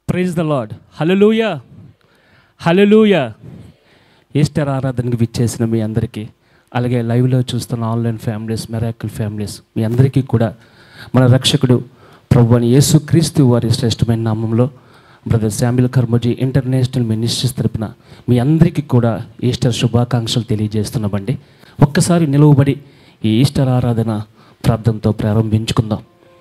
Praise the lord hallelujah hallelujah Easter ఆరాధనకి విచ్చేసిన మీ అందరికీ అలాగే లైవ్లో చూస్తున్న ఆన్లైన్ ఫ్యామిలీస్ మెరాకిల్ ఫ్యామిలీస్ మీ అందరికీ కూడా మన రక్షకుడు ప్రభు అని యేసుక్రీస్తు వారి శ్రేష్టమైన నామంలో brother Samuel Karmaji international ministries తరపున మీ అందరికీ కూడా ఈస్టర్ శుభాకాంక్షలు తెలియజేస్తున్నామండి ఒక్కసారి నిలువబడి ఈ ఈస్టర్ ఆరాధన ప్రార్థనతో ప్రారంభించుకుందాం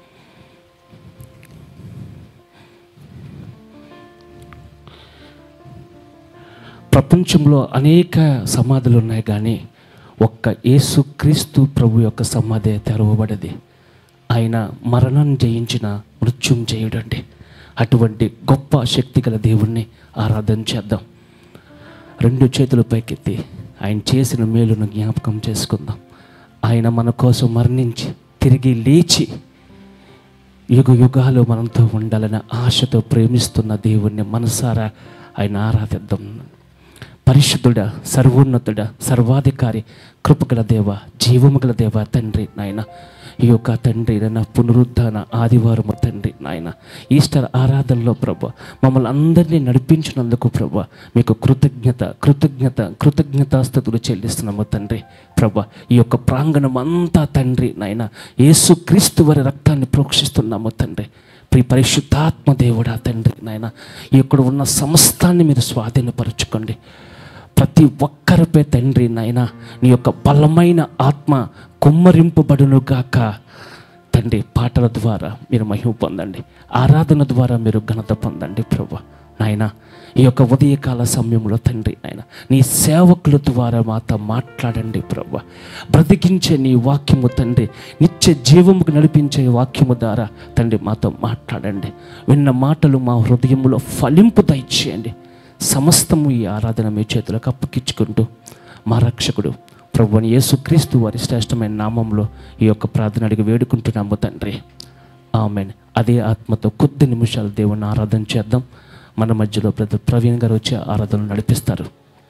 ప్రపంచంలో అనేక సమాధులు ఉన్నాయి కానీ ఒక్క యేసుక్రీస్తు ప్రభు యొక్క సమాధి తెరవబడది ఆయన మరణం జయించిన మృత్యుం చేయుడండి అటువంటి గొప్ప శక్తి గల దేవుణ్ణి ఆరాధన చేద్దాం రెండు చేతులు పైకెత్తి ఆయన చేసిన మేలును జ్ఞాపకం చేసుకుందాం ఆయన మన కోసం మరణించి తిరిగి లేచి యుగ యుగాలు మనతో ఉండాలనే ఆశతో ప్రేమిస్తున్న దేవుణ్ణి మనసారా ఆయన ఆరాధిద్దాం పరిశుద్ధుడ సర్వోన్నతుడ సర్వాధికారి కృపగల దేవ జీవము గల దేవ తండ్రి నాయన ఈ యొక్క తండ్రి నాయన పునరుద్ధాన ఆదివారము తండ్రి నాయన ఈస్టర్ ఆరాధనలో ప్రభు మమ్మల్ని అందరినీ నడిపించినందుకు ప్రభు మీకు కృతజ్ఞత కృతజ్ఞత కృతజ్ఞతాస్థుతులు చెల్లిస్తున్నాము తండ్రి ప్రభు ఈ యొక్క ప్రాంగణం అంతా తండ్రి నాయన యేసుక్రీస్తు వారి రక్తాన్ని ప్రోక్షిస్తున్నాము తండ్రి ప్రి పరిశుద్ధాత్మ దేవుడా తండ్రి నాయన ఇక్కడ ఉన్న సమస్తాన్ని మీరు స్వాధీనపరచుకోండి ప్రతి ఒక్కరిపై తండ్రి నాయన నీ యొక్క బలమైన ఆత్మ కుమ్మరింపబడును గాక తండ్రి పాటల ద్వారా మీరు మహిమ పొందండి ఆరాధన ద్వారా మీరు ఘనత పొందండి ప్రభు నాయన ఈ యొక్క ఉదయకాల సమయంలో తండ్రి నాయన నీ సేవకుల ద్వారా మాతో మాట్లాడండి ప్రభు బ్రతికించే నీ వాక్యము తండ్రి నిత్య జీవముకు నడిపించే వాక్యము ద్వారా తండ్రి మాతో మాట్లాడండి విన్న మాటలు మా హృదయంలో ఫలింపు దయచేయండి సమస్తము ఈ ఆరాధన మీ చేతులకు అప్పగించుకుంటూ మా రక్షకుడు ప్రభు అని యేసుక్రీస్తు వారి శ్రేష్టమైన నామంలో ఈ యొక్క ప్రార్థన అడిగి వేడుకుంటున్నాము తండ్రి ఆమెన్ అదే ఆత్మతో కొద్ది నిమిషాలు దేవుని ఆరాధన చేద్దాం మన మధ్యలో బ్రదర్ ప్రవీణ్ గారు వచ్చి ఆరాధన నడిపిస్తారు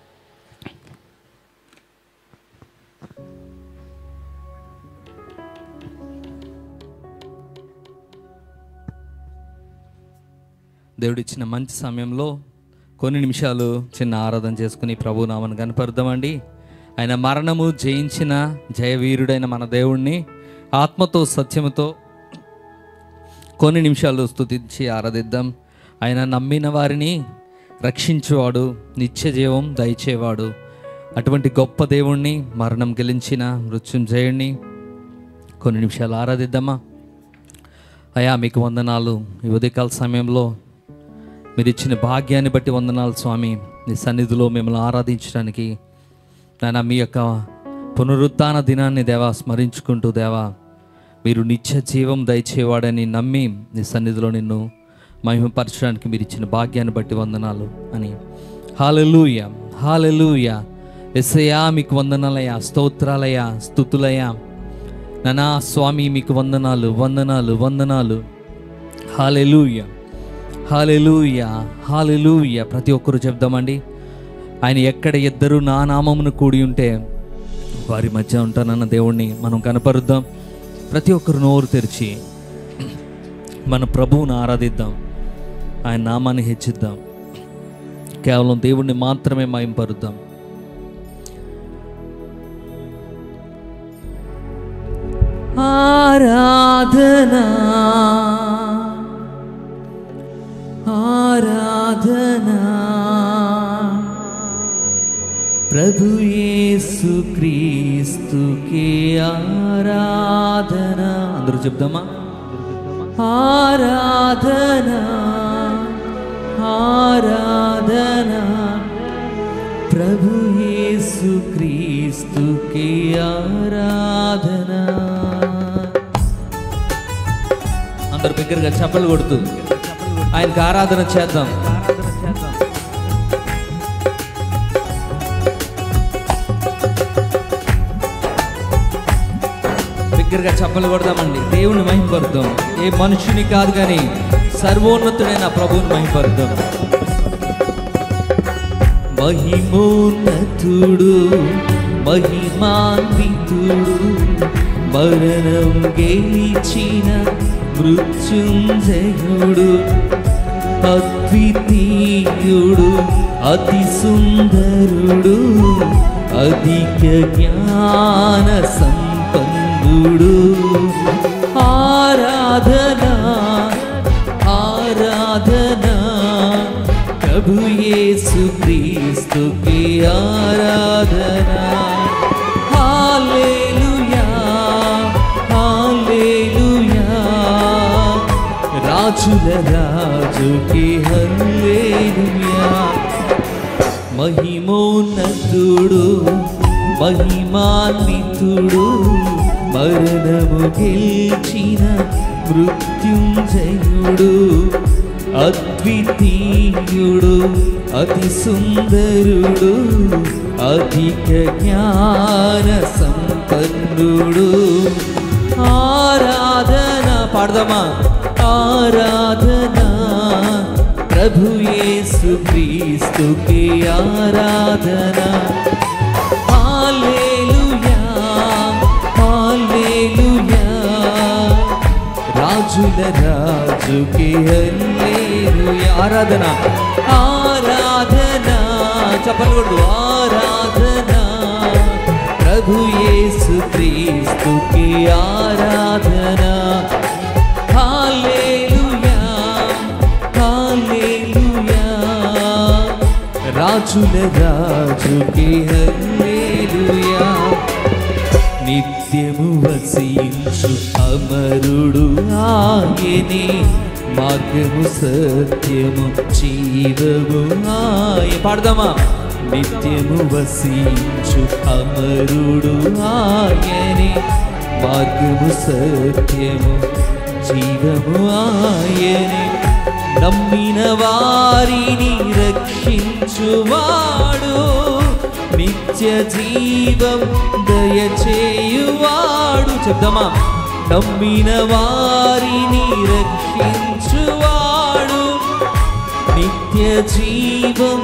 దేవుడిచ్చిన మంచి సమయంలో కొన్ని నిమిషాలు చిన్న ఆరాధన చేసుకుని ప్రభు నామను కనపరుద్దామండి ఆయన మరణము జయించిన జయవీరుడైన మన దేవుణ్ణి ఆత్మతో సత్యముతో కొన్ని నిమిషాలు స్తుతించి ఆరాధిద్దాం ఆయన నమ్మిన వారిని రక్షించువాడు నిత్య జీవం దయచేవాడు అటువంటి గొప్ప దేవుణ్ణి మరణం గెలించిన మృత్యుంజయుణ్ణి కొన్ని నిమిషాలు ఆరాధిద్దామా అయా మీకు వందనాలు ఈ ఉదయకాల సమయంలో మీరు ఇచ్చిన భాగ్యాన్ని బట్టి వందనాలు స్వామి నీ సన్నిధిలో మిమ్మల్ని ఆరాధించడానికి నాయన మీ యొక్క పునరుత్థాన దినాన్ని దేవా స్మరించుకుంటూ దేవా మీరు నిత్య జీవం దయచేవాడని నమ్మి నీ సన్నిధిలో నిన్ను మహిమపరచడానికి మీరు ఇచ్చిన భాగ్యాన్ని బట్టి వందనాలు అని హాలెలూయ హాలెలూయ ఎస్సయా మీకు వందనాలయ్యా స్తోత్రాలయ్యా స్థుతులయ్యా నానా స్వామి మీకు వందనాలు వందనాలు వందనాలు హాలెలూయ హాలెలూయ హాలెలూయ ప్రతి ఒక్కరు చెప్దామండి ఆయన ఎక్కడ ఇద్దరు నా నామమును కూడి ఉంటే వారి మధ్య ఉంటానన్న దేవుణ్ణి మనం కనపరుద్దాం ప్రతి ఒక్కరు నోరు తెరిచి మన ప్రభువును ఆరాధిద్దాం ఆయన నామాన్ని హెచ్చిద్దాం కేవలం దేవుణ్ణి మాత్రమే మయంపరుద్దాం ఆరాధనా ఆరాధనా ప్రభు యేసు క్రీస్తుకే ఆరాధనా అందరూ చెప్దామా ఆరాధనా ఆరాధనా ప్రభు యేసు క్రీస్తుకే ఆరాధనా అందరు బిగ్గరగా చప్పలు కొడుతూ ఆయనకు ఆరాధన చేద్దాం బిగ్గరగా చప్పలు కొడదామండి దేవుని మహింపరుద్దాం ఏ మనుషుని కాదు కానీ సర్వోన్నతుడైన ప్రభువుని మహింపరుద్దాం మహిమోన్నతుడు మహిమాన్వితుడు మరణం గెలిచిన మృత్యుంజయుడు అద్వితీయుడు అతి సుందరుడు అధిక జ్ఞాన సంపన్నుడు ఆరాధనా ఆరాధనా ప్రభు యేసు క్రీస్తుకి ఆరాధనా హల్లెలూయా హల్లెలూయా రాజుల రాజుకి హల్లెలూయా మహిమోన్నతుడు మహిమాన్వితుడు మరణము గెలిచిన మృత్యుంజయుడు అద్వితీయుడు అతి సుందరుడు అధిక జ్ఞాన సంపన్నుడు ఆరాధన పాడదామా ఆరాధన ప్రభు యేసు క్రీస్తుకి ఆరాధన హల్లెలూయా హల్లెలూయా రాజుల రాజుకి హల్లెలూయా ఆరాధన ఆరాధన చెప్పకూడదు ఆరాధన ప్రభు యేసు క్రీస్తుకి ఆరాధన హల్లెలూయా హల్లెలూయా రాజుల రాజుకి హల్లెలూయా నిత్యము వసించు అమరుడు ఆయనే మార్గము సత్యము జీవము ఆయ పాడదామా నిత్యము వసించు అమరుడు ఆయనే మార్గము సత్యము జీవము ఆయనే నమ్మిన వారిని రక్షించువాడు నిత్య జీవం దయచేయువాడు చెప్దామా నమ్మిన వారిని రక్షించువాడు నిత్య జీవం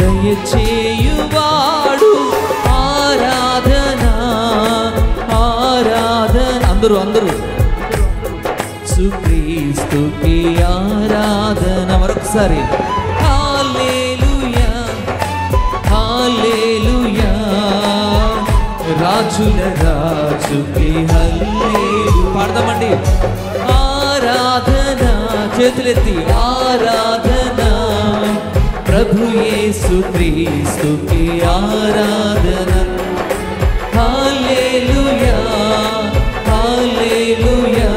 దయచేయువాడు ఆరాధన ఆరాధన అందరూ అందరూ సుక్రీస్తుకి ఆరాధన మరొకసారి హల్లెలూయా హల్లెలూయా రాజుల రాజుకి హల్లెలూయా పాడదామండి ఆరాధన చేతులెత్తి ఆరాధన ప్రభు యేసు క్రీస్తుకి ఆరాధన హల్లెలూయా హల్లెలూయా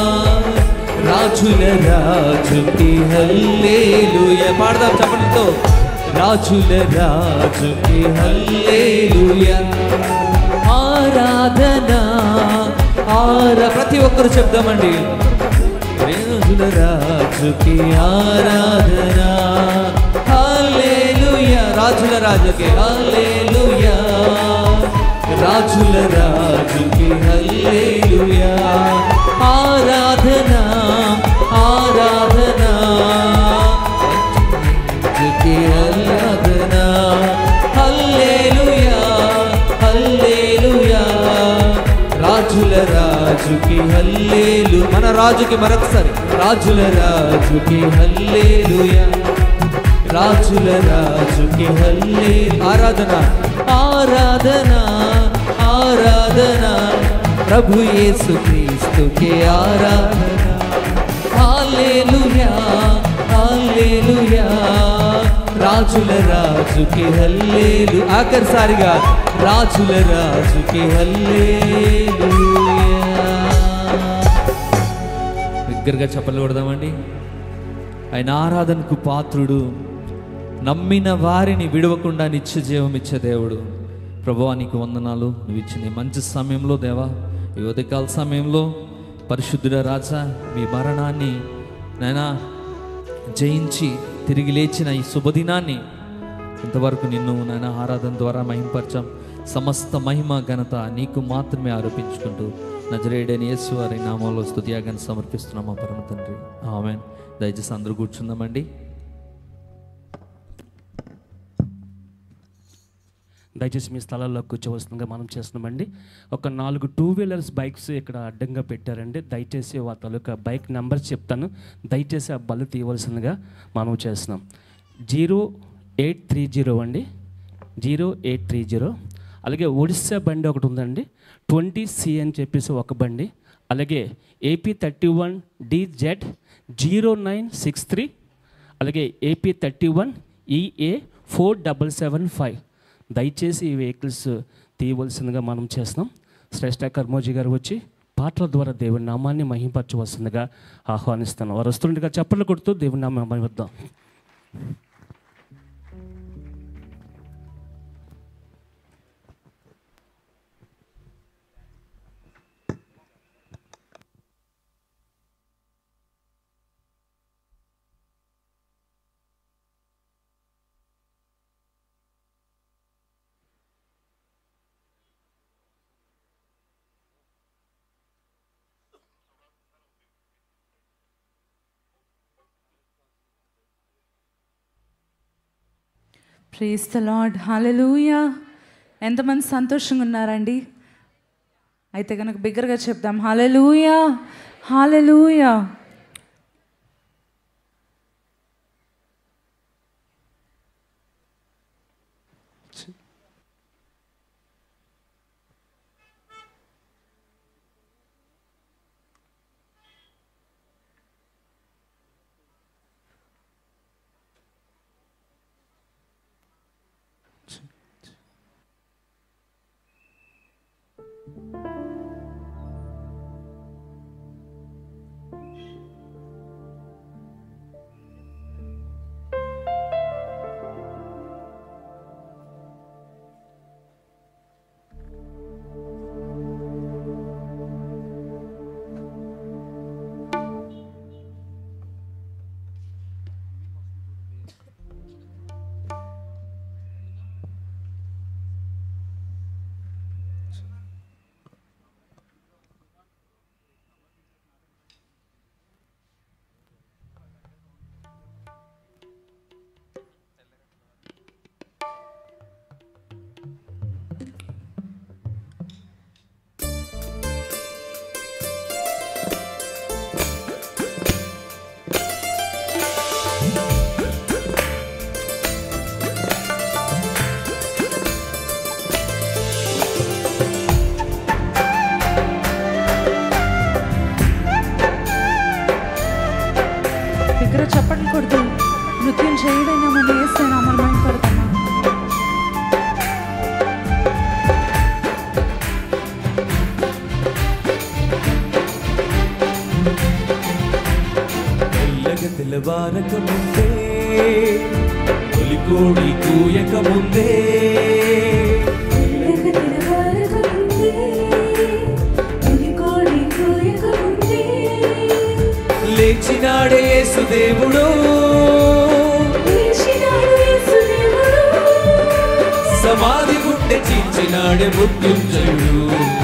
రాజుల రాజుకి హల్లెలూయా పాడదాం చెప్పడంతో రాజుల రాజుకి హల్లెలూయా ఆరాధన ఆరా ప్రతి ఒక్కరు చెప్దామండి రాజుల రాజుకి ఆరాధన హల్లెలూయా రాజుల రాజుకి హల్లెలూయా రాజుల రాజుకి హల్లెలూయా ఆరాధన ఆరాధన రాజుకి ఆరాధన హల్లెలూయా హల్లెలూయా రాజుల రాజుకి హల్లేలు మన రాజుకి మరొకసారి రాజుల రాజుకి హల్లేలుయా రాజుల రాజుకి హల్లే ఆరాధన ఆరాధన ఆరాధన ప్రభు యేసు క్రీస్తుకి ఆరాధన హల్లెలూయా హల్లెలూయా రాజుల రాజుకి హల్లేలు ఆఖరిసారిగా రాజుల రాజుకి హల్లేలుయా దగ్గరగా చెప్పలు కొడదామండి ఆయన ఆరాధనకు పాత్రుడు నమ్మిన వారిని విడవకుండా నిత్య జీవం ఇచ్చే దేవుడు ప్రభువా నీకు వందనాలు నువ్వు ఇచ్చిన ఈ మంచి సమయంలో దేవా ఈ ఉదయకాల సమయంలో పరిశుద్ధుడ రాజా మీ మరణాన్ని నైనా జయించి తిరిగి లేచిన ఈ శుభదినాన్ని ఇంతవరకు నిన్ను నాయన ఆరాధన ద్వారా మహింపరచాం సమస్త మహిమ ఘనత నీకు మాత్రమే ఆరోపించుకుంటూ నజరేడని యేసు వారి నామంలో స్తుతియాగాన్ని సమర్పిస్తున్నాం మా పరమ తండ్రి ఆమె దయచేసి అందరూ కూర్చుందామండి దయచేసి మీ స్థలాల్లో కూర్చోవలసిందిగా మనం చేస్తున్నామండి ఒక నాలుగు టూ వీలర్స్ బైక్స్ ఇక్కడ అడ్డంగా పెట్టారండి దయచేసి ఆ తాలూకా బైక్ నెంబర్ చెప్తాను దయచేసి ఆ బళ్ళు తీయవలసిందిగా మనం చేస్తున్నాం జీరో ఎయిట్ త్రీ జీరో అండి జీరో ఎయిట్ త్రీ జీరో అలాగే ఒడిస్సా బండి ఒకటి ఉందండి ట్వంటీ సి అని చెప్పేసి ఒక బండి అలాగే AP thirty one DZ zero nine six three అలాగే AP thirty one EA four double seven five దయచేసి ఈ వెహికల్స్ తీయవలసిందిగా మనం చేస్తున్నాం శ్రేష్ఠ కర్మోజీ గారు వచ్చి పాటల ద్వారా దేవుని నామాన్ని మహింపరచవలసిందిగా ఆహ్వానిస్తాను వారు వస్తుండగా చప్పట్లు కొడుతూ దేవుని నామం మహిమిద్దాం ప్రేస్ ద లాడ్ హాలెలూయా ఎంతమంది సంతోషంగా ఉన్నారండి అయితే కనుక బిగ్గరగా చెప్దాం హాలెలూయా హాలెలూయా దగ్గర చప్పట్లు కొడుతూ నృత్యం చేయడం మన వేస్తే నామలు మైపడుతున్నా తెల్లగ తెల్లవారక ముందే తొలికోడి కూయక ముందే లేచినాడే యేసుదేవుడు సమాధి గుండె చీల్చినాడే మృత్యుంజయుడు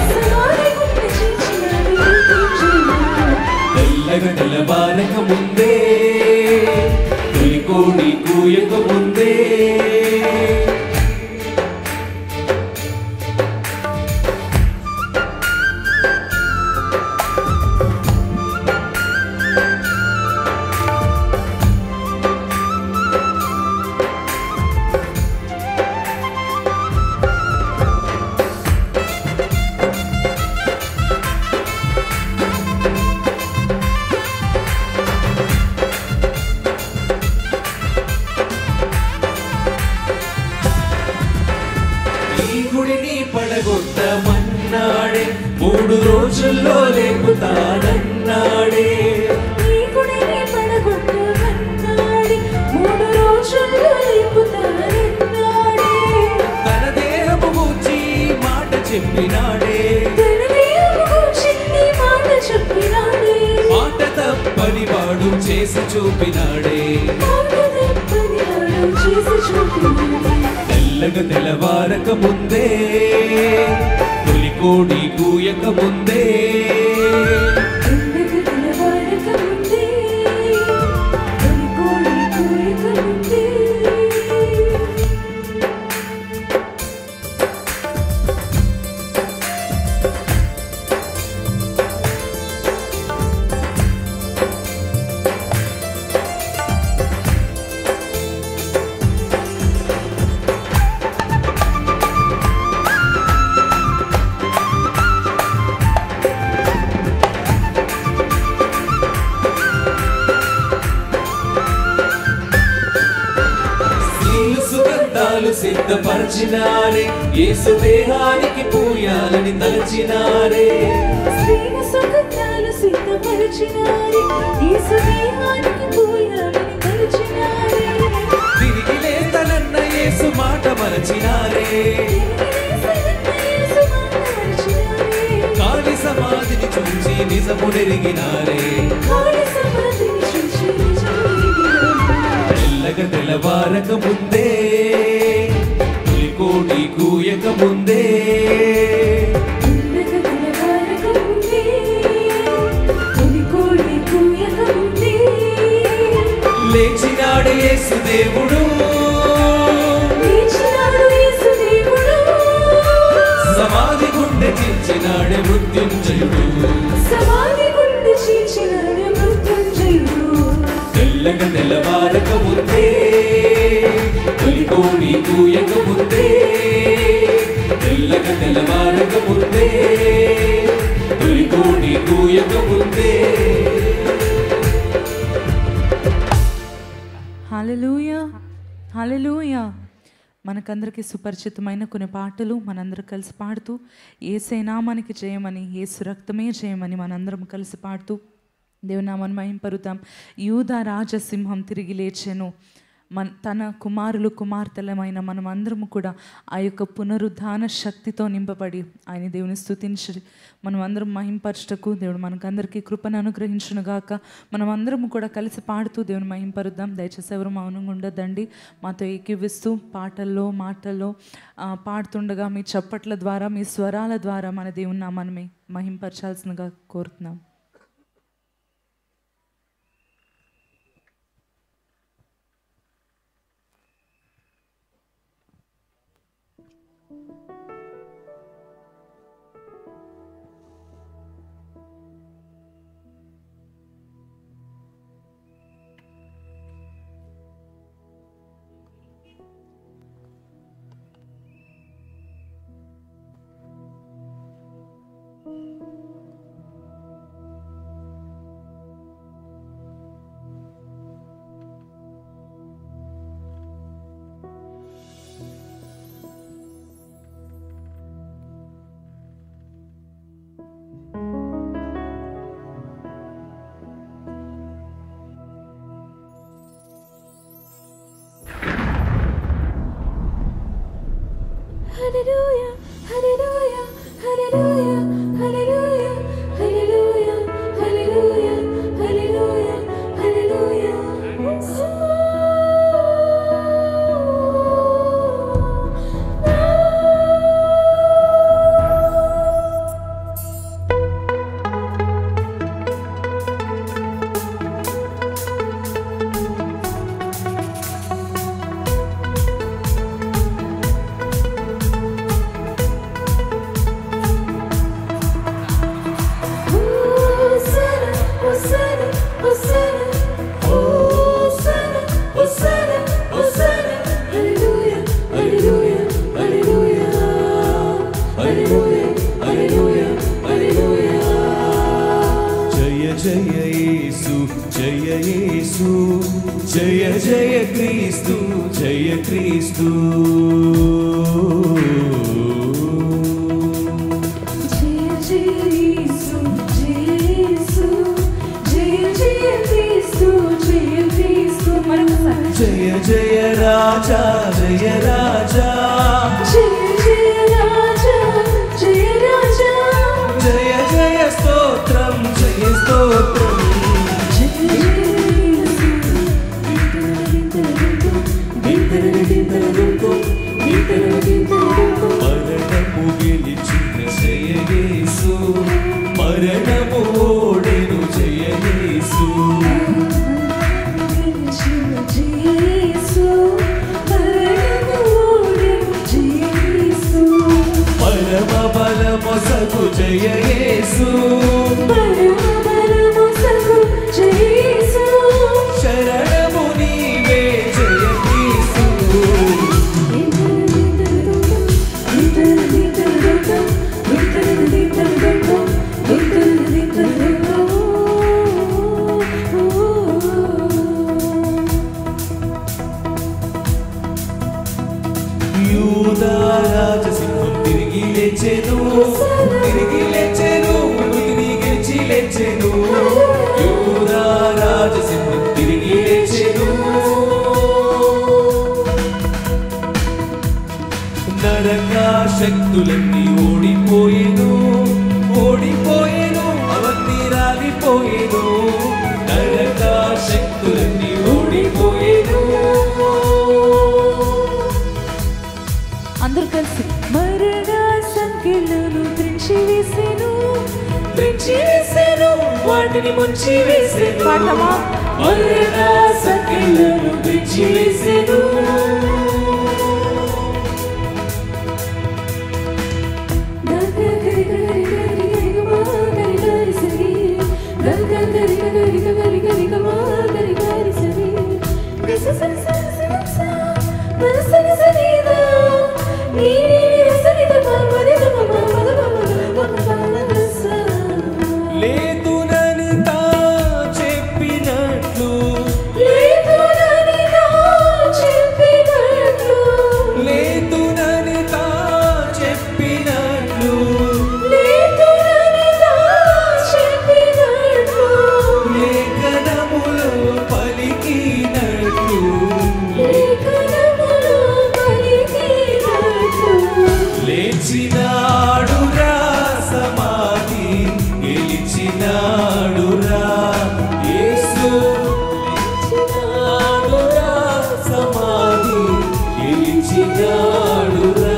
తెల్లగ తెల్లవారక ముందే తొలికోడి కూయక ముందే ఈ గుడిని పడగొట్టమన్నాడే మూడు రోజుల్లో లేపుతానన్నాడే తన దేహము గూర్చి మాట చెప్పినాడే మాట తప్పని వాడు చేసి చూపినాడే తెల్లగ తెల్లవారక ముందే తొలికోడి కూయక ముందే ముందే సిద్ధపరిచినారే యేసు దేహానికి పూయాలని తలచినారే స్త్రీల సుగంధాలు సిద్ధపరిచినారే యేసు దేహానికి పూయాలని తలచినారే తిరిగి లేతనన్న యేసు మాట మరచినారే యేసు మాటలచినారే కాలి సమాధిని చూచి నిజము నెరిగినారే కాలి సమాధిని చూచి నిజమెరిగినారే. తెల్లగ తెల్లవారక ముందే పులికోటి కూయక ముందే ఉన్నత తెల్లవారక ముందే, తొలికోడి కూయక ముందే, లేచినాడే యేసు దేవుడు లేచినాడు యేసు దేవుడు. సమాధి గుండె చించినాడే మృత్యుంజయుడు సమాధి గుండె చీల్చినాడు మృత్యుంజయుడు. తెల్లగ తెల్లవారక ముందే పులికోటి కూయక ముందే తెల్లగ తెల్లవారక ముందే పులికోటి కూయక ముందే హల్లెలూయా హల్లెలూయా మనకందరికీ సుపరిచితమైన కొన్ని పాటలు మనందరం కలిసి పాడుతూ ఏసే నామానికి జయమని ఏసు రక్తమే జయమని మనందరం కలిసి పాడుతూ దేవునామని మహింపరుతాం యూదా రాజసింహం తిరిగి లేచెను మన తన కుమారులు కుమార్తెలమైన మనం అందరము కూడా ఆ యొక్క పునరుద్ధాన శక్తితో నింపబడి ఆయన దేవుని స్తుతించి మనం అందరం మహింపరచటకు దేవుడు మనకందరికీ కృపను అనుగ్రహించును గాక మనం అందరము కూడా కలిసి పాడుతూ దేవుని మహింపరుద్దాం దయచేసి ఎవరు మౌనంగా ఉండొద్దండి మాతో ఏకీవిస్తూ పాటల్లో మాటల్లో ఆ, పాడుతుండగా మీ చప్పట్ల ద్వారా మీ స్వరాల ద్వారా మన దేవుని నామాన్ని మహింపరచాల్సిందిగా కోరుతున్నాం Hallelujah, hallelujah, hallelujah, hallelujah, hallelujah, hallelujah, hallelujah, hallelujah. Hosanna, Hosanna, Hosanna, Hosanna, Hosanna, Hosanna. Hallelujah, hallelujah, hallelujah. Hallelujah, hallelujah, hallelujah. జయ జయ యేసు జయ యేసు జయ జయ క్రీస్తు జయ క్రీస్తు జయ జయ యేసు జయ యేసు జయ జయ క్రీస్తు జయ క్రీస్తు మరొకసారి జయ జయ రాజా జయ రాజా జయ జయ రాజా జయ రాజా జయ జయ స్తోత్రం జయ స్తోత్రం జయ జయ యేసు మరణము గెలిచిన జయ యేసు మరణము ఓడెను జయ యేసు పరమ బలమొసగు జయ యేసు శరణము నీవే జయ క్రీస్తు శక్తులన్నీ ఓడిపోయేను ఓడిపోయేను అవన్నీ రాలిపోయేను నరక శక్తులన్నీ ఓడిపోయేను అందరూ కలిసి మరణ సంఖ్యలను త్రించి వేసేను తెచ్చి వేసేను వాటిని ముంచి వేసేను పాడతామా? మరణ సంఖ్యలను తెచ్చి వేసేను లేదునని తా చెప్పినట్లు లేదునని తా చెప్పినట్లు లేఖనములు పలికినట్లు లేచినాడురా సమాధి గెలిచినాడురా యేసు లేచినాడురా సమాధి గెలిచినాడురా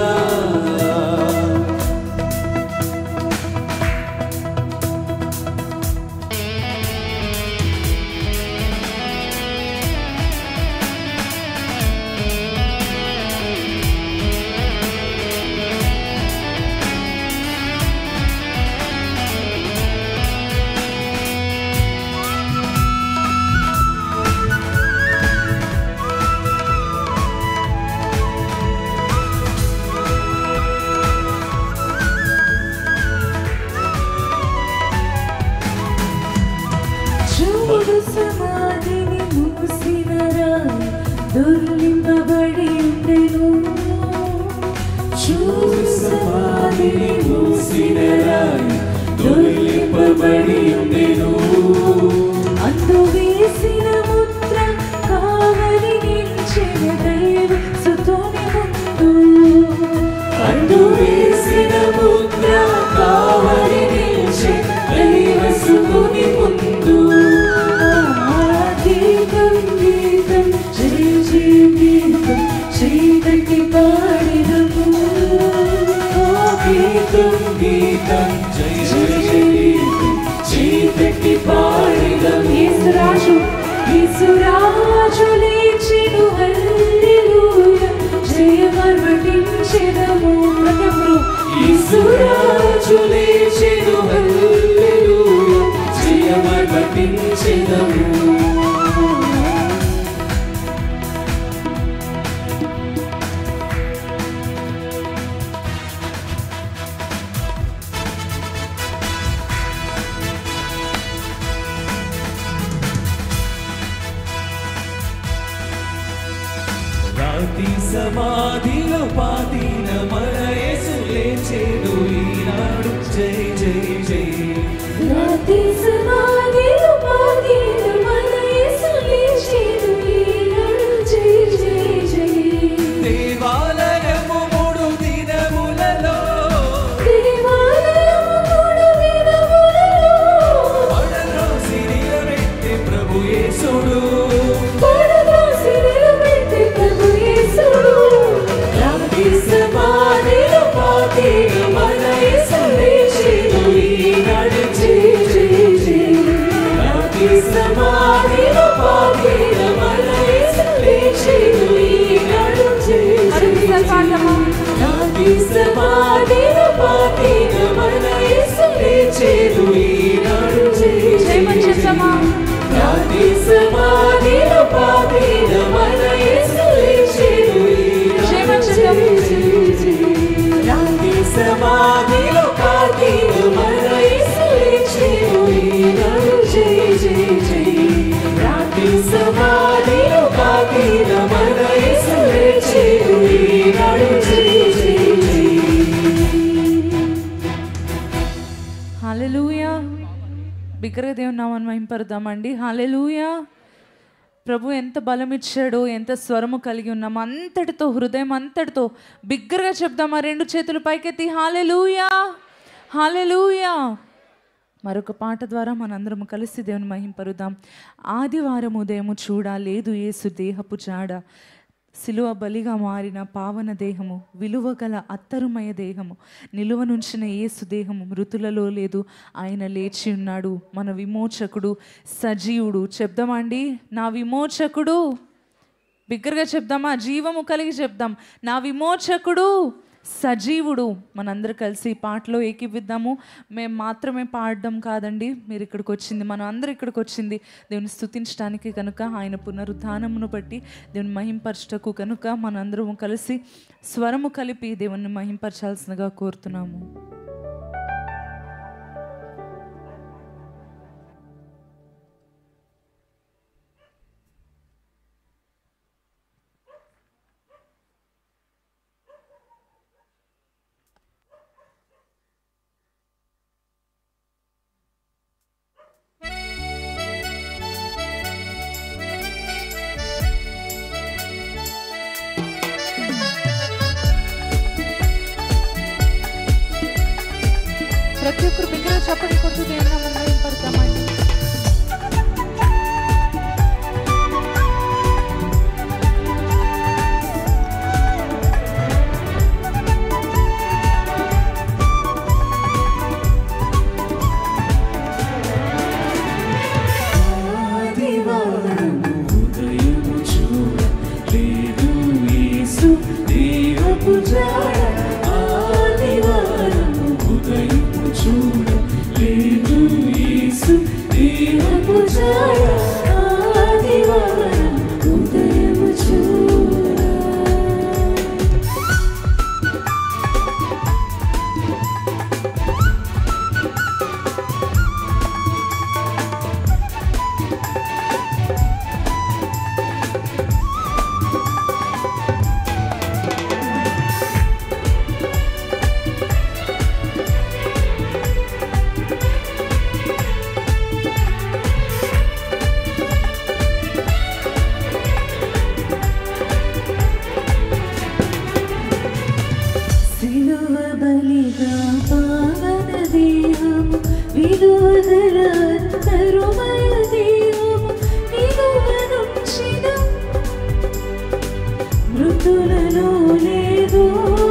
చూడు సమాధిని మూసినరా దుర్లింపబడి ఉండెను చూడు సమాధిని మూసినరా దొరిలింపబడి ఉండెను అందు వేసిన ముద్ర కావలి నిలిచిన దైవ సుతుని ముందు అందు వేసిన ముద్ర కావలి నిలిచి దైవ సుకుని ముందు గీతం గీతం జయ జయ గీతం శ్రీగట్టి పాడినము గీతం గీతం జయ జయ గీతం చీకటి పాడిదము యేసురాజు యేసురాజు లేచెను హల్లెలూయా జయమర్వటించెదము ప్రతిఒక్కరు యేసురాజు లేచెను హల్లెలూయా జయమర్పటించెదము రాతి సమాధిలో పాతిన మన యేసు లేచెను ఈనాడు జై జై జై రాతి సమాధిలో పాడిన మన యేసు లేచెను ఈనాడు జై జై జై దేవాలయము మూడు దినములలో దేవాలయము మూడు దినములలో పడరాసి నిలబెట్టి ప్రభు యేసుడు పడరాసి నిలబెట్టి ప్రభు యేసుడు రాతి సమాధిలో పాతిన మన యేసు లేచెను ఈనాడు జై జై జై రాతి సమాధిలో పాతిన మన యేసు లేచెను ఈనాడు జై జై జై రాతి సమాధిలో పాతిన మన యేసు లేచెను ఈనాడు జై జై జై రాతి సమాధిలో పాతిన మన యేసు లేచెను ఈనాడు జై జై జై రాతి సమాధిలో పాతిన మన యేసు లేచెను ఈనాడు జై జై జై రాతి సమాధిలో పాతిన మన యేసు లేచెను ఈనాడు జై జై జై హల్లెలూయా బిగ్గరగా దేవుని నామాన్ని మహింపరుద్దామండి హల్లెలూయా ప్రభు ఎంత బలం ఇచ్చాడో ఎంత స్వరము కలిగి ఉన్నాం అంతటితో హృదయం అంతటితో బిగ్గరగా చెప్దామా రెండు చేతులు పైకెత్తి హాలెలూయా హాలెలూయా మరొక పాట ద్వారా మనందరం కలిసి దేవుని మహింపరుదాం ఆదివారం ఉదయము చూడ లేదు యేసు దేహపు జాడ సిలువ బలిగా మారిన పావన దేహము విలువ గల అత్తరుమయ దేహము నిలువ నుంచిన యేసు దేహము మృతులలో లేదు ఆయన లేచి ఉన్నాడు మన విమోచకుడు సజీవుడు చెప్దామండి నా విమోచకుడు బిగ్గరగా చెప్దామా జీవము కలిగి చెప్దాం నా విమోచకుడు సజీవుడు మనందరూ కలిసి ఈ పాటలో ఏకీవిద్దాము మేము మాత్రమే పాడడం కాదండి మీరు ఇక్కడికి వచ్చింది మనం అందరూ ఇక్కడికి వచ్చింది దేవుని స్తుతించడానికి కనుక ఆయన పునరుద్ధానమును బట్టి దేవుని మహింపరచటకు కనుక మనందరం కలిసి స్వరము కలిపి దేవుని మహింపరచాల్సిందిగా కోరుతున్నాము ప్రతి ఒక్కరు బిగ్గరగా చప్పటి కొడుతూ దేవుని నామమున మహింపడతామండి ఉదయము చూడ లేదు యేసు దేహపు జాడ ఆదివారము ఉదయము చూడ లేదు యేసు దేహపు జాడ ఆదివారం ఉదయము చూడ సిలువ బలిగా పావన దేహము విలువగల తరుమయ దేహము నిలువ నుంచిన మృతులలో లేదు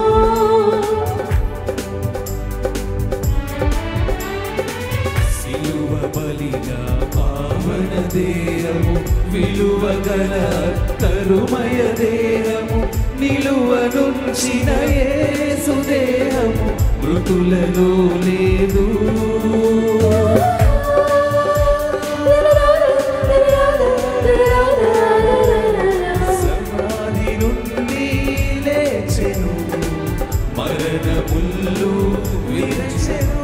సిలువ బలిగా పావన దేహము విలువగల తరుమయ దేహము నిలువ నుంచిన యేసు దేహము మృతులలో లేదు సమాధి నుండి లేచెను మరణ ముల్లు విరచెను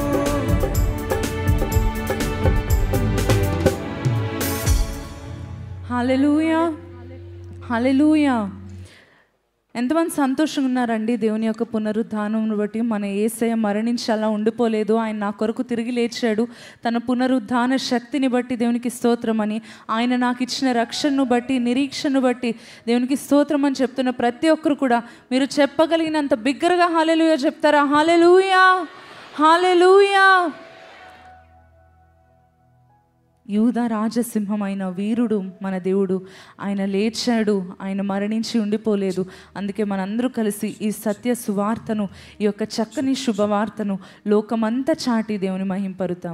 హాలెలూయా హాలెలూయా ఎంతమంది సంతోషంగా ఉన్నారండి దేవుని యొక్క పునరుద్ధానం బట్టి మన ఏసయ మరణించి అలా ఉండిపోలేదు ఆయన నా కొరకు తిరిగి లేచాడు తన పునరుద్ధాన శక్తిని బట్టి దేవునికి స్తోత్రం అని ఆయన నాకు ఇచ్చిన రక్షణను బట్టి నిరీక్షను బట్టి దేవునికి స్తోత్రం అని చెప్తున్న ప్రతి ఒక్కరు కూడా మీరు చెప్పగలిగినంత బిగ్గరగా హాలెలూయా చెప్తారా హాలెలూయా హాలెలూయా యూద రాజసింహమైన వీరుడు మన దేవుడు ఆయన లేచాడు ఆయన మరణించి ఉండిపోలేదు అందుకే మనందరూ కలిసి ఈ సత్య సువార్తను ఈ యొక్క చక్కని శుభవార్తను లోకమంతా చాటి దేవుని మహింపరుతాం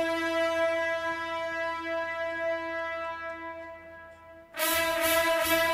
ఆ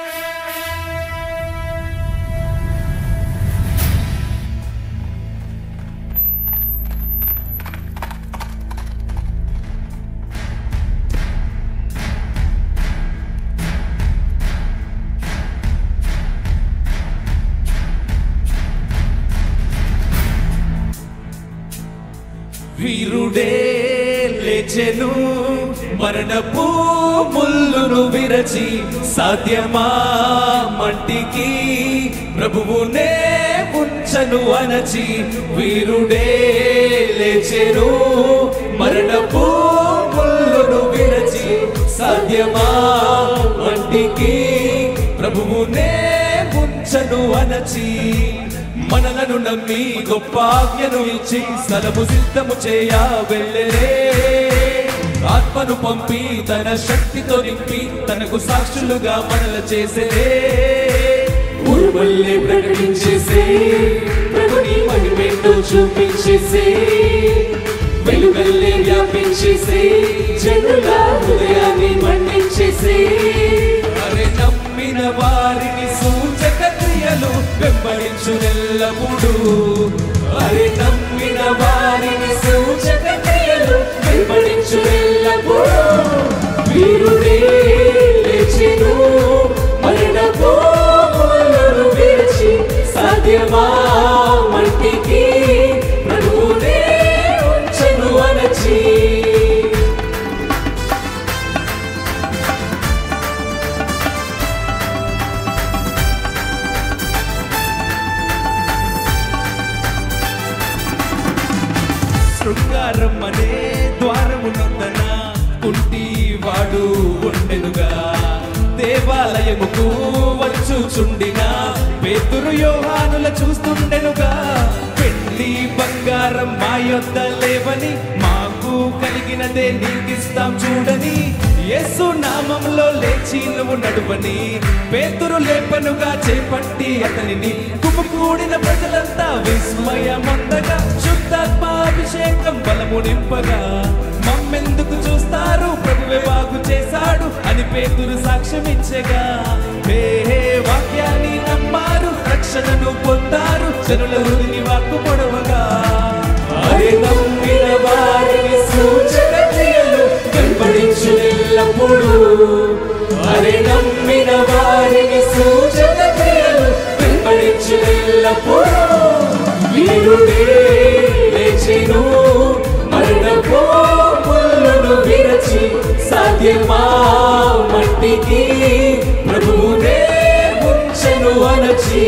వీరుడే లేచెను మరణపు ముల్లును విరచి సాధ్యమా మట్టికి ప్రభువునే ఉంచను అనచి వీరుడే లేచెను మరణపు ముల్లును విరచి సాధ్యమా మట్టికి ప్రభువునే ఉంచను అనచి మనలను నమ్మి గొప్ప ఆజ్ఞను ఇచ్చి స్థలము సిద్ధము చేయ వెళ్ళరే ఆత్మను పంపి తన శక్తితో నింపి తనకు సాక్షులుగా మనల చేసేదే ఊరువల్లే ప్రకటించేసే ప్రభుని మహిమేంటో చూపించేసే వెలుగల్లే వ్యాపించేసే జనుల హృదయాన్ని మండించేసే అరే నమ్మిన వారిని సూచక క్రియలు వెంబడించు నెల్లప్పుడు అరే నమ్మిన వారిని సూచక క్రియలు వెంబడించు నెల్లప్పుడు వీరుడే లేచెను మరణపు ముళ్ళను విరిచి సాధ్యమా మట్టికి ప్రభువునే ఉంచెను అనచి శృంగారం అనే ద్వారము నందన కుంటి వాడు ఉండెనుగా దేవాలయముకు వచ్చుచుండిన పేతురు యోహానుల చూస్తుండెనుగా పెళ్లి బంగారం మా యొద్ద లేవని మాకు కలిగినదే నీకిస్తాం చూడని యేసు నామంలో లేచి నువ్వు నడువని పేతురు లేపనుగా చేపట్టి అతనిని కుమ్మకూడిన ప్రజలంతా విస్మయమందగా శుద్ధాత్మాభిషేకం బలము నింపగా మమ్మెందుకు చూస్తారు ప్రభువే బాగు చేశాడు అని పేతురు సాక్ష్యం ఇచ్చగా హే హే వాక్యాన్ని నమ్మారు రక్షణను పొందారు జనుల హృదిని వాక్కు పొడవగా అరే నమ్మిన వారిని సూచక క్రియలు వెంబడించు ఎల్లప్పుడు అరే నమ్మిన వారిని సూచక క్రియలు వెంబడించు ఎల్లప్పుడు వీరుడే లేచెను మరణపో ముళ్ళును విరచి సాధ్యమా మట్టికి ప్రభువునే ఉంచెను అనచి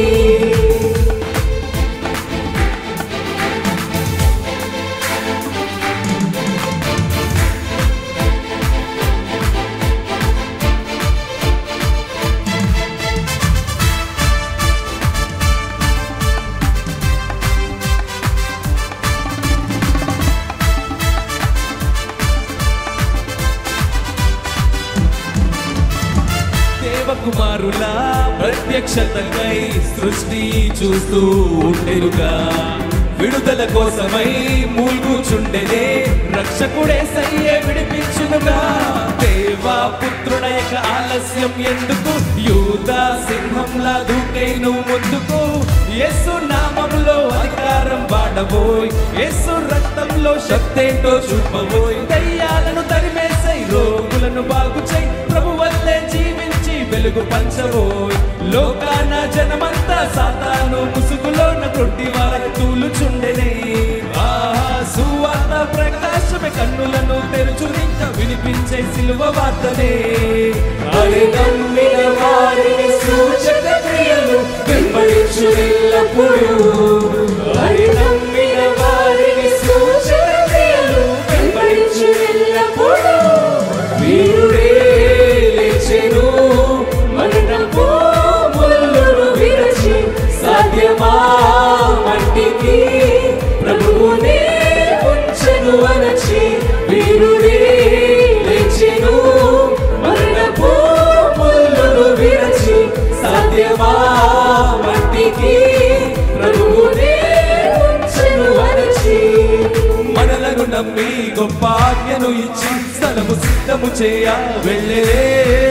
దేవకుమారుల ప్రత్యక్షతకై సృష్టి చూస్తూ ఉండెరుగా విడుదల కోసమై మూల్గుచుండెనే రక్షకుడే సయ్యే విడిపించునుగా దేవా పుత్రుడయక ఆలస్యం ఎందుకు యూదా సింహంలా దూకైను ముందుకు యేసు నామంలో అధికారం వాడబోయ్ యేసు రక్తంలో శక్తేంటో చూపబోయ్ దయ్యాలను తరిమేసై రోగులను బాగు చేయి ప్రభు వల్లే జీవించి వెలుగు పంచబోయ్ లోకాన జనమంతా సాతాను ముసుగులోన కొట్టి వారి తూలుచుండెనే ఆహా సువార్త ప్రకాశమే కన్నులను తెరుచునింక వినిపించే సిలువ వార్తనే అరే నమ్మిన వారిని సూచక క్రియలు వెంబడించు ఎల్లప్పుడు అరే నమ్మిన వారిని సూచక క్రియలు వెంబడించు ఎల్లప్పుడు వీరుడే లేచెను మరణపు ముళ్ళును విరచి సాధ్యమా మట్టికి ప్రభువునే ఉంచెను అనచి వీరుడే లేచెను మరణపు ముళ్ళును విరచి సాధ్యమా మట్టికి ప్రభువునే ఉంచెను అనచి మనలను నమ్మి గొప్ప ఆజ్ఞను ఇచ్చి స్థలము సిద్ధము చేయ వెళ్ళే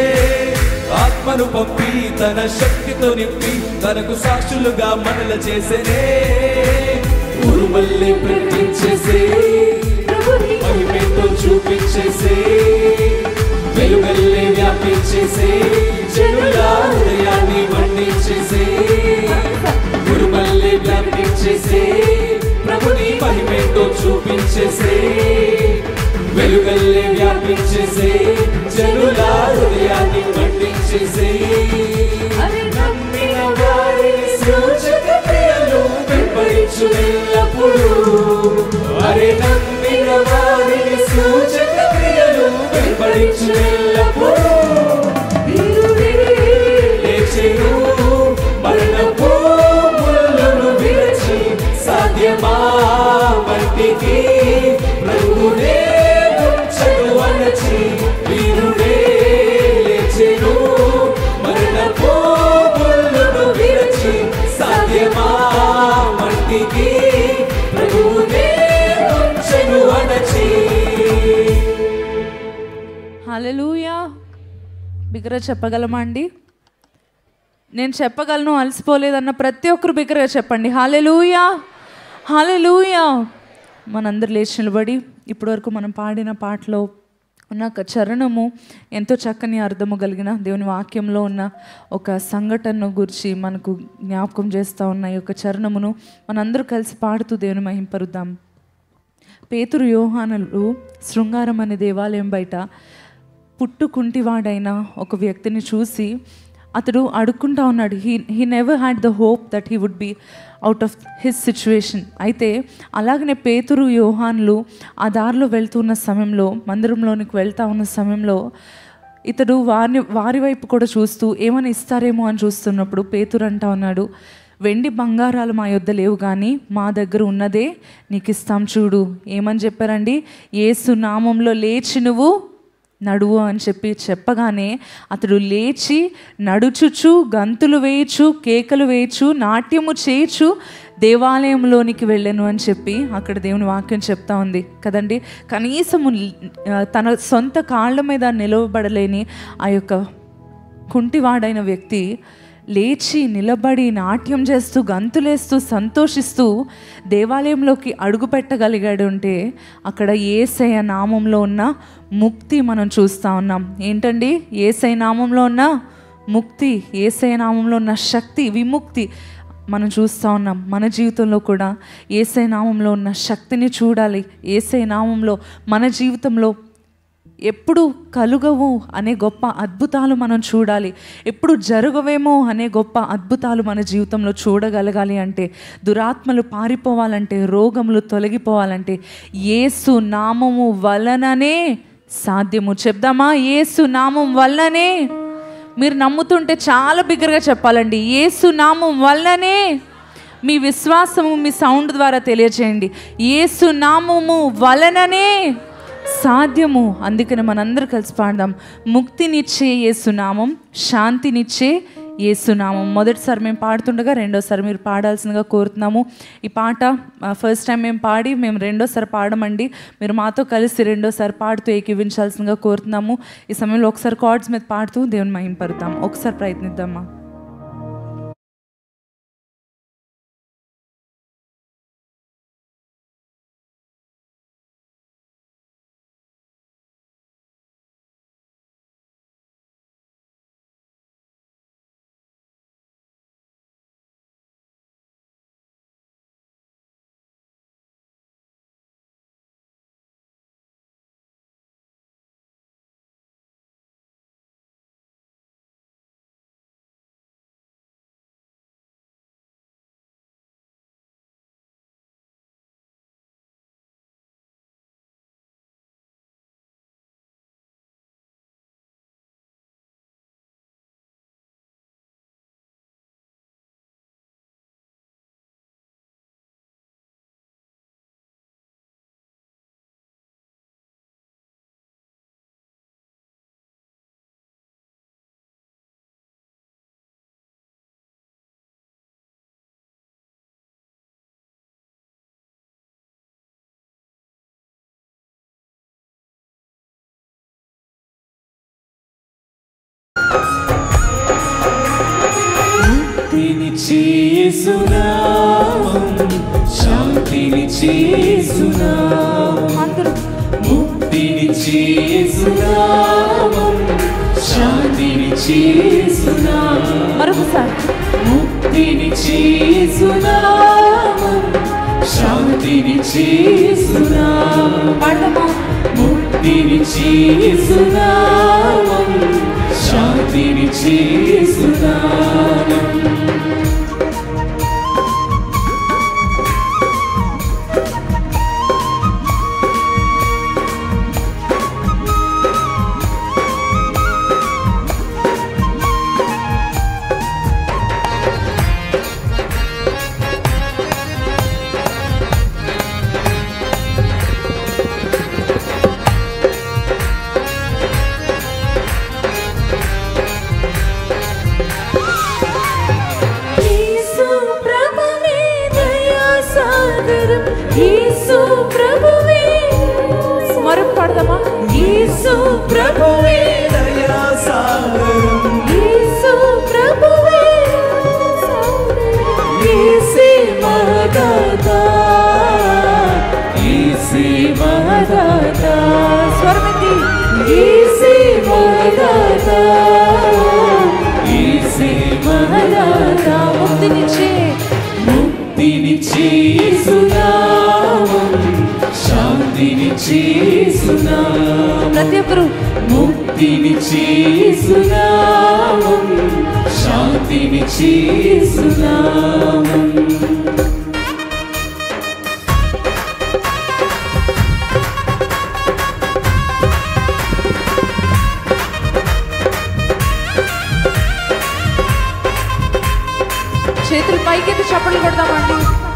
ఆత్మను పంపి తన శక్తితో నింపి తనకు సాక్షులుగా మనల చేసేనే ఉరుమల్లి ప్రకటించేసే మహిమేంటో చూపించేసే వెలుగల్లే వ్యాపించేసే జనుల హృదయాన్ని మండించేసే ఉరుమల్లి వ్యాపించేసే ప్రభుని మహిమేంటో చూ చూపించేసే వెలుగల్లే వ్యాపించేసే జనుల హృదయాన్ని పండించేసే అరే నమ్మిన వారి సూచక క్రియలు వెంబడించు ఎల్లప్పుడూ అరే నమ్మిన వారి సూచక క్రియలు వెంబడించు ఎల్లప్పుడూ వీరుడే లేచెను మరణపు ముళ్ళను విరచి సాధ్యమా మట్టికి ప్రభునే ఉంచడు అనచి వీరుడే లేచెను మరణపు ముళ్ళను విరచి సాధ్యమా మట్టికి ప్రభునే ఉంచడు అనచి హల్లెలూయా బిగ్గరగా చెప్పగలమా అండి నేను చెప్పగలను అలసిపోలేదన్న ప్రతి ఒక్కరు బిగ్గరగా చెప్పండి హాలెలూయా హాలెలూయా మనందరు లేచి నిలబడి ఇప్పటివరకు మనం పాడిన పాటలో ఉన్న ఒక చరణము ఎంతో చక్కని అర్థము కలిగిన దేవుని వాక్యంలో ఉన్న ఒక సంఘటనను గురించి మనకు జ్ఞాపకం చేస్తూ ఉన్న ఈ యొక్క చరణమును మనందరూ కలిసి పాడుతూ దేవుని మహింపరుద్దాం పేతురు యోహానులు శృంగారం అనే దేవాలయం బయట పుట్టుకుంటివాడైన ఒక వ్యక్తిని చూసి అతడు అడుక్కుంటా ఉన్నాడు he he never had the hope that he would be out of his situation అయితే అలాగనే పేతురు యోహాన్లు ఆ దారిలో వెళ్తున్న సమయంలో మందిరంలోనికి వెళ్తా ఉన్న సమయంలో ఇతడు వారిని వారి వైపు కూడా చూస్తూ ఏమైనా ఇస్తారేమో అని చూస్తున్నప్పుడు పేతురు అంటా ఉన్నాడు వెండి బంగారాలు మా యొద్ద లేవు కానీ మా దగ్గర ఉన్నదే నీకు ఇస్తాం చూడు ఏమని చెప్పారండి ఏసు నామంలో లేచి నువ్వు నడువు అని చెప్పి చెప్పగానే అతడు లేచి నడుచుచు గంతులు వేయచు కేకలు వేయచు నాట్యము చేయచు దేవాలయంలోనికి వెళ్ళాను అని చెప్పి అక్కడ దేవుని వాక్యం చెప్తా ఉంది కదండి కనీసము ఆ, తన సొంత కాళ్ళ మీద నిలవబడలేని ఆ యొక్క కుంటివాడైన వ్యక్తి లేచి నిలబడి నాట్యం చేస్తూ గంతులేస్తూ సంతోషిస్తూ దేవాలయంలోకి అడుగు పెట్టగలిగాడు అంటే అక్కడ ఏసయ నామంలో ఉన్న ముక్తి మనం చూస్తూ ఉన్నాం ఏంటండి ఏసై నామంలో ఉన్న ముక్తి ఏసయ నామంలో ఉన్న శక్తి విముక్తి మనం చూస్తూ ఉన్నాం మన జీవితంలో కూడా ఏసై నామంలో ఉన్న శక్తిని చూడాలి ఏసై నామంలో మన జీవితంలో ఎప్పుడు కలుగవు అనే గొప్ప అద్భుతాలు మనం చూడాలి ఎప్పుడు జరగవేమో అనే గొప్ప అద్భుతాలు మన జీవితంలో చూడగలగాలి అంటే దురాత్మలు పారిపోవాలంటే రోగములు తొలగిపోవాలంటే ఏసు నామము వలననే సాధ్యము చెప్దామా ఏసు నామం వల్లనే మీరు నమ్ముతుంటే చాలా బిగ్గరగా చెప్పాలండి ఏసు నామం వల్లనే మీ విశ్వాసము మీ సౌండ్ ద్వారా తెలియచేయండి ఏసు నామము వలననే సాధ్యము అందుకని మనందరూ కలిసి పాడదాం ముక్తినిచ్చే ఏసునామం శాంతినిచ్చే ఏసునామం మొదటిసారి మేము పాడుతుండగా రెండోసారి మీరు పాడాల్సిందిగా కోరుతున్నాము ఈ పాట ఫస్ట్ టైం మేము పాడి మేము రెండోసారి పాడమండి మీరు మాతో కలిసి రెండోసారి పాడుతూ ఏకీవించాల్సిందిగా కోరుతున్నాము ఈ సమయంలో ఒకసారి కార్డ్స్ మీద పాడుతూ దేవుని మహింపరుతాం ఒకసారి ప్రయత్నిద్దామా ముక్తినిచ్చి యేసునామం శాంతినిచ్చి యేసునామం అందరూ ముక్తినిచ్చి యేసునామం శాంతినిచ్చి యేసునామం మరొకసారి ముక్తినిచ్చి యేసునామం శాంతి శాంతినిచ్చి సునామం పాడదామా ముక్తినిచ్చి సునామం శాంతినిచ్చి సునామం యేసు ప్రభువే దయా సాగరం యేసు ప్రభువే మరొక పాడదామా యేసు ప్రభువే దయా సాగరం యేసు ప్రభువే యేసే మహదాత ఈసి మహదాత స్వరమెత్తి యేసే మహదాత ఈసి మహదాత ముక్తినిచ్చే ముక్తినిచ్చి సునామం శాంతినిచ్చి సునామం ప్రతి ఒక్కరు ముక్తినిచ్చి సునామం శాంతినిచ్చి సునామం చేతులు పైకెత్తి చప్పట్లు కొడదామండి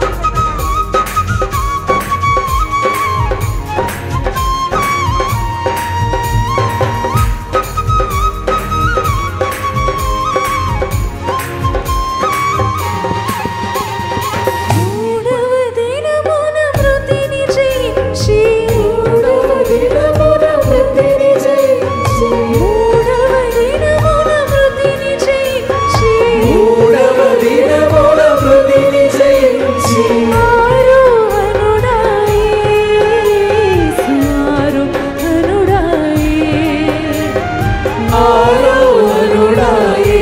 మూడవ దినమున మృతిని జయించి మూడవ దినమున మృతిని జయించి మూడవ దినమున మృతిని జయించి మూడవ దినమున మృతిని జయించి ఆరోహణుడాయే, ఆరోహణుడాయే. ఆరోహణుడాయే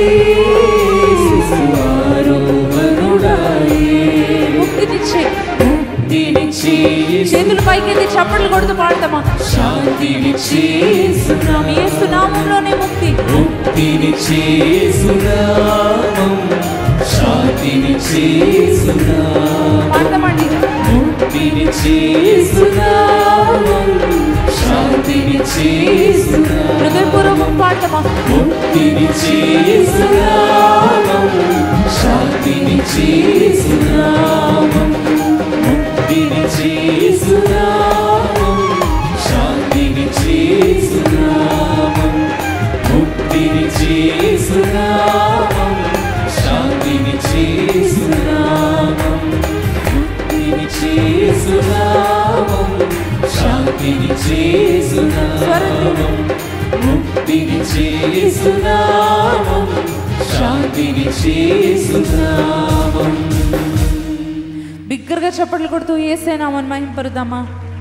ఆరోహణుడాయే ముక్తినిచ్చే ముక్తినిచ్చి చేతులు పైకెత్తి చప్పట్లు కొడుతూ పాడతామా శాంతినిచ్చి సునామం ఏ సునామంలోనే ముక్తి ముక్తినిచ్చి సునామం శాంతినిచ్చి సునామం పాడతామండి ముక్తినిచ్చి సునామం శాంతినిచ్చి సునామం హృదయపూర్వకం పాడతామా ముక్తినిచ్చి సునామం శాంతినిచ్చి సునామం ముక్తినిచ్చి సునామం శాంతినిచ్చి సునామం ముక్తినిచ్చి సునామం శాంతినిచ్చి సునామం ముక్తినిచ్చి సునామం శాంతినిచ్చి సునామం ముక్తినిచ్చి సునామం శాంతినిచ్చి సునామం బిగ్గరగా చప్పట్లు కొడుతూ ఏసైనామని మహింపరుదామా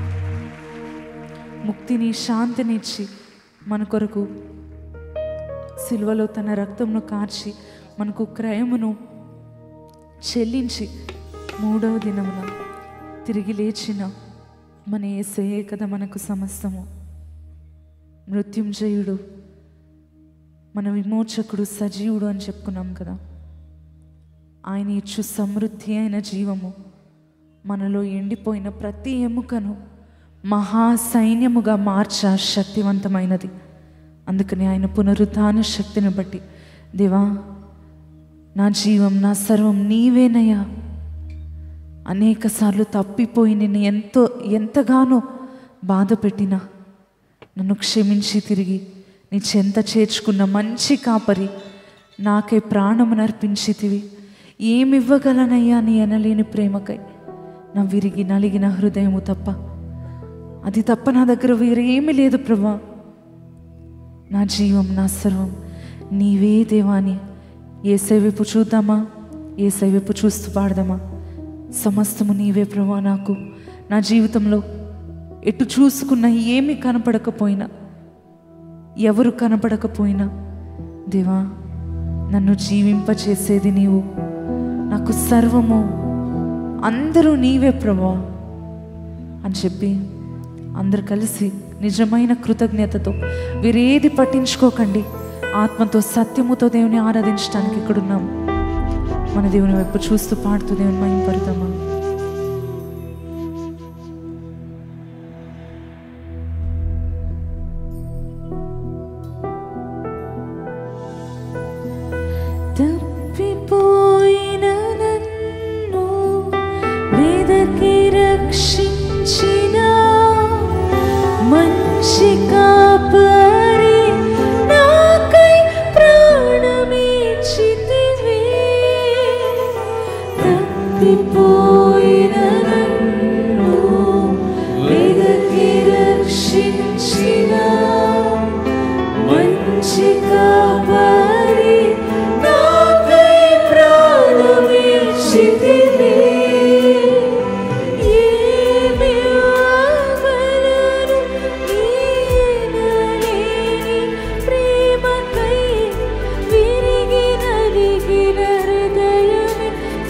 ముక్తిని శాంతినిచ్చి మన కొరకు సిలువలో తన రక్తంను కార్చి మనకు క్రయమును చెల్లించి మూడవ దినమున తిరిగి లేచిన మన ఏసయే కదా మనకు సమస్తము మృత్యుంజయుడు మన విమోచకుడు సజీవుడు అని చెప్పుకున్నాం కదా ఆయన ఇచ్చు సమృద్ధి అయిన జీవము మనలో ఎండిపోయిన ప్రతి ఎముకను మహా సైన్యముగా మార్చ శక్తివంతమైనది అందుకని ఆయన పునరుత్థాన శక్తిని బట్టి దేవా నా జీవం నా సర్వం నీవేనయ్యా అనేక సార్లు తప్పిపోయి నిన్ను ఎంతో ఎంతగానో బాధ పెట్టినా నన్ను క్షమించి తిరిగి నీ చెంత చేర్చుకున్న మంచి కాపరి నాకై ప్రాణమును అర్పించితివి ఏమివ్వగలనయ్యా నీ అనలేని ప్రేమకై నా విరిగి నలిగిన హృదయము తప్ప అది తప్ప నా దగ్గర వేరే ఏమీ లేదు ప్రభా నా జీవం నా సర్వం నీవే దేవాని ఏ వైపు చూద్దామా ఏ వైపు చూస్తూ పాడదామా సమస్తము నీవే ప్రభా నాకు నా జీవితంలో ఎటు చూసుకున్నా ఏమీ కనపడకపోయినా ఎవరు కనపడకపోయినా దేవా నన్ను జీవింపచేసేది నీవు నాకు సర్వము అందరూ నీవే ప్రభా అని చెప్పి అందరు కలిసి నిజమైన కృతజ్ఞతతో వీరేది పట్టించుకోకండి ఆత్మతో సత్యముతో దేవుని ఆరాధించడానికి ఇక్కడ ఉన్నాం మన దేవుని వైపు చూస్తూ పాడుతూ దేవుని మహింపడతామా తప్పిపోయిన నన్ను వెదకి రక్షించిన మంచి కాపరి నాకై ప్రాణమిచ్చితివే తప్పిపోయిన నన్ను వెదకి రక్షించిన మంచి కాపరి నాకై ప్రాణమిచ్చితివే ఏమి ఆగలను ఈయనలేని ప్రేమకై విరిగి నలిగిన హృదయమే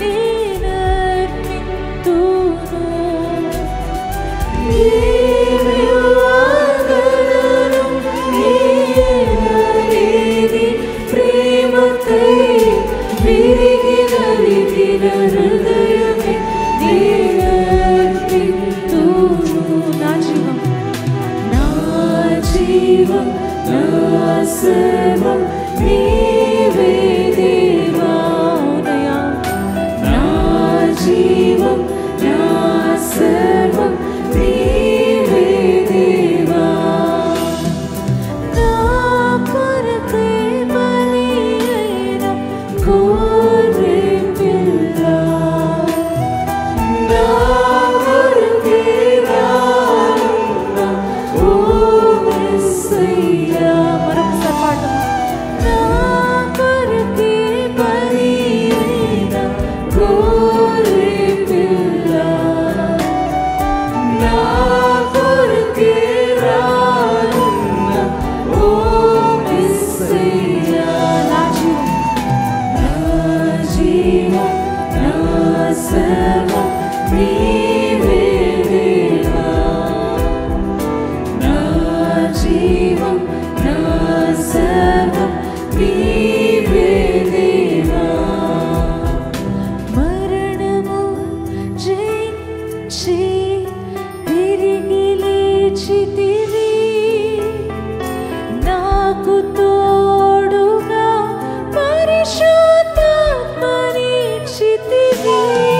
నేనర్పింతును ఏమి ఆగలను ఈయనలేని ప్రేమకై విరిగి నలిగిన హృదయమే నేనర్పింతును నా జీవం నా జీవం నా సర్వం నీవే దేవా ఉదయా నా జీవం నా సర్వం నీవే దేవా నా కొరకే బలి అయిన గొర్రె పిల్ల నా కొరకే రాయున్న ఓ మెస్సయ్యా. మరొకసారి పాడదామా? నా కొరకే బలి అయిన గొర్రె పిల్ల. నా కొరకే రాయున్న ఓ మెస్సయ్యా. నా జీవం నా జీవం నా సర్వం నీవే దేవా నా జీవం నా సర్వం నీవే దేవా మరణము జయించి తిరిగి లేచితివి నాకు తోడుగా పరిశుద్ధాత్మనిచ్చితివి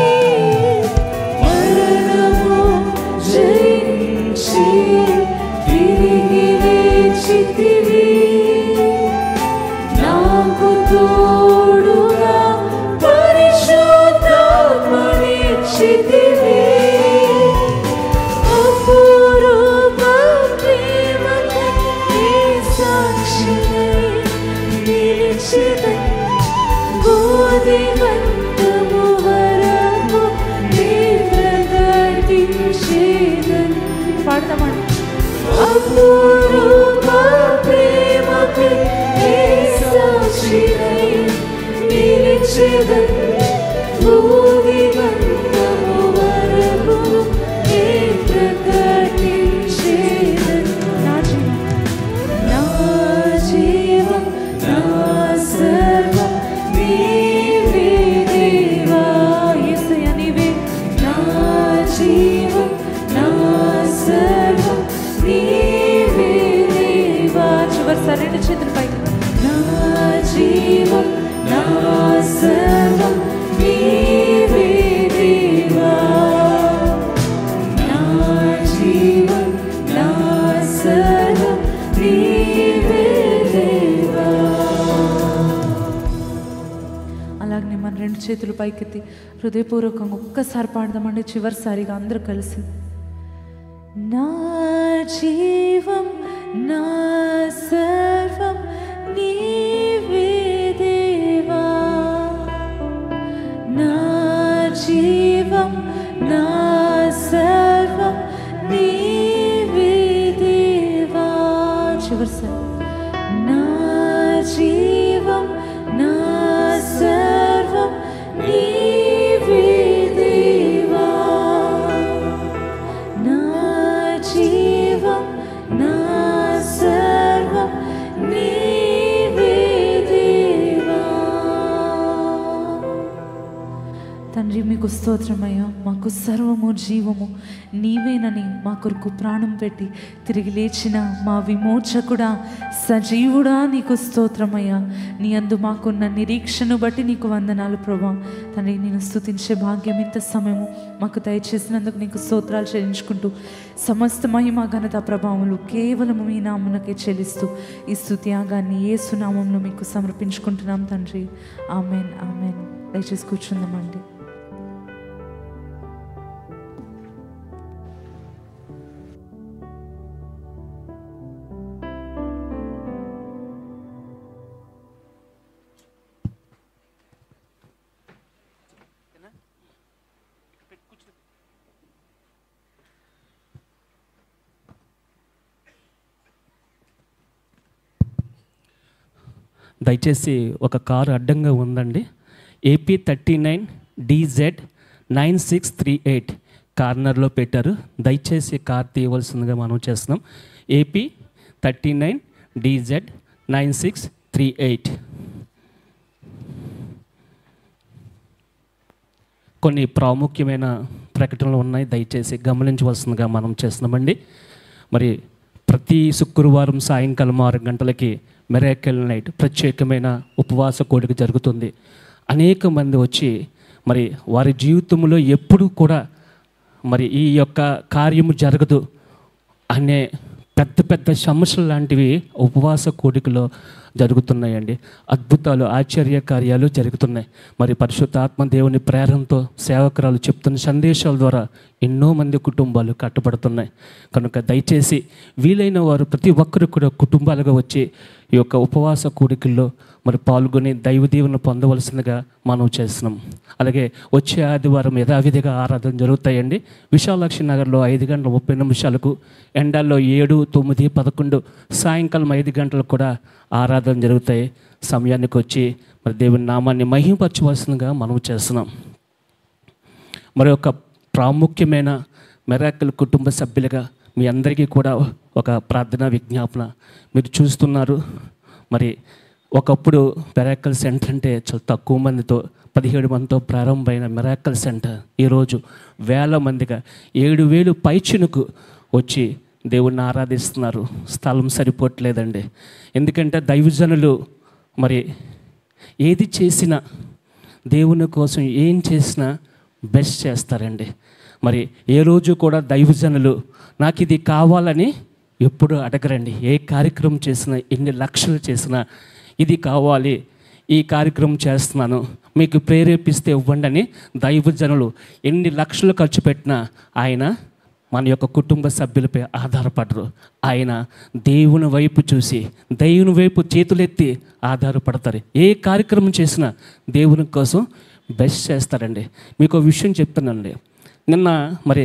మరణము జయించి తిరిగి లేచితివి నాకు తోడుగా పరిశుద్ధాత్మనిచ్చితివి అపురూప ప్రేమకు నీ సాక్షినై నిలిచెదన్. బోధివంతము వరకు నీ ప్రకటించేదన్. పాడతామండి అపురూప ప్రేమకు నీ సాక్షినై నిలిచెదన్. బోధివంతము వరకు నీ ప్రకటించేదన్. నా జీవం నా జీవం నా సర్వం నీవే దేవా యేసయ్య నీవే నా జీవం నా సర్వం నీవే దేవా చివరిసారి రెండు చేతులు పైకి నా జీవం నా సర్వం నీవే దేవా నా జీవం నా సర్వం నీవే దేవా అలాగనే మన రెండు చేతులు పైకెత్తి హృదయపూర్వకంగా ఒక్కసారి పాడదామండి చివరిసారిగా అందరూ కలిసి నా జీవం నా సర్వం నీవే దేవా నా జీవం నా సర్వం నీవే దేవా చివరిసారి నా జీవం నా సర్వం నీవే దేవా నా స్తోత్రమయ్యా మాకు సర్వము జీవము నీవేనని మా కొరకు ప్రాణం పెట్టి తిరిగి లేచిన మా విమోచకుడా సజీవుడా నీకు స్తోత్రమయ్యా నీ అందు మాకున్న నిరీక్షను బట్టి నీకు వందనాలు ప్రభా తండ్రి నేను స్తుతించే భాగ్యం ఇంత సమయము మాకు దయచేసినందుకు నీకు స్తోత్రాలు చెల్లించుకుంటూ సమస్త మహిమ ఘనత ప్రభావములు కేవలము మీ నామునకే చెల్లిస్తూ ఈ స్తుత్యాగాన్ని ఏ సునామంలో మీకు సమర్పించుకుంటున్నాం తండ్రి ఆమెన్ ఆమెన్ దయచేసి కూర్చుందామండి దయచేసి ఒక కారు అడ్డంగా ఉందండి AP thirty nine DZ nine six three eight కార్నర్లో పెట్టారు దయచేసి కార్ తీయవలసిందిగా మనం చేస్తున్నాం AP thirty nine DZ nine six three eight కొన్ని ప్రాముఖ్యమైన ప్రకటనలు ఉన్నాయి దయచేసి గమనించవలసిందిగా మనం చేస్తున్నామండి మరి ప్రతి శుక్రవారం సాయంకాలం ఆరు గంటలకి మెరాకెల్ నైట్ ప్రత్యేకమైన ఉపవాస కోడిక జరుగుతుంది అనేక మంది వచ్చి మరి వారి జీవితంలో ఎప్పుడూ కూడా మరి ఈ యొక్క కార్యము జరగదు అనే పెద్ద పెద్ద సమస్యలు లాంటివి ఉపవాస కోడికలో జరుగుతున్నాయండి అద్భుతాలు ఆశ్చర్య కార్యాలు జరుగుతున్నాయి మరి పరిశుద్ధాత్మ దేవుని ప్రేరణతో సేవకురాలు చెప్తున్న సందేశాల ద్వారా ఎన్నో మంది కుటుంబాలు కట్టబడుతున్నాయి కనుక దయచేసి వీలైన వారు ప్రతి ఒక్కరు కూడా కుటుంబాలుగా వచ్చి ఈ యొక్క ఉపవాస కూడికల్లో మరి పాల్గొని దైవ దీవెన పొందవలసిందిగా మనం చేస్తున్నాం అలాగే వచ్చే ఆదివారం యథావిధిగా ఆరాధన జరుగుతాయండి విశాలాక్షి నగర్లో ఐదు గంటల ముప్పై నిమిషాలకు ఎండాల్లో ఏడు తొమ్మిది పదకొండు సాయంకాలం ఐదు గంటలకు కూడా ఆరాధన జరుగుతాయి సమయానికి వచ్చి మరి దేవుని నామాన్ని మహింపరచవలసిందిగా మనం చేస్తున్నాం మరి ఒక ప్రాముఖ్యమైన మెరాకిల్ కుటుంబ సభ్యులుగా మీ అందరికీ కూడా ఒక ప్రార్థనా విజ్ఞాపన మీరు చూస్తున్నారు మరి ఒకప్పుడు మెరాకల్ సెంటర్ అంటే చాలా తక్కువ మందితో పదిహేడు మందితో ప్రారంభమైన మెరాకల్ సెంటర్ ఈరోజు వేల మందిగా ఏడు వేలు పైచునుకు వచ్చి దేవుణ్ణి ఆరాధిస్తున్నారు స్థలం సరిపోవట్లేదండి ఎందుకంటే దైవజనులు మరి ఏది చేసినా దేవుని కోసం ఏం చేసినా బెస్ట్ చేస్తారండి మరి ఏ రోజు కూడా దైవజనులు నాకు ఇది కావాలని ఎప్పుడు అడగరండి ఏ కార్యక్రమం చేసినా ఎన్ని లక్షలు చేసినా ఇది కావాలి ఈ కార్యక్రమం చేస్తున్నాను మీకు ప్రేరేపిస్తే ఇవ్వండి అని దైవజనులు ఎన్ని లక్షలు ఖర్చు పెట్టినా ఆయన మన యొక్క కుటుంబ సభ్యులపై ఆధారపడరు ఆయన దేవుని వైపు చూసి దేవుని వైపు చేతులెత్తి ఆధారపడతారు ఏ కార్యక్రమం చేసినా దేవుని కోసం బెస్ట్ చేస్తారండి మీకు ఒక విషయం చెప్తానండి నిన్న మరి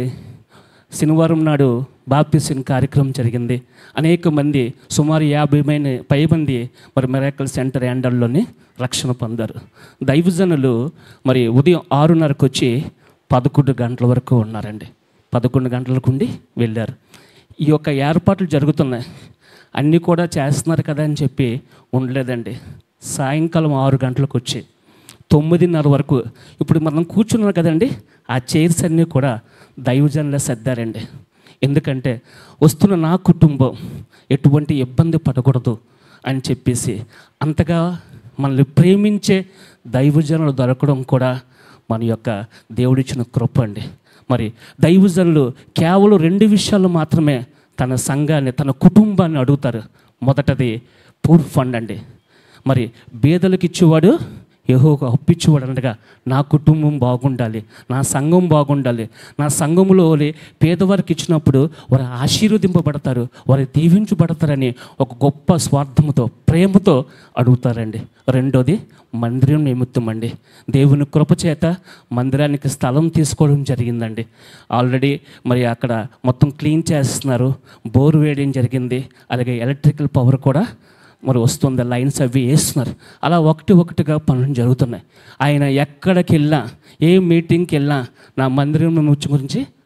శనివారం నాడు బాప్తిసిన్ కార్యక్రమం జరిగింది అనేక మంది సుమారు యాభై మంది పై మంది మరి మెరాకల్ సెంటర్ యాండల్లోని రక్షణ పొందారు దైవజనులు మరి ఉదయం ఆరున్నరకు వచ్చి పదకొండు గంటల వరకు ఉన్నారండి పదకొండు గంటలకు ఉండి వెళ్ళారు ఈ యొక్క ఏర్పాట్లు జరుగుతున్నాయి అన్నీ కూడా చేస్తున్నారు కదా అని చెప్పి ఉండలేదండి సాయంకాలం ఆరు గంటలకు వచ్చి తొమ్మిదిన్నర వరకు ఇప్పుడు మనం కూర్చున్నాం కదండి ఆ చైర్స్ అన్నీ కూడా దైవజనులే సర్దారండి ఎందుకంటే వస్తున్న నా కుటుంబం ఎటువంటి ఇబ్బంది పడకూడదు అని చెప్పేసి అంతగా మనల్ని ప్రేమించే దైవజనులు దొరకడం కూడా మన యొక్క దేవుడిచ్చిన కృప అండి మరి దైవజనులు కేవలం రెండు విషయాలు మాత్రమే తన సంఘాన్ని తన కుటుంబాన్ని అడుగుతారు మొదటది పూర్ ఫండ్ అండి మరి బీదలకు ఇచ్చేవాడు యెహోవా అప్పిచ్చేవాడు అనగా నా కుటుంబం బాగుండాలి నా సంఘం బాగుండాలి నా సంఘములో వాళ్ళి పేదవారికి ఇచ్చినప్పుడు వారు ఆశీర్వదింపబడతారు వారు దీవించబడతారని ఒక గొప్ప స్వార్థముతో ప్రేమతో అడుగుతారండి రెండోది మందిరం నిమిత్తం అండి దేవుని కృపచేత మందిరానికి స్థలం తీసుకోవడం జరిగిందండి ఆల్రెడీ మరి అక్కడ మొత్తం క్లీన్ చేస్తున్నారు బోర్ వేయడం జరిగింది అలాగే ఎలక్ట్రికల్ పవర్ కూడా మరి వస్తుంది లైన్స్ అవి వేస్తున్నారు అలా ఒకటి ఒకటిగా పనులు జరుగుతున్నాయి ఆయన ఎక్కడికి వెళ్ళినా ఏ మీటింగ్కి వెళ్ళినా నా మందిరం గురించి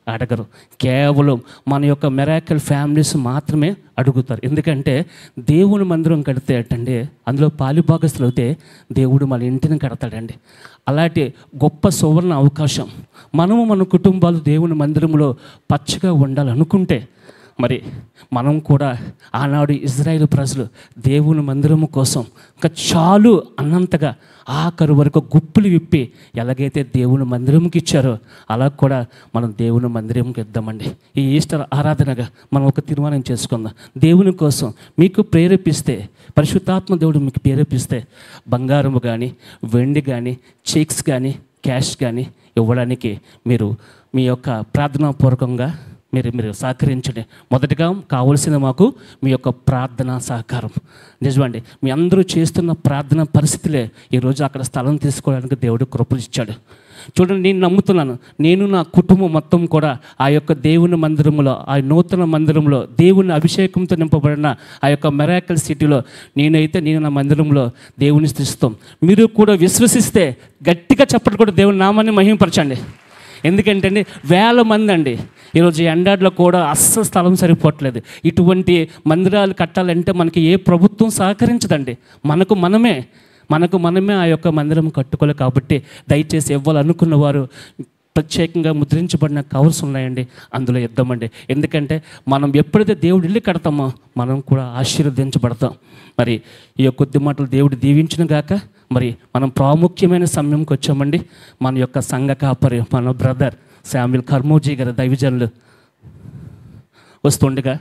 అడగరు కేవలం మన యొక్క మెరాకల్ ఫ్యామిలీస్ మాత్రమే అడుగుతారు ఎందుకంటే దేవుని మందిరం కడితే అటండి అందులో పాలిభాగస్తులు అయితే దేవుడు మన ఇంటిని కడతాడండి అలాంటి గొప్ప సువర్ణ అవకాశం మనము మన కుటుంబాలు దేవుని మందిరంలో పచ్చగా ఉండాలనుకుంటే మరి మనం కూడా ఆనాడు ఇజ్రాయేల్ ప్రజలు దేవుని మందిరము కోసం ఇంకా చాలు అన్నంతగా ఆఖరు వరకు గుప్పులు విప్పి ఎలాగైతే దేవుని మందిరంకి ఇచ్చారో అలా కూడా మనం దేవుని మందిరంకి ఇద్దామండి ఈ ఈస్టర్ ఆరాధనగా మనం ఒక తీర్మానం చేసుకుందాం దేవుని కోసం మీకు ప్రేరేపిస్తే పరిశుద్ధాత్మ దేవుడు మీకు ప్రేరేపిస్తే బంగారము కానీ వెండి కానీ చెక్స్ కానీ క్యాష్ కానీ ఇవ్వడానికి మీరు మీ యొక్క ప్రార్థనాపూర్వకంగా మీరు మీరు సహకరించండి మొదటగా కావలసిన మాకు మీ యొక్క ప్రార్థన సహకారం నిజమండి మీ అందరూ చేస్తున్న ప్రార్థన పరిస్థితులే ఈరోజు అక్కడ స్థలం తీసుకోవడానికి దేవుడు కృపలు ఇచ్చాడు చూడండి నేను నమ్ముతున్నాను నేను నా కుటుంబం మొత్తం కూడా ఆ యొక్క దేవుని మందిరంలో ఆ నూతన మందిరంలో దేవుని అభిషేకంతో నింపబడిన ఆ యొక్క మెరాకల్ సిటీలో నేనైతే నేను నా మందిరంలో దేవుని స్థిస్తాం మీరు కూడా విశ్వసిస్తే గట్టిగా చెప్పడం కూడా దేవుని నామాన్ని మహిమపరచండి ఎందుకంటే అండి వేల మంది అండి ఈరోజు ఈ ఎండాడ్లో కూడా అస్సలు స్థలం సరిపోవట్లేదు ఇటువంటి మందిరాలు కట్టాలంటే మనకి ఏ ప్రభుత్వం సహకరించదండి మనకు మనమే మనకు మనమే ఆ యొక్క మందిరం కట్టుకోవాలి కాబట్టి దయచేసి ఇవ్వాలనుకున్న వారు ప్రత్యేకంగా ముద్రించబడిన కవర్స్ ఉన్నాయండి అందులో ఇద్దామండి ఎందుకంటే మనం ఎప్పుడైతే దేవుడు ఇల్లు కడతామో మనం కూడా ఆశీర్వదించబడతాం మరి ఈ యొక్క కొద్ది మాటలు దేవుడు దీవించిన గాక మరి మనం ప్రాముఖ్యమైన సమయంకి వచ్చామండి మన యొక్క సంఘ కాపరి మన బ్రదర్ శామ్యుల్ కర్మోజీ గారి దైవజనులు వస్తుండగా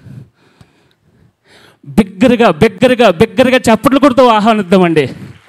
బిగ్గరగా బిగ్గరగా బిగ్గరగా చప్పట్లు కొడుతూ ఆహ్వానిద్దామండి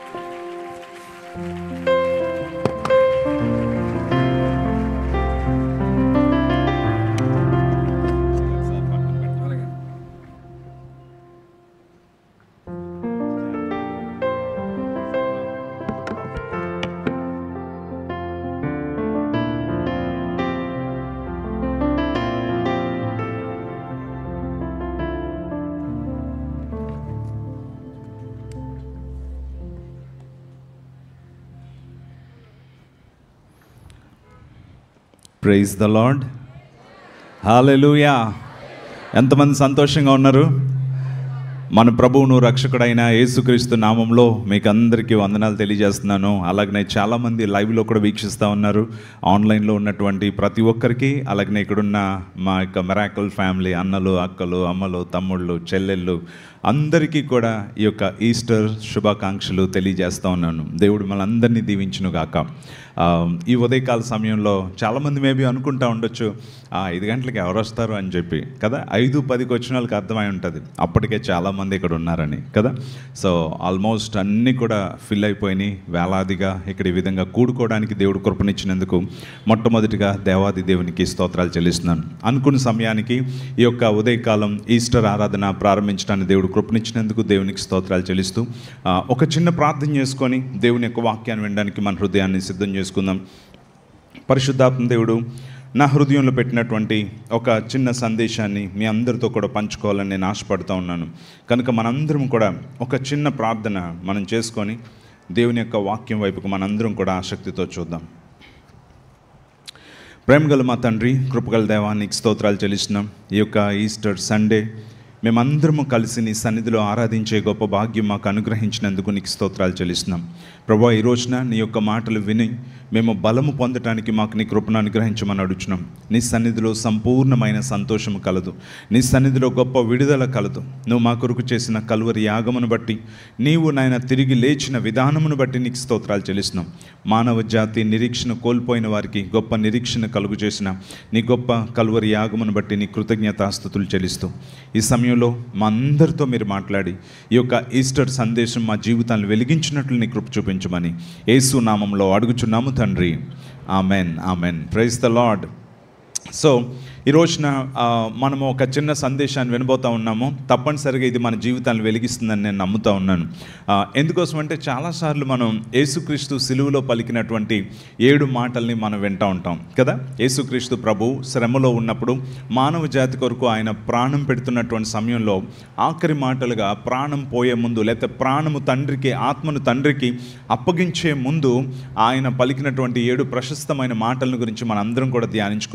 ప్రైజ్ ద లార్డ్ హాలెలూయా ఎంతమంది సంతోషంగా ఉన్నారు మన ప్రభువును రక్షకుడైన యేసుక్రీస్తు నామంలో మీకు అందరికీ వందనాలు తెలియజేస్తున్నాను అలాగనే చాలామంది లైవ్లో కూడా వీక్షిస్తూ ఉన్నారు ఆన్లైన్లో ఉన్నటువంటి ప్రతి ఒక్కరికి అలాగనే ఇక్కడున్న మా యొక్క మెరాకల్ ఫ్యామిలీ అన్నలు అక్కలు అమ్మలు తమ్ముళ్ళు చెల్లెళ్ళు అందరికీ కూడా ఈ యొక్క ఈస్టర్ శుభాకాంక్షలు తెలియజేస్తూ ఉన్నాను దేవుడు మనందరినీ దీవించును గాక ఆ, ఈ ఉదయకాల సమయంలో చాలామంది మేబీ అనుకుంటా ఉండొచ్చు "ఆ, ఐదు గంటలకి ఎవరు వస్తారు అని చెప్పి కదా ఐదు పదికి వచ్చిన వాళ్ళకి అర్థమై ఉంటుంది అప్పటికే చాలామంది ఇక్కడ ఉన్నారని కదా సో ఆల్మోస్ట్ అన్నీ కూడా ఫిల్ అయిపోయినాయి వేలాదిగా ఇక్కడ ఈ విధంగా కూడుకోవడానికి దేవుడు కృపనిచ్చినందుకు మొట్టమొదటిగా దేవాది దేవునికి స్తోత్రాలు చెల్లిస్తున్నాను అనుకున్న సమయానికి ఈ యొక్క ఉదయకాలం ఈస్టర్ ఆరాధన ప్రారంభించడానికి దేవుడు కృపనిచ్చినందుకు దేవునికి స్తోత్రాలు చెల్లిస్తూ ఆ, ఒక చిన్న ప్రార్థన చేసుకొని దేవుని యొక్క వాక్యాన్ని వినడానికి మన హృదయాన్ని సిద్ధం చేసుకుందాం పరిశుద్ధాత్మ దేవుడు నా హృదయంలో పెట్టినటువంటి ఒక చిన్న సందేశాన్ని మీ అందరితో కూడా పంచుకోవాలని నేను ఆశపడుతూ ఉన్నాను కనుక మనందరం కూడా ఒక చిన్న ప్రార్థన మనం చేసుకొని దేవుని యొక్క వాక్యం వైపుకు మనందరం కూడా ఆసక్తితో చూద్దాం ప్రేమగల మా తండ్రి కృపగల దేవానికి స్తోత్రాలు చెల్లిస్తున్నాం ఈ యొక్క ఈస్టర్ సండే మేమందరము కలిసి నీ సన్నిధిలో ఆరాధించే గొప్ప భాగ్యం మాకు అనుగ్రహించినందుకు నీకు స్తోత్రాలు చెల్లిస్తున్నాం ప్రభా ఈ రోజున నీ యొక్క మాటలు విని మేము బలము పొందటానికి మాకు నీ కృపను అనుగ్రహించమని అడుగుచున్నాం నీ సన్నిధిలో సంపూర్ణమైన సంతోషము కలదు నీ సన్నిధిలో గొప్ప విడుదల కలదు నువ్వు మా కొరకు చేసిన కలువరి యాగమును బట్టి నీవు నాయన తిరిగి లేచిన విధానమును బట్టి నీకు స్తోత్రాలు చెల్లిస్తున్నాం మానవ జాతి నిరీక్షణ కోల్పోయిన వారికి గొప్ప నిరీక్షణ కలుగు చేసిన నీ గొప్ప కలువరి యాగమును బట్టి నీ కృతజ్ఞతాస్థుతులు చెల్లిస్తూ ఈ సమయంలో మా అందరితో మీరు మాట్లాడి ఈ యొక్క ఈస్టర్ సందేశం మా జీవితాన్ని వెలిగించినట్లు నీ కృప చూపించమని యేసు నామంలో అడుగుచున్నాము తండ్రి amen amen praise the lord so ఈ రోజున ఆ, మనము ఒక చిన్న సందేశాన్ని వినబోతా ఉన్నాము తప్పనిసరిగా ఇది మన జీవితాన్ని వెలిగిస్తుందని నేను నమ్ముతా ఉన్నాను ఆ, ఎందుకోసం అంటే చాలాసార్లు మనం యేసుక్రీస్తు సిలువలో పలికినటువంటి ఏడు మాటల్ని మనం వింటూ ఉంటాం కదా యేసుక్రీస్తు ప్రభు శ్రమలో ఉన్నప్పుడు మానవ జాతి కొరకు ఆయన ప్రాణం పెడుతున్నటువంటి సమయంలో ఆఖరి మాటలుగా ప్రాణం పోయే ముందు లేకపోతే ప్రాణము తండ్రికి ఆత్మను తండ్రికి అప్పగించే ముందు ఆయన పలికినటువంటి ఏడు ప్రశస్తమైన మాటలను గురించి మనందరం కూడా ధ్యానించుకున్నాం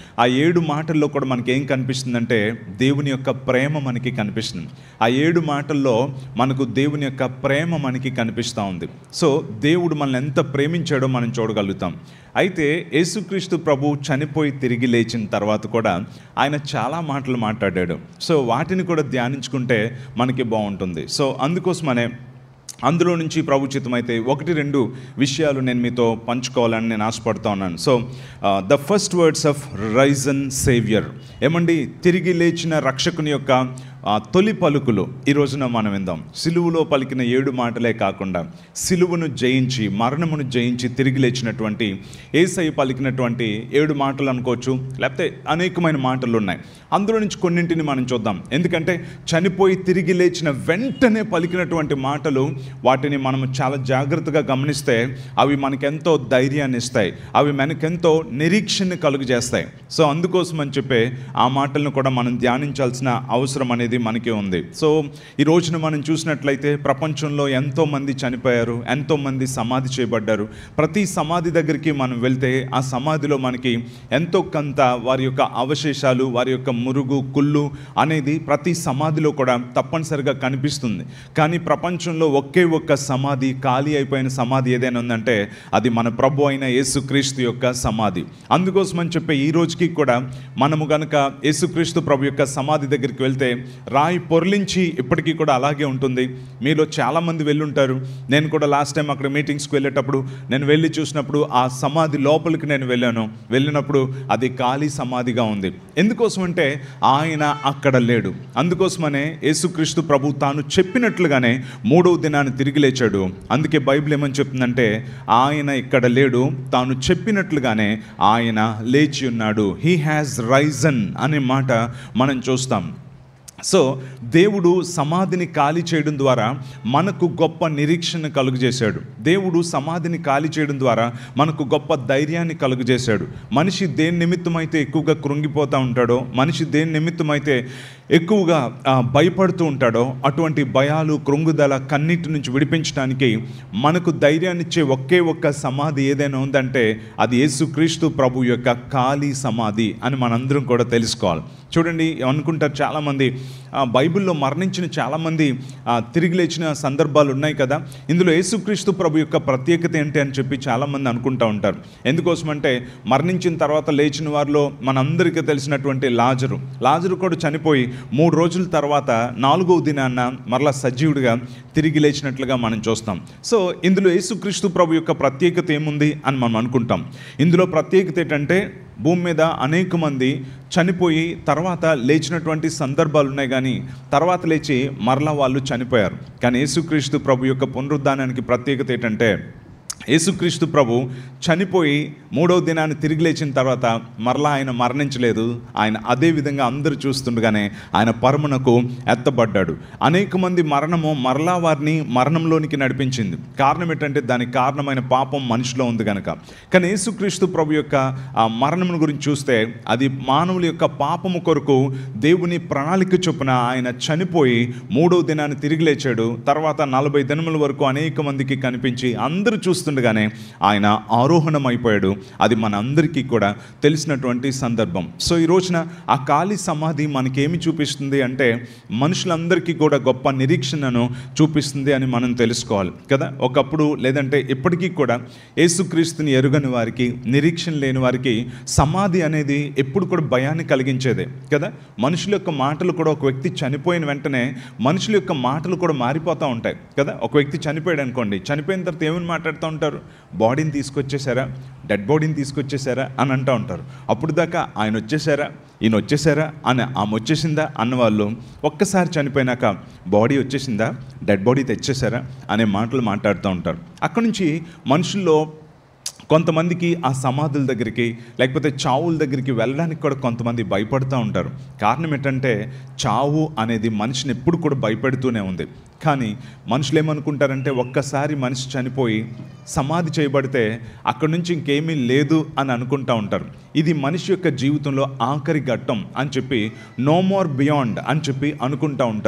ఆ ఏడు మాటల్లో కూడా మనకి ఏం కనిపిస్తుందంటే దేవుని యొక్క ప్రేమ మనకి కనిపిస్తుంది ఆ ఏడు మాటల్లో మనకు దేవుని యొక్క ప్రేమ మనకి కనిపిస్తూ ఉంది సో దేవుడు మనల్ని ఎంత ప్రేమించాడో మనం చూడగలుగుతాం అయితే యేసుక్రీస్తు ప్రభు చనిపోయి తిరిగి లేచిన తర్వాత కూడా ఆయన చాలా మాటలు మాట్లాడాడు సో వాటిని కూడా ధ్యానించుకుంటే మనకి బాగుంటుంది సో అందుకోసమనే అందులో నుంచి ప్రభుచితమైతే ఒకటి రెండు విషయాలు నేను మీతో పంచుకోవాలని నేను ఆశపడుతూ ఉన్నాను so the first words of risen saviour ఏమండి తిరిగి లేచిన రక్షకుని యొక్క ఆ, తొలి పలుకులు ఈ రోజున మనం విందాం సిలువులో పలికిన ఏడు మాటలే కాకుండా సిలువును జయించి మరణమును జయించి తిరిగి లేచినటువంటి ఏసై పలికినటువంటి ఏడు మాటలు అనుకోవచ్చు లేకపోతే అనేకమైన మాటలు ఉన్నాయి అందులో నుంచి కొన్నింటిని మనం చూద్దాం ఎందుకంటే చనిపోయి తిరిగి లేచిన వెంటనే పలికినటువంటి మాటలు వాటిని మనం చాలా జాగ్రత్తగా గమనిస్తే అవి మనకెంతో ధైర్యాన్ని ఇస్తాయి అవి మనకెంతో నిరీక్షణ కలుగు చేస్తాయి సో అందుకోసం అని చెప్పే ఆ మాటలను కూడా మనం ధ్యానించాల్సిన అవసరం అనేది మనకి ఉంది సో ఈ రోజున మనం చూసినట్లయితే ప్రపంచంలో ఎంతో మంది చనిపోయారు ఎంతో మంది సమాధి చేయబడ్డారు ప్రతి సమాధి దగ్గరికి మనం వెళ్తే ఆ సమాధిలో మనకి ఎంతో కొంత వారి యొక్క అవశేషాలు వారి యొక్క మురుగు కుళ్ళు అనేది ప్రతి సమాధిలో కూడా తప్పనిసరిగా కనిపిస్తుంది కానీ ప్రపంచంలో ఒకే ఒక్క సమాధి ఖాళీ అయిపోయిన సమాధి ఏదైనా ఉందంటే అది మన ప్రభు అయిన యేసుక్రీస్తు యొక్క సమాధి అందుకోసమని చెప్పి ఈ రోజుకి కూడా మనము గనుక యేసుక్రీస్తు ప్రభు యొక్క సమాధి దగ్గరికి వెళ్తే రాయి పొర్లించి ఇప్పటికీ కూడా అలాగే ఉంటుంది మీలో చాలామంది వెళ్ళుంటారు నేను కూడా లాస్ట్ టైం అక్కడ మీటింగ్స్కి వెళ్ళేటప్పుడు నేను వెళ్ళి చూసినప్పుడు ఆ సమాధి లోపలికి నేను వెళ్ళాను వెళ్ళినప్పుడు అది ఖాళీ సమాధిగా ఉంది ఎందుకోసం అంటే ఆయన అక్కడ లేడు అందుకోసమనే యేసుక్రీస్తు ప్రభు తాను చెప్పినట్లుగానే మూడవ దినాన్ని తిరిగి లేచాడు అందుకే బైబిల్ ఏమని చెప్తుందంటే ఆయన ఇక్కడ లేడు తాను చెప్పినట్లుగానే ఆయన లేచి ఉన్నాడు హీ హ్యాస్ రైజన్ అనే మాట మనం చూస్తాం సో దేవుడు సమాధిని ఖాళీ చేయడం ద్వారా మనకు గొప్ప నిరీక్షణ కలుగజేశాడు దేవుడు సమాధిని ఖాళీ చేయడం ద్వారా మనకు గొప్ప ధైర్యాన్ని కలుగజేశాడు మనిషి దేని నిమిత్తమైతే ఎక్కువగా కృంగిపోతూ ఉంటాడో మనిషి దేని నిమిత్తమైతే ఎక్కువగా ఆ, భయపడుతూ ఉంటాడో అటువంటి భయాలు కృంగుదల కన్నిటి నుంచి విడిపించడానికి మనకు ధైర్యాన్నిచ్చే ఒకే ఒక్క సమాధి ఏదైనా ఉందంటే అది యేసుక్రీస్తు ప్రభు యొక్క ఖాళీ సమాధి అని మనందరం కూడా తెలుసుకోవాలి చూడండి అనుకుంటారు చాలామంది ఆ, బైబిల్లో మరణించిన చాలామంది ఆ, తిరిగి లేచిన సందర్భాలు ఉన్నాయి కదా ఇందులో యేసుక్రీస్తు ప్రభు యొక్క ప్రత్యేకత ఏంటి అని చెప్పి చాలామంది అనుకుంటూ ఉంటారు ఎందుకోసమంటే మరణించిన తర్వాత లేచిన వారిలో మనందరికీ తెలిసినటువంటి లాజరు లాజరు కూడా చనిపోయి మూడు రోజుల తర్వాత నాలుగవ దినాన్న మరలా సజీవుడిగా తిరిగి లేచినట్లుగా మనం చూస్తాం సో ఇందులో యేసుక్రీస్తు ప్రభు యొక్క ప్రత్యేకత ఏముంది అని మనం అనుకుంటాం ఇందులో ప్రత్యేకత ఏంటంటే భూమి మీద అనేక మంది చనిపోయి తర్వాత లేచినటువంటి సందర్భాలు ఉన్నాయి కానీ తర్వాత లేచి మరలా వాళ్ళు చనిపోయారు కానీ యేసుక్రీస్తు ప్రభు యొక్క పునరుద్ధానానికి ప్రత్యేకత ఏంటంటే యేసుక్రీస్తు ప్రభు చనిపోయి మూడవ దినాన్ని తిరిగి లేచిన తర్వాత మరలా ఆయన మరణించలేదు ఆయన అదే విధంగా అందరూ చూస్తుండగానే ఆయన పరమునకు ఎత్తబడ్డాడు అనేక మంది మరణము మరలా వారిని మరణంలోనికి నడిపించింది కారణం ఏంటంటే దానికి కారణమైన పాపం మనిషిలో ఉంది కనుక కానీ యేసుక్రీస్తు ప్రభు యొక్క ఆ మరణం గురించి చూస్తే అది మానవుల యొక్క పాపము కొరకు దేవుని ప్రణాళిక చొప్పున ఆయన చనిపోయి మూడవ దినాన్ని తిరిగి లేచాడు తర్వాత నలభై దినముల వరకు అనేక మందికి కనిపించి అందరూ చూస్తుండగానే ఆయన ఆరోహణం అయిపోయాడు అది మన అందరికీ కూడా తెలిసినటువంటి సందర్భం సో ఈ రోజున ఆ ఖాళీ సమాధి మనకేమి చూపిస్తుంది అంటే మనుషులందరికీ కూడా గొప్ప నిరీక్షణను చూపిస్తుంది అని మనం తెలుసుకోవాలి కదా ఒకప్పుడు లేదంటే ఇప్పటికీ కూడా యేసుక్రీస్తుని ఎరుగని వారికి నిరీక్షణ లేని వారికి సమాధి అనేది ఎప్పుడు కూడా భయాన్ని కలిగించేదే కదా మనుషుల యొక్క మాటలు కూడా ఒక వ్యక్తి చనిపోయిన వెంటనే మనుషుల యొక్క మాటలు కూడా మారిపోతూ ఉంటాయి కదా ఒక వ్యక్తి చనిపోయాడు అనుకోండి చనిపోయిన తర్వాత ఏమని మాట్లాడుతూ ఉంటారు బాడీని తీసుకొచ్చేసారా డెడ్ బాడీని తీసుకొచ్చేసారా అని అంటూ ఉంటారు అప్పుడు దాకా ఆయన వచ్చేసారా ఈయన వచ్చేసారా అని ఆమె వచ్చేసిందా అన్నవాళ్ళు ఒక్కసారి చనిపోయినాక బాడీ వచ్చేసిందా డెడ్ బాడీ తెచ్చేసారా అనే మాటలు మాట్లాడుతూ ఉంటారు అక్కడి నుంచి మనుషుల్లో కొంతమందికి ఆ సమాధుల దగ్గరికి లేకపోతే చావుల దగ్గరికి వెళ్ళడానికి కూడా కొంతమంది భయపడుతూ ఉంటారు కారణం ఏంటంటే చావు అనేది మనిషిని ఎప్పుడు కూడా భయపెడుతూనే ఉంది కానీ మనుషులు ఏమనుకుంటారంటే ఒక్కసారి మనిషి చనిపోయి సమాధి చేయబడితే అక్కడి నుంచి ఇంకేమీ లేదు అని అనుకుంటా ఉంటారు ఇది మనిషి యొక్క జీవితంలో ఆఖరి ఘట్టం అని చెప్పి నో మోర్ బియాండ్ అని చెప్పి అనుకుంటా ఉంటారు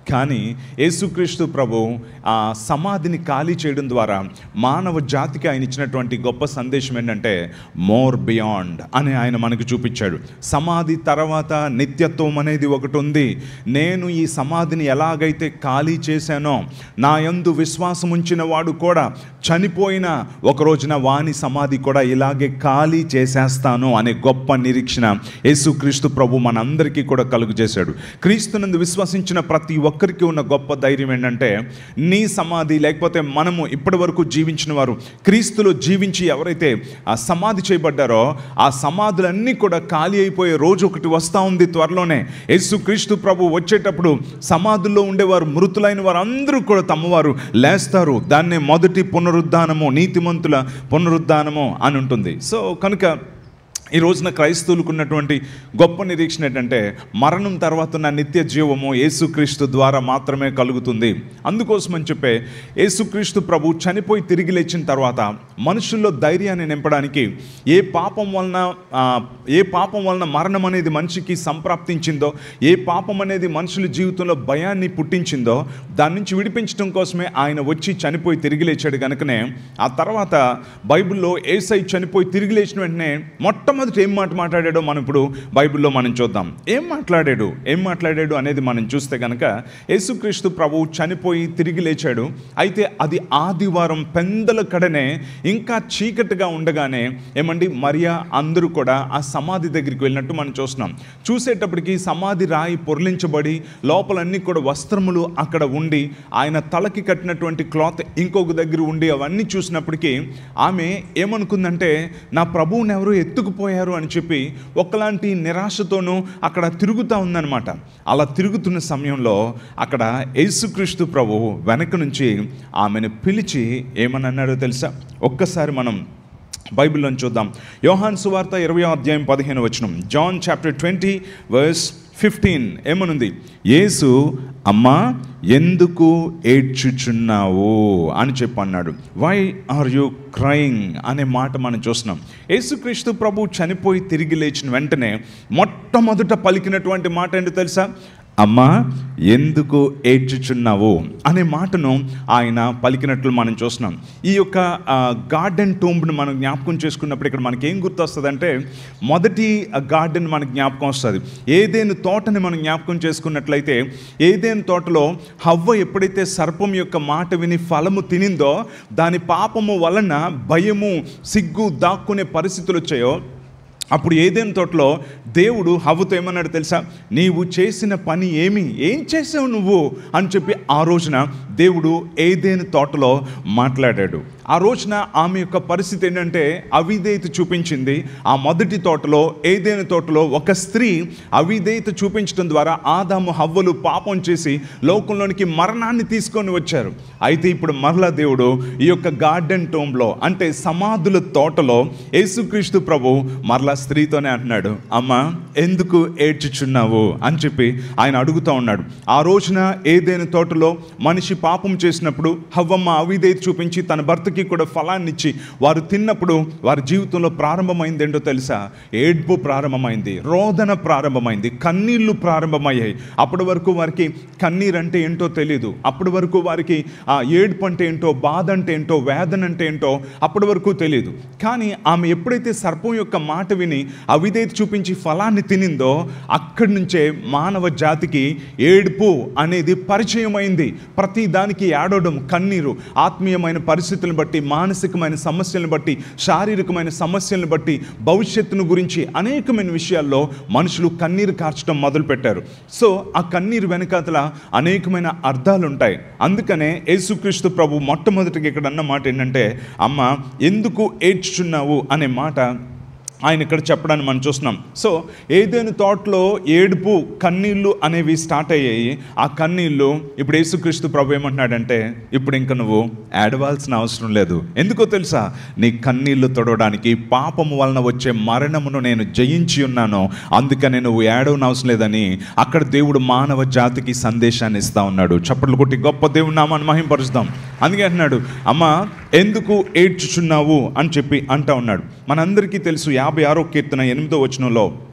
కానీ యేసుక్రీస్తు ప్రభు ఆ సమాధిని ఖాళీ చేయడం ద్వారా మానవ జాతికి ఆయన ఇచ్చినటువంటి గొప్ప సందేశం ఏంటంటే మోర్ బియాండ్ అని ఆయన మనకు చూపించాడు సమాధి తర్వాత నిత్యత్వం అనేది ఒకటి ఉంది నేను ఈ సమాధిని ఎలాగైతే ఖాళీ చేశానో నా యందు విశ్వాసం ఉంచిన వాడు కూడా చనిపోయిన ఒక రోజున వాని సమాధి కూడా ఇలాగే ఖాళీ చేసేస్తాను అనే గొప్ప నిరీక్షణ యేసుక్రీస్తు ప్రభు మనందరికీ కూడా కలుగు చేశాడు క్రీస్తునందు విశ్వసించిన ప్రతి ఒక్కరికి ఉన్న గొప్ప ధైర్యం ఏంటంటే నీ సమాధి లేకపోతే మనము ఇప్పటి వరకు జీవించిన వారు క్రీస్తులో జీవించి ఎవరైతే ఆ సమాధి చేయబడ్డారో ఆ సమాధులన్నీ కూడా ఖాళీ అయిపోయే రోజు ఒకటి వస్తూ ఉంది త్వరలోనే యేసు క్రీస్తు ప్రభు వచ్చేటప్పుడు సమాధుల్లో ఉండేవారు మృతులైన వారు అందరూ కూడా తమవారు లేస్తారు దాన్నే మొదటి పునరుద్ధానము నీతిమంతుల పునరుద్ధానము అని ఉంటుంది సో కనుక ఈ రోజున క్రైస్తవులకు ఉన్నటువంటి గొప్ప నిరీక్షణ ఏంటంటే మరణం తర్వాత ఉన్న నిత్య జీవము యేసుక్రీస్తు ద్వారా మాత్రమే కలుగుతుంది అందుకోసం అని చెప్పే యేసుక్రీస్తు ప్రభు చనిపోయి తిరిగి లేచిన తర్వాత మనుషుల్లో ధైర్యాన్ని నింపడానికి ఏ పాపం వలన ఆ, ఏ పాపం వలన మరణం అనేది మనిషికి సంప్రాప్తించిందో ఏ పాపం అనేది మనుషుల జీవితంలో భయాన్ని పుట్టించిందో దాని నుంచి విడిపించడం కోసమే ఆయన వచ్చి చనిపోయి తిరిగి లేచాడు కనుకనే ఆ తర్వాత బైబిల్లో ఏసై చనిపోయి తిరిగి లేచిన వెంటనే మొట్టమొదటి ఏం మాట మాట్లాడాడో మనం ఇప్పుడు బైబిల్లో మనం చూద్దాం ఏం మాట్లాడాడు ఏం మాట్లాడాడు అనేది మనం చూస్తే కనుక యేసుక్రీస్తు ప్రభువు చనిపోయి తిరిగి లేచాడు అయితే అది ఆదివారం పెందల కడనే ఇంకా చీకటిగా ఉండగానే ఏమండి మరియా అందరూ కూడా ఆ సమాధి దగ్గరికి వెళ్ళినట్టు మనం చూస్తున్నాం చూసేటప్పటికి సమాధి రాయి పొర్లించబడి లోపలన్నీ కూడా వస్త్రములు అక్కడ ఉండి ఆయన తలకి కట్టినటువంటి క్లాత్ ఇంకొక దగ్గర ఉండి అవన్నీ చూసినప్పటికీ ఆమె ఏమనుకుందంటే నా ప్రభువుని ఎవరో ఎత్తుకుపోయారు అని చెప్పి ఒకలాంటి నిరాశతోనూ అక్కడ తిరుగుతూ ఉందన్నమాట అలా తిరుగుతున్న సమయంలో అక్కడ యేసుక్రీస్తు ప్రభు వెనక నుంచి ఆమెను పిలిచి ఏమని అన్నాడో తెలుసా ఒక్కసారి మనం బైబిల్లో చూద్దాం యోహాన్ సువార్త ఇరవై అధ్యాయం పదిహేను వచనం John chapter twenty verse fifteen ఏమనుంది యేసు అమ్మా ఎందుకు ఏడ్చుచున్నావు అని చెప్పి అన్నాడు వై ఆర్ యు క్రయింగ్ అనే మాట మనం చూస్తున్నాం యేసుక్రీస్తు ప్రభు చనిపోయి తిరిగి లేచిన వెంటనే మొట్టమొదట పలికినటువంటి మాట ఏంటో తెలుసా అమ్మా ఎందుకు ఏడ్చుచున్నావు అనే మాటను ఆయన పలికినట్లు మనం చూస్తున్నాం ఈ యొక్క గార్డెన్ టూంబ్ను మనం జ్ఞాపకం చేసుకున్నప్పుడు ఇక్కడ మనకి ఏం గుర్తొస్తుంది మొదటి గార్డెన్ మనకు జ్ఞాపకం వస్తుంది ఏదేను తోటని మనం జ్ఞాపకం చేసుకున్నట్లయితే ఏదేను తోటలో హవ్వ ఎప్పుడైతే సర్పం యొక్క మాట విని ఫలము తినిందో దాని పాపము వలన భయము సిగ్గు దాక్కునే పరిస్థితులు వచ్చాయో అప్పుడు ఏదేని తోటలో దేవుడు హవ్వతో ఏమన్నాడు తెలుసా నీవు చేసిన పని ఏమి ఏం చేసావు నువ్వు అని చెప్పి ఆ రోజున దేవుడు ఏదేని తోటలో మాట్లాడాడు ఆ రోజున ఆమె యొక్క పరిస్థితి ఏంటంటే అవిధేయత చూపించింది ఆ మొదటి తోటలో ఏదేని తోటలో ఒక స్త్రీ అవిధేయత చూపించడం ద్వారా ఆదాము హవ్వలు పాపం చేసి లోకంలోనికి మరణాన్ని తీసుకొని వచ్చారు అయితే ఇప్పుడు మరలా దేవుడు ఈ యొక్క గార్డెన్ టోంలో అంటే సమాధుల తోటలో యేసుక్రీస్తు ప్రభు మరలా స్త్రీతోనే అంటున్నాడు అమ్మా ఎందుకు ఏడ్చుచున్నావు అని చెప్పి ఆయన అడుగుతూ ఉన్నాడు ఆ రోజున ఏదైనా తోటలో మనిషి పాపం చేసినప్పుడు హవ్వమ్మ అవిధేయత చూపించి తన భర్తకి కూడా ఫలాన్ని ఇచ్చి వారు తిన్నప్పుడు వారి జీవితంలో ప్రారంభమైంది ఏంటో తెలుసా ఏడ్పు ప్రారంభమైంది రోదన ప్రారంభమైంది కన్నీళ్లు ప్రారంభమయ్యాయి అప్పటి వరకు వారికి కన్నీరు అంటే ఏంటో తెలియదు అప్పటి వరకు వారికి ఆ ఏడ్పు అంటే ఏంటో బాధ అంటే ఏంటో వేదన అంటే ఏంటో అప్పటి వరకు తెలియదు కానీ ఆమె ఎప్పుడైతే సర్పం యొక్క మాట విని అవిధేయత చూపించి ఫలాన్ని తినిందో అక్కడి నుంచే మానవ జాతికి ఏడుపు అనేది పరిచయం అయింది ప్రతి దానికి ఏడవడం కన్నీరు ఆత్మీయమైన పరిస్థితులను బట్టి మానసికమైన సమస్యలను బట్టి శారీరకమైన సమస్యలను బట్టి భవిష్యత్తును గురించి అనేకమైన విషయాల్లో మనుషులు కన్నీరు కార్చడం మొదలుపెట్టారు సో ఆ కన్నీరు వెనకాతల అనేకమైన అర్థాలు ఉంటాయి అందుకనే యేసుక్రీస్తు ప్రభు మొట్టమొదటిగా ఇక్కడ అన్న మాట ఏంటంటే అమ్మ ఎందుకు ఏడ్చుచున్నావు అనే మాట ఆయన ఇక్కడ చెప్పడాన్ని మనం చూస్తున్నాం సో ఏదైనా తోటలో ఏడుపు కన్నీళ్ళు అనేవి స్టార్ట్ అయ్యాయి ఆ కన్నీళ్ళు ఇప్పుడు యేసుక్రీస్తు ప్రభు ఏమంటున్నాడంటే ఇప్పుడు ఇంకా నువ్వు ఏడవాల్సిన అవసరం లేదు ఎందుకో తెలుసా నీ కన్నీళ్లు తొడవడానికి పాపము వలన వచ్చే మరణమును నేను జయించి ఉన్నాను అందుకని నువ్వు ఏడవని అవసరం లేదని అక్కడ దేవుడు మానవ జాతికి సందేశాన్ని ఇస్తా ఉన్నాడు చప్పట్లు కొట్టి గొప్ప దేవుడు నామాన్ని మహింపరుస్తాం అందుకే అంటున్నాడు అమ్మ ఎందుకు ఏడ్చుచున్నావు అని చెప్పి అంటా ఉన్నాడు మనందరికీ తెలుసు యాభై ఆరో కీర్తన ఎనిమిదో వచనంలో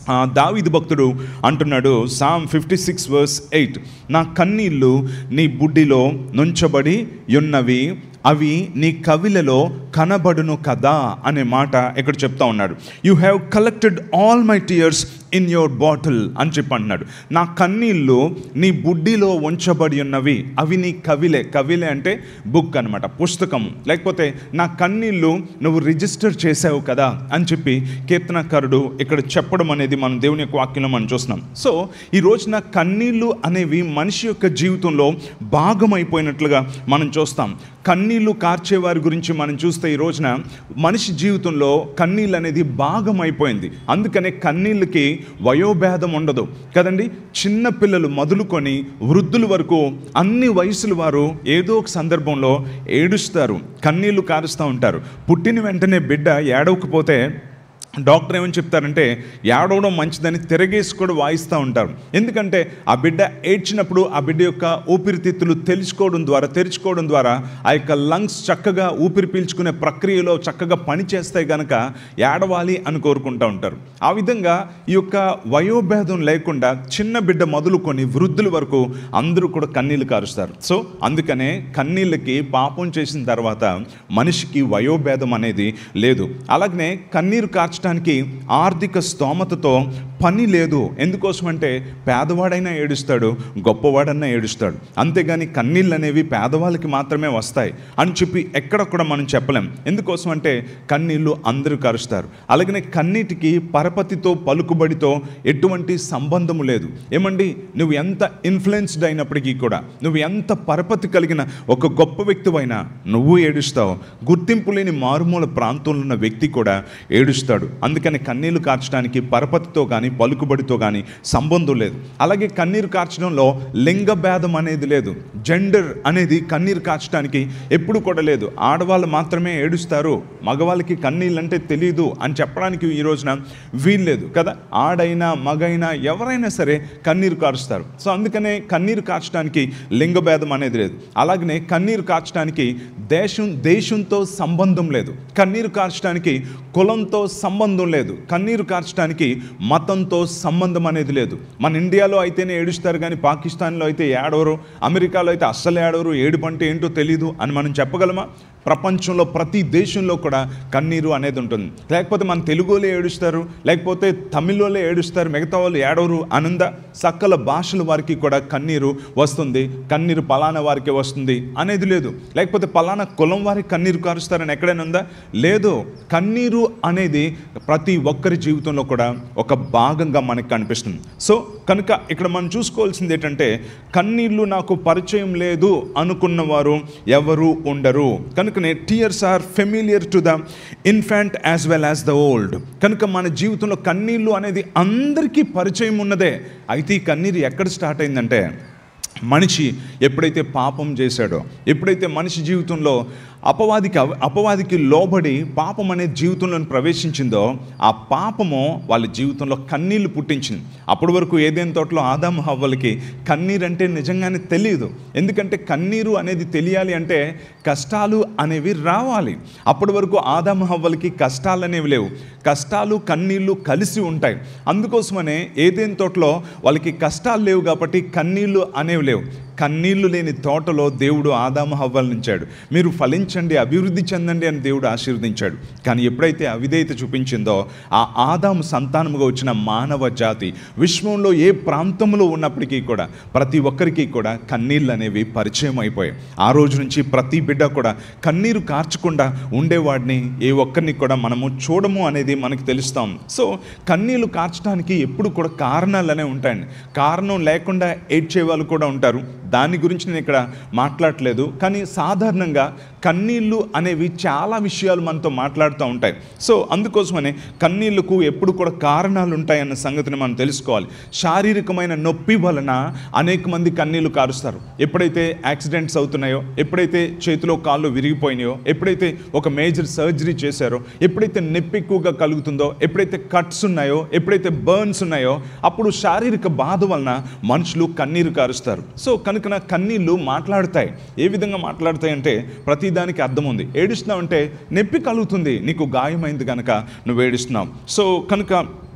ఆ, దావీదు భక్తుడు అంటున్నాడు psalm fifty six verse eight నా కన్నీళ్ళు నీ బుడ్డిలో నుంచబడి ఉన్నవి అవి నీ కవిలలో కనబడును కదా అనే మాట ఇక్కడ చెప్తా ఉన్నాడు you have collected all my tears in your bottle అని చెప్పి అంటున్నాడు నా కన్నీళ్ళు నీ బుడ్డిలో ఉంచబడి ఉన్నవి అవి నీ కవిలే కవిలే అంటే బుక్ అనమాట పుస్తకము లేకపోతే నా కన్నీళ్ళు నువ్వు రిజిస్టర్ చేసావు కదా అని చెప్పి కీర్తనకారుడు ఇక్కడ చెప్పడం అనేది మనం దేవుని యొక్క వాక్యంలో మనం చూస్తున్నాం సో ఈ రోజున కన్నీళ్ళు అనేవి మనిషి యొక్క జీవితంలో భాగమైపోయినట్లుగా మనం చూస్తాం కన్నీళ్లు కార్చేవారి గురించి మనం చూస్తే ఈ రోజున మనిషి జీవితంలో కన్నీళ్ళు అనేది భాగమైపోయింది అందుకనే కన్నీళ్ళకి వయోభేదం ఉండదు కదండి చిన్న పిల్లలు మొదలుకొని వృద్ధుల వరకు అన్ని వయసుల వారు ఏదో ఒక సందర్భంలో ఏడుస్తారు కన్నీళ్లు కారుస్తూ ఉంటారు పుట్టిన వెంటనే బిడ్డ ఏడవకపోతే డాక్టర్ ఏమని చెప్తారంటే ఏడవడం మంచిదని తిరగేసి కూడా వాయిస్తూ ఉంటారు ఎందుకంటే ఆ బిడ్డ ఏడ్చినప్పుడు ఆ బిడ్డ యొక్క ఊపిరితిత్తులు తెలుసుకోవడం ద్వారా తెరుచుకోవడం ద్వారా ఆ యొక్క లంగ్స్ చక్కగా ఊపిరి పీల్చుకునే ప్రక్రియలో చక్కగా పని చేస్తాయి గనక ఏడవాలి అని కోరుకుంటూ ఉంటారు ఆ విధంగా ఈ యొక్క వయోభేదం లేకుండా చిన్న బిడ్డ మొదలుకొని వృద్ధుల వరకు అందరూ కూడా కన్నీళ్ళు కారుస్తారు సో అందుకనే కన్నీళ్ళకి పాపం చేసిన తర్వాత మనిషికి వయోభేదం అనేది లేదు అలాగనే కన్నీరు కార్చడానికి ఆర్థిక స్తోమతతో పని లేదు ఎందుకోసమంటే పేదవాడైనా ఏడుస్తాడు గొప్పవాడైనా ఏడుస్తాడు అంతేగాని కన్నీళ్ళు అనేవి పేదవాళ్ళకి మాత్రమే వస్తాయి అని చెప్పి ఎక్కడ కూడా మనం చెప్పలేం ఎందుకోసం అంటే కన్నీళ్ళు అందరూ కరుస్తారు అలాగనే కన్నీటికి పరపతితో పలుకుబడితో ఎటువంటి సంబంధము లేదు ఏమండి నువ్వు ఎంత ఇన్ఫ్లుయెన్స్డ్ అయినప్పటికీ కూడా నువ్వు ఎంత పరపతి కలిగిన ఒక గొప్ప వ్యక్తివైనా నువ్వు ఏడుస్తావు గుర్తింపు లేని మారుమూల ప్రాంతంలో ఉన్న వ్యక్తి కూడా ఏడుస్తాడు అందుకని కన్నీళ్లు కార్చడానికి పరపతితో కానీ పలుకుబడితో కానీ సంబంధం లేదు అలాగే కన్నీరు కార్చడంలో లింగ భేదం అనేది లేదు జెండర్ అనేది కన్నీరు కార్చడానికి ఎప్పుడు కూడా లేదు ఆడవాళ్ళు మాత్రమే ఏడుస్తారు మగవాళ్ళకి కన్నీళ్ళు అంటే తెలియదు అని చెప్పడానికి ఈ రోజున వీల్లేదు కదా ఆడైనా మగైనా ఎవరైనా సరే కన్నీరు కారుస్తారు సో అందుకనే కన్నీరు కార్చడానికి లింగ భేదం అనేది లేదు అలాగనే కన్నీరు కార్చడానికి దేశం దేశంతో సంబంధం లేదు కన్నీరు కార్చడానికి కులంతో సంబంధం లేదు కన్నీరు కార్చడానికి మతంతో సంబంధం అనేది లేదు మన ఇండియాలో అయితేనే ఏడుస్తారు కానీ పాకిస్తాన్లో అయితే ఏడవరు అమెరికాలో అయితే అస్సలు ఏడవరు ఏడుపు అంటే ఏంటో తెలీదు అని మనం చెప్పగలమా ప్రపంచంలో ప్రతి దేశంలో కూడా కన్నీరు అనేది ఉంటుంది లేకపోతే మన తెలుగులో ఏడుస్తారు లేకపోతే తమిళలో ఏడుస్తారు మిగతా వాళ్ళు ఏడవరు అనంద సకల భాషల వారికి కూడా కన్నీరు వస్తుంది కన్నీరు పలానా వారికి వస్తుంది అనేది లేదు లేకపోతే పలానా కులం వారికి కన్నీరు కారుస్తారని ఎక్కడైనా ఉందా లేదు కన్నీరు అనేది ప్రతి ఒక్కరి జీవితంలో కూడా ఒక భాగంగా మనకి కనిపిస్తుంది సో కనుక ఇక్కడ మనం చూసుకోవాల్సింది ఏంటంటే కన్నీళ్ళు నాకు పరిచయం లేదు అనుకున్న వారు ఎవరు ఉండరు కనుకనే tears are familiar to the infant as well as the old కనుక మన జీవితంలో కన్నీళ్ళు అనేది అందరికీ పరిచయం ఉన్నదే అయితే ఈ కన్నీరు ఎక్కడ స్టార్ట్ అయిందంటే మనిషి ఎప్పుడైతే పాపం చేశాడో ఎప్పుడైతే మనిషి జీవితంలో అపవాదికి అవ- అపవాదికి లోబడి పాపం అనే జీవితంలో ప్రవేశించిందో ఆ పాపము వాళ్ళ జీవితంలో కన్నీళ్లు పుట్టించింది అప్పటి వరకు ఏదైనా తోటలో ఆదాము హవ్వలకి కన్నీరు అంటే నిజంగానే తెలియదు ఎందుకంటే కన్నీరు అనేది తెలియాలి అంటే కష్టాలు అనేవి రావాలి అప్పటి వరకు ఆదాము హవ్వలకి కష్టాలు అనేవి లేవు కష్టాలు కన్నీళ్లు కలిసి ఉంటాయి అందుకోసమనే ఏదైనా తోటలో వాళ్ళకి కష్టాలు లేవు కాబట్టి కన్నీళ్లు అనేవి లేవు కన్నీళ్లు లేని తోటలో దేవుడు ఆదాము హవ్వలు నుంచాడు మీరు ఫలించండి అభివృద్ధి చెందండి అని దేవుడు ఆశీర్వదించాడు కానీ ఎప్పుడైతే అవిధేయత చూపించిందో ఆ ఆదాము సంతానముగా వచ్చిన మానవ జాతి విశ్వంలో ఏ ప్రాంతంలో ఉన్నప్పటికీ కూడా ప్రతి ఒక్కరికి కూడా కన్నీళ్ళు అనేవి పరిచయం అయిపోయాయి ఆ రోజు నుంచి ప్రతి బిడ్డ కూడా కన్నీరు కార్చకుండా ఉండేవాడిని ఏ ఒక్కరిని కూడా మనము చూడము అనేది మనకు తెలుస్తాం సో కన్నీళ్ళు కార్చడానికి ఎప్పుడు కూడా కారణాలు అనేవి ఉంటాయండి కారణం లేకుండా ఏడ్చే వాళ్ళు కూడా ఉంటారు దాని గురించి నేను ఇక్కడ మాట్లాడట్లేదు కానీ సాధారణంగా కన్నీళ్ళు అనేవి చాలా విషయాలు మనతో మాట్లాడుతూ ఉంటాయి సో అందుకోసమనే కన్నీళ్లకు ఎప్పుడు కూడా కారణాలు ఉంటాయన్న సంగతిని మనం తెలుసుకోవాలి శారీరకమైన నొప్పి వలన అనేక మంది కన్నీళ్లు కారుస్తారు ఎప్పుడైతే యాక్సిడెంట్స్ అవుతున్నాయో ఎప్పుడైతే చేతిలో కాళ్ళు విరిగిపోయినాయో ఎప్పుడైతే ఒక మేజర్ సర్జరీ చేశారో ఎప్పుడైతే నొప్పి ఎక్కువగా కలుగుతుందో ఎప్పుడైతే కట్స్ ఉన్నాయో ఎప్పుడైతే బర్న్స్ ఉన్నాయో అప్పుడు శారీరక బాధ వలన మనుషులు కన్నీరు కారుస్తారు సో కనుక నా కన్నీళ్ళు మాట్లాడతాయి ఏ విధంగా మాట్లాడతాయి అంటే ప్రతిదానికి అర్థం ఉంది ఏడుస్తున్నావు అంటే నొప్పి కలుగుతుంది నీకు గాయమైంది కనుక నువ్వు ఏడుస్తున్నావు సో కనుక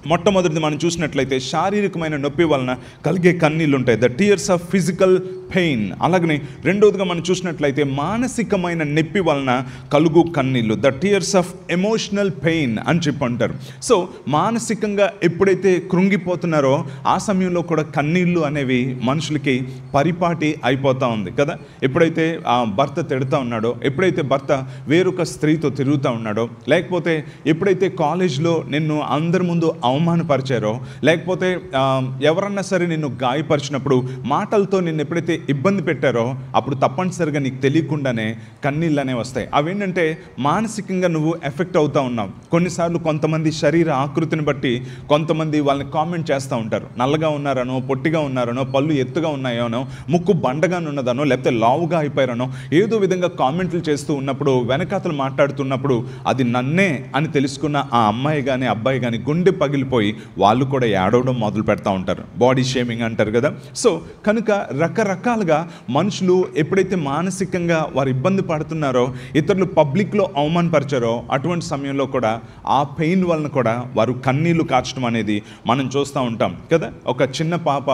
మొట్టమొదటిది మనం చూసినట్లయితే శారీరకమైన నొప్పి వలన కలిగే కన్నీళ్ళు ఉంటాయి the tears of physical pain అలాగనే రెండవదిగా మనం చూసినట్లయితే మానసికమైన నొప్పి వలన కలుగు కన్నీళ్ళు the tears of emotional pain అని చెప్పి అంటారు సో మానసికంగా ఎప్పుడైతే కృంగిపోతున్నారో ఆ సమయంలో కూడా కన్నీళ్ళు అనేవి మనుషులకి పరిపాటి అయిపోతూ ఉంది కదా ఎప్పుడైతే ఆ భర్త తిడుతూ ఉన్నాడో ఎప్పుడైతే భర్త వేరొక స్త్రీతో తిరుగుతూ ఉన్నాడో లేకపోతే ఎప్పుడైతే కాలేజ్లో నిన్ను అందరి ముందు అవమానపరిచారో లేకపోతే ఆ, ఎవరన్నా సరే నిన్ను గాయపరిచినప్పుడు మాటలతో నిన్ను ఎప్పుడైతే ఇబ్బంది పెట్టారో అప్పుడు తప్పనిసరిగా నీకు తెలియకుండానే కన్నీళ్ళు అనేవి వస్తాయి అవేంటంటే మానసికంగా నువ్వు ఎఫెక్ట్ అవుతూ ఉన్నావు కొన్నిసార్లు కొంతమంది శరీర ఆకృతిని బట్టి కొంతమంది వాళ్ళని కామెంట్ చేస్తూ ఉంటారు నల్లగా ఉన్నారనో పొట్టిగా ఉన్నారనో పళ్ళు ఎత్తుగా ఉన్నాయోనో ముక్కు బండగా ఉన్నదనో లేకపోతే లావుగా అయిపోయారనో ఏదో విధంగా కామెంట్లు చేస్తూ ఉన్నప్పుడు వెనకాతలు మాట్లాడుతున్నప్పుడు అది నన్నే అని తెలుసుకున్న ఆ అమ్మాయి కానీ అబ్బాయి కానీ గుండె పగిలిపోయి వాళ్ళు కూడా ఏడవడం మొదలు పెడతా ఉంటారు బాడీ షేమింగ్ అంటారు కదా సో కనుక రకరకాలుగా మనుషులు ఎప్పుడైతే మానసికంగా వారు ఇబ్బంది పడుతున్నారో ఇతరులు పబ్లిక్లో అవమానపరిచారో అటువంటి సమయంలో కూడా ఆ పెయిన్ వలన కూడా వారు కన్నీళ్లు కార్చడం అనేది మనం చూస్తూ ఉంటాం కదా ఒక చిన్న పాప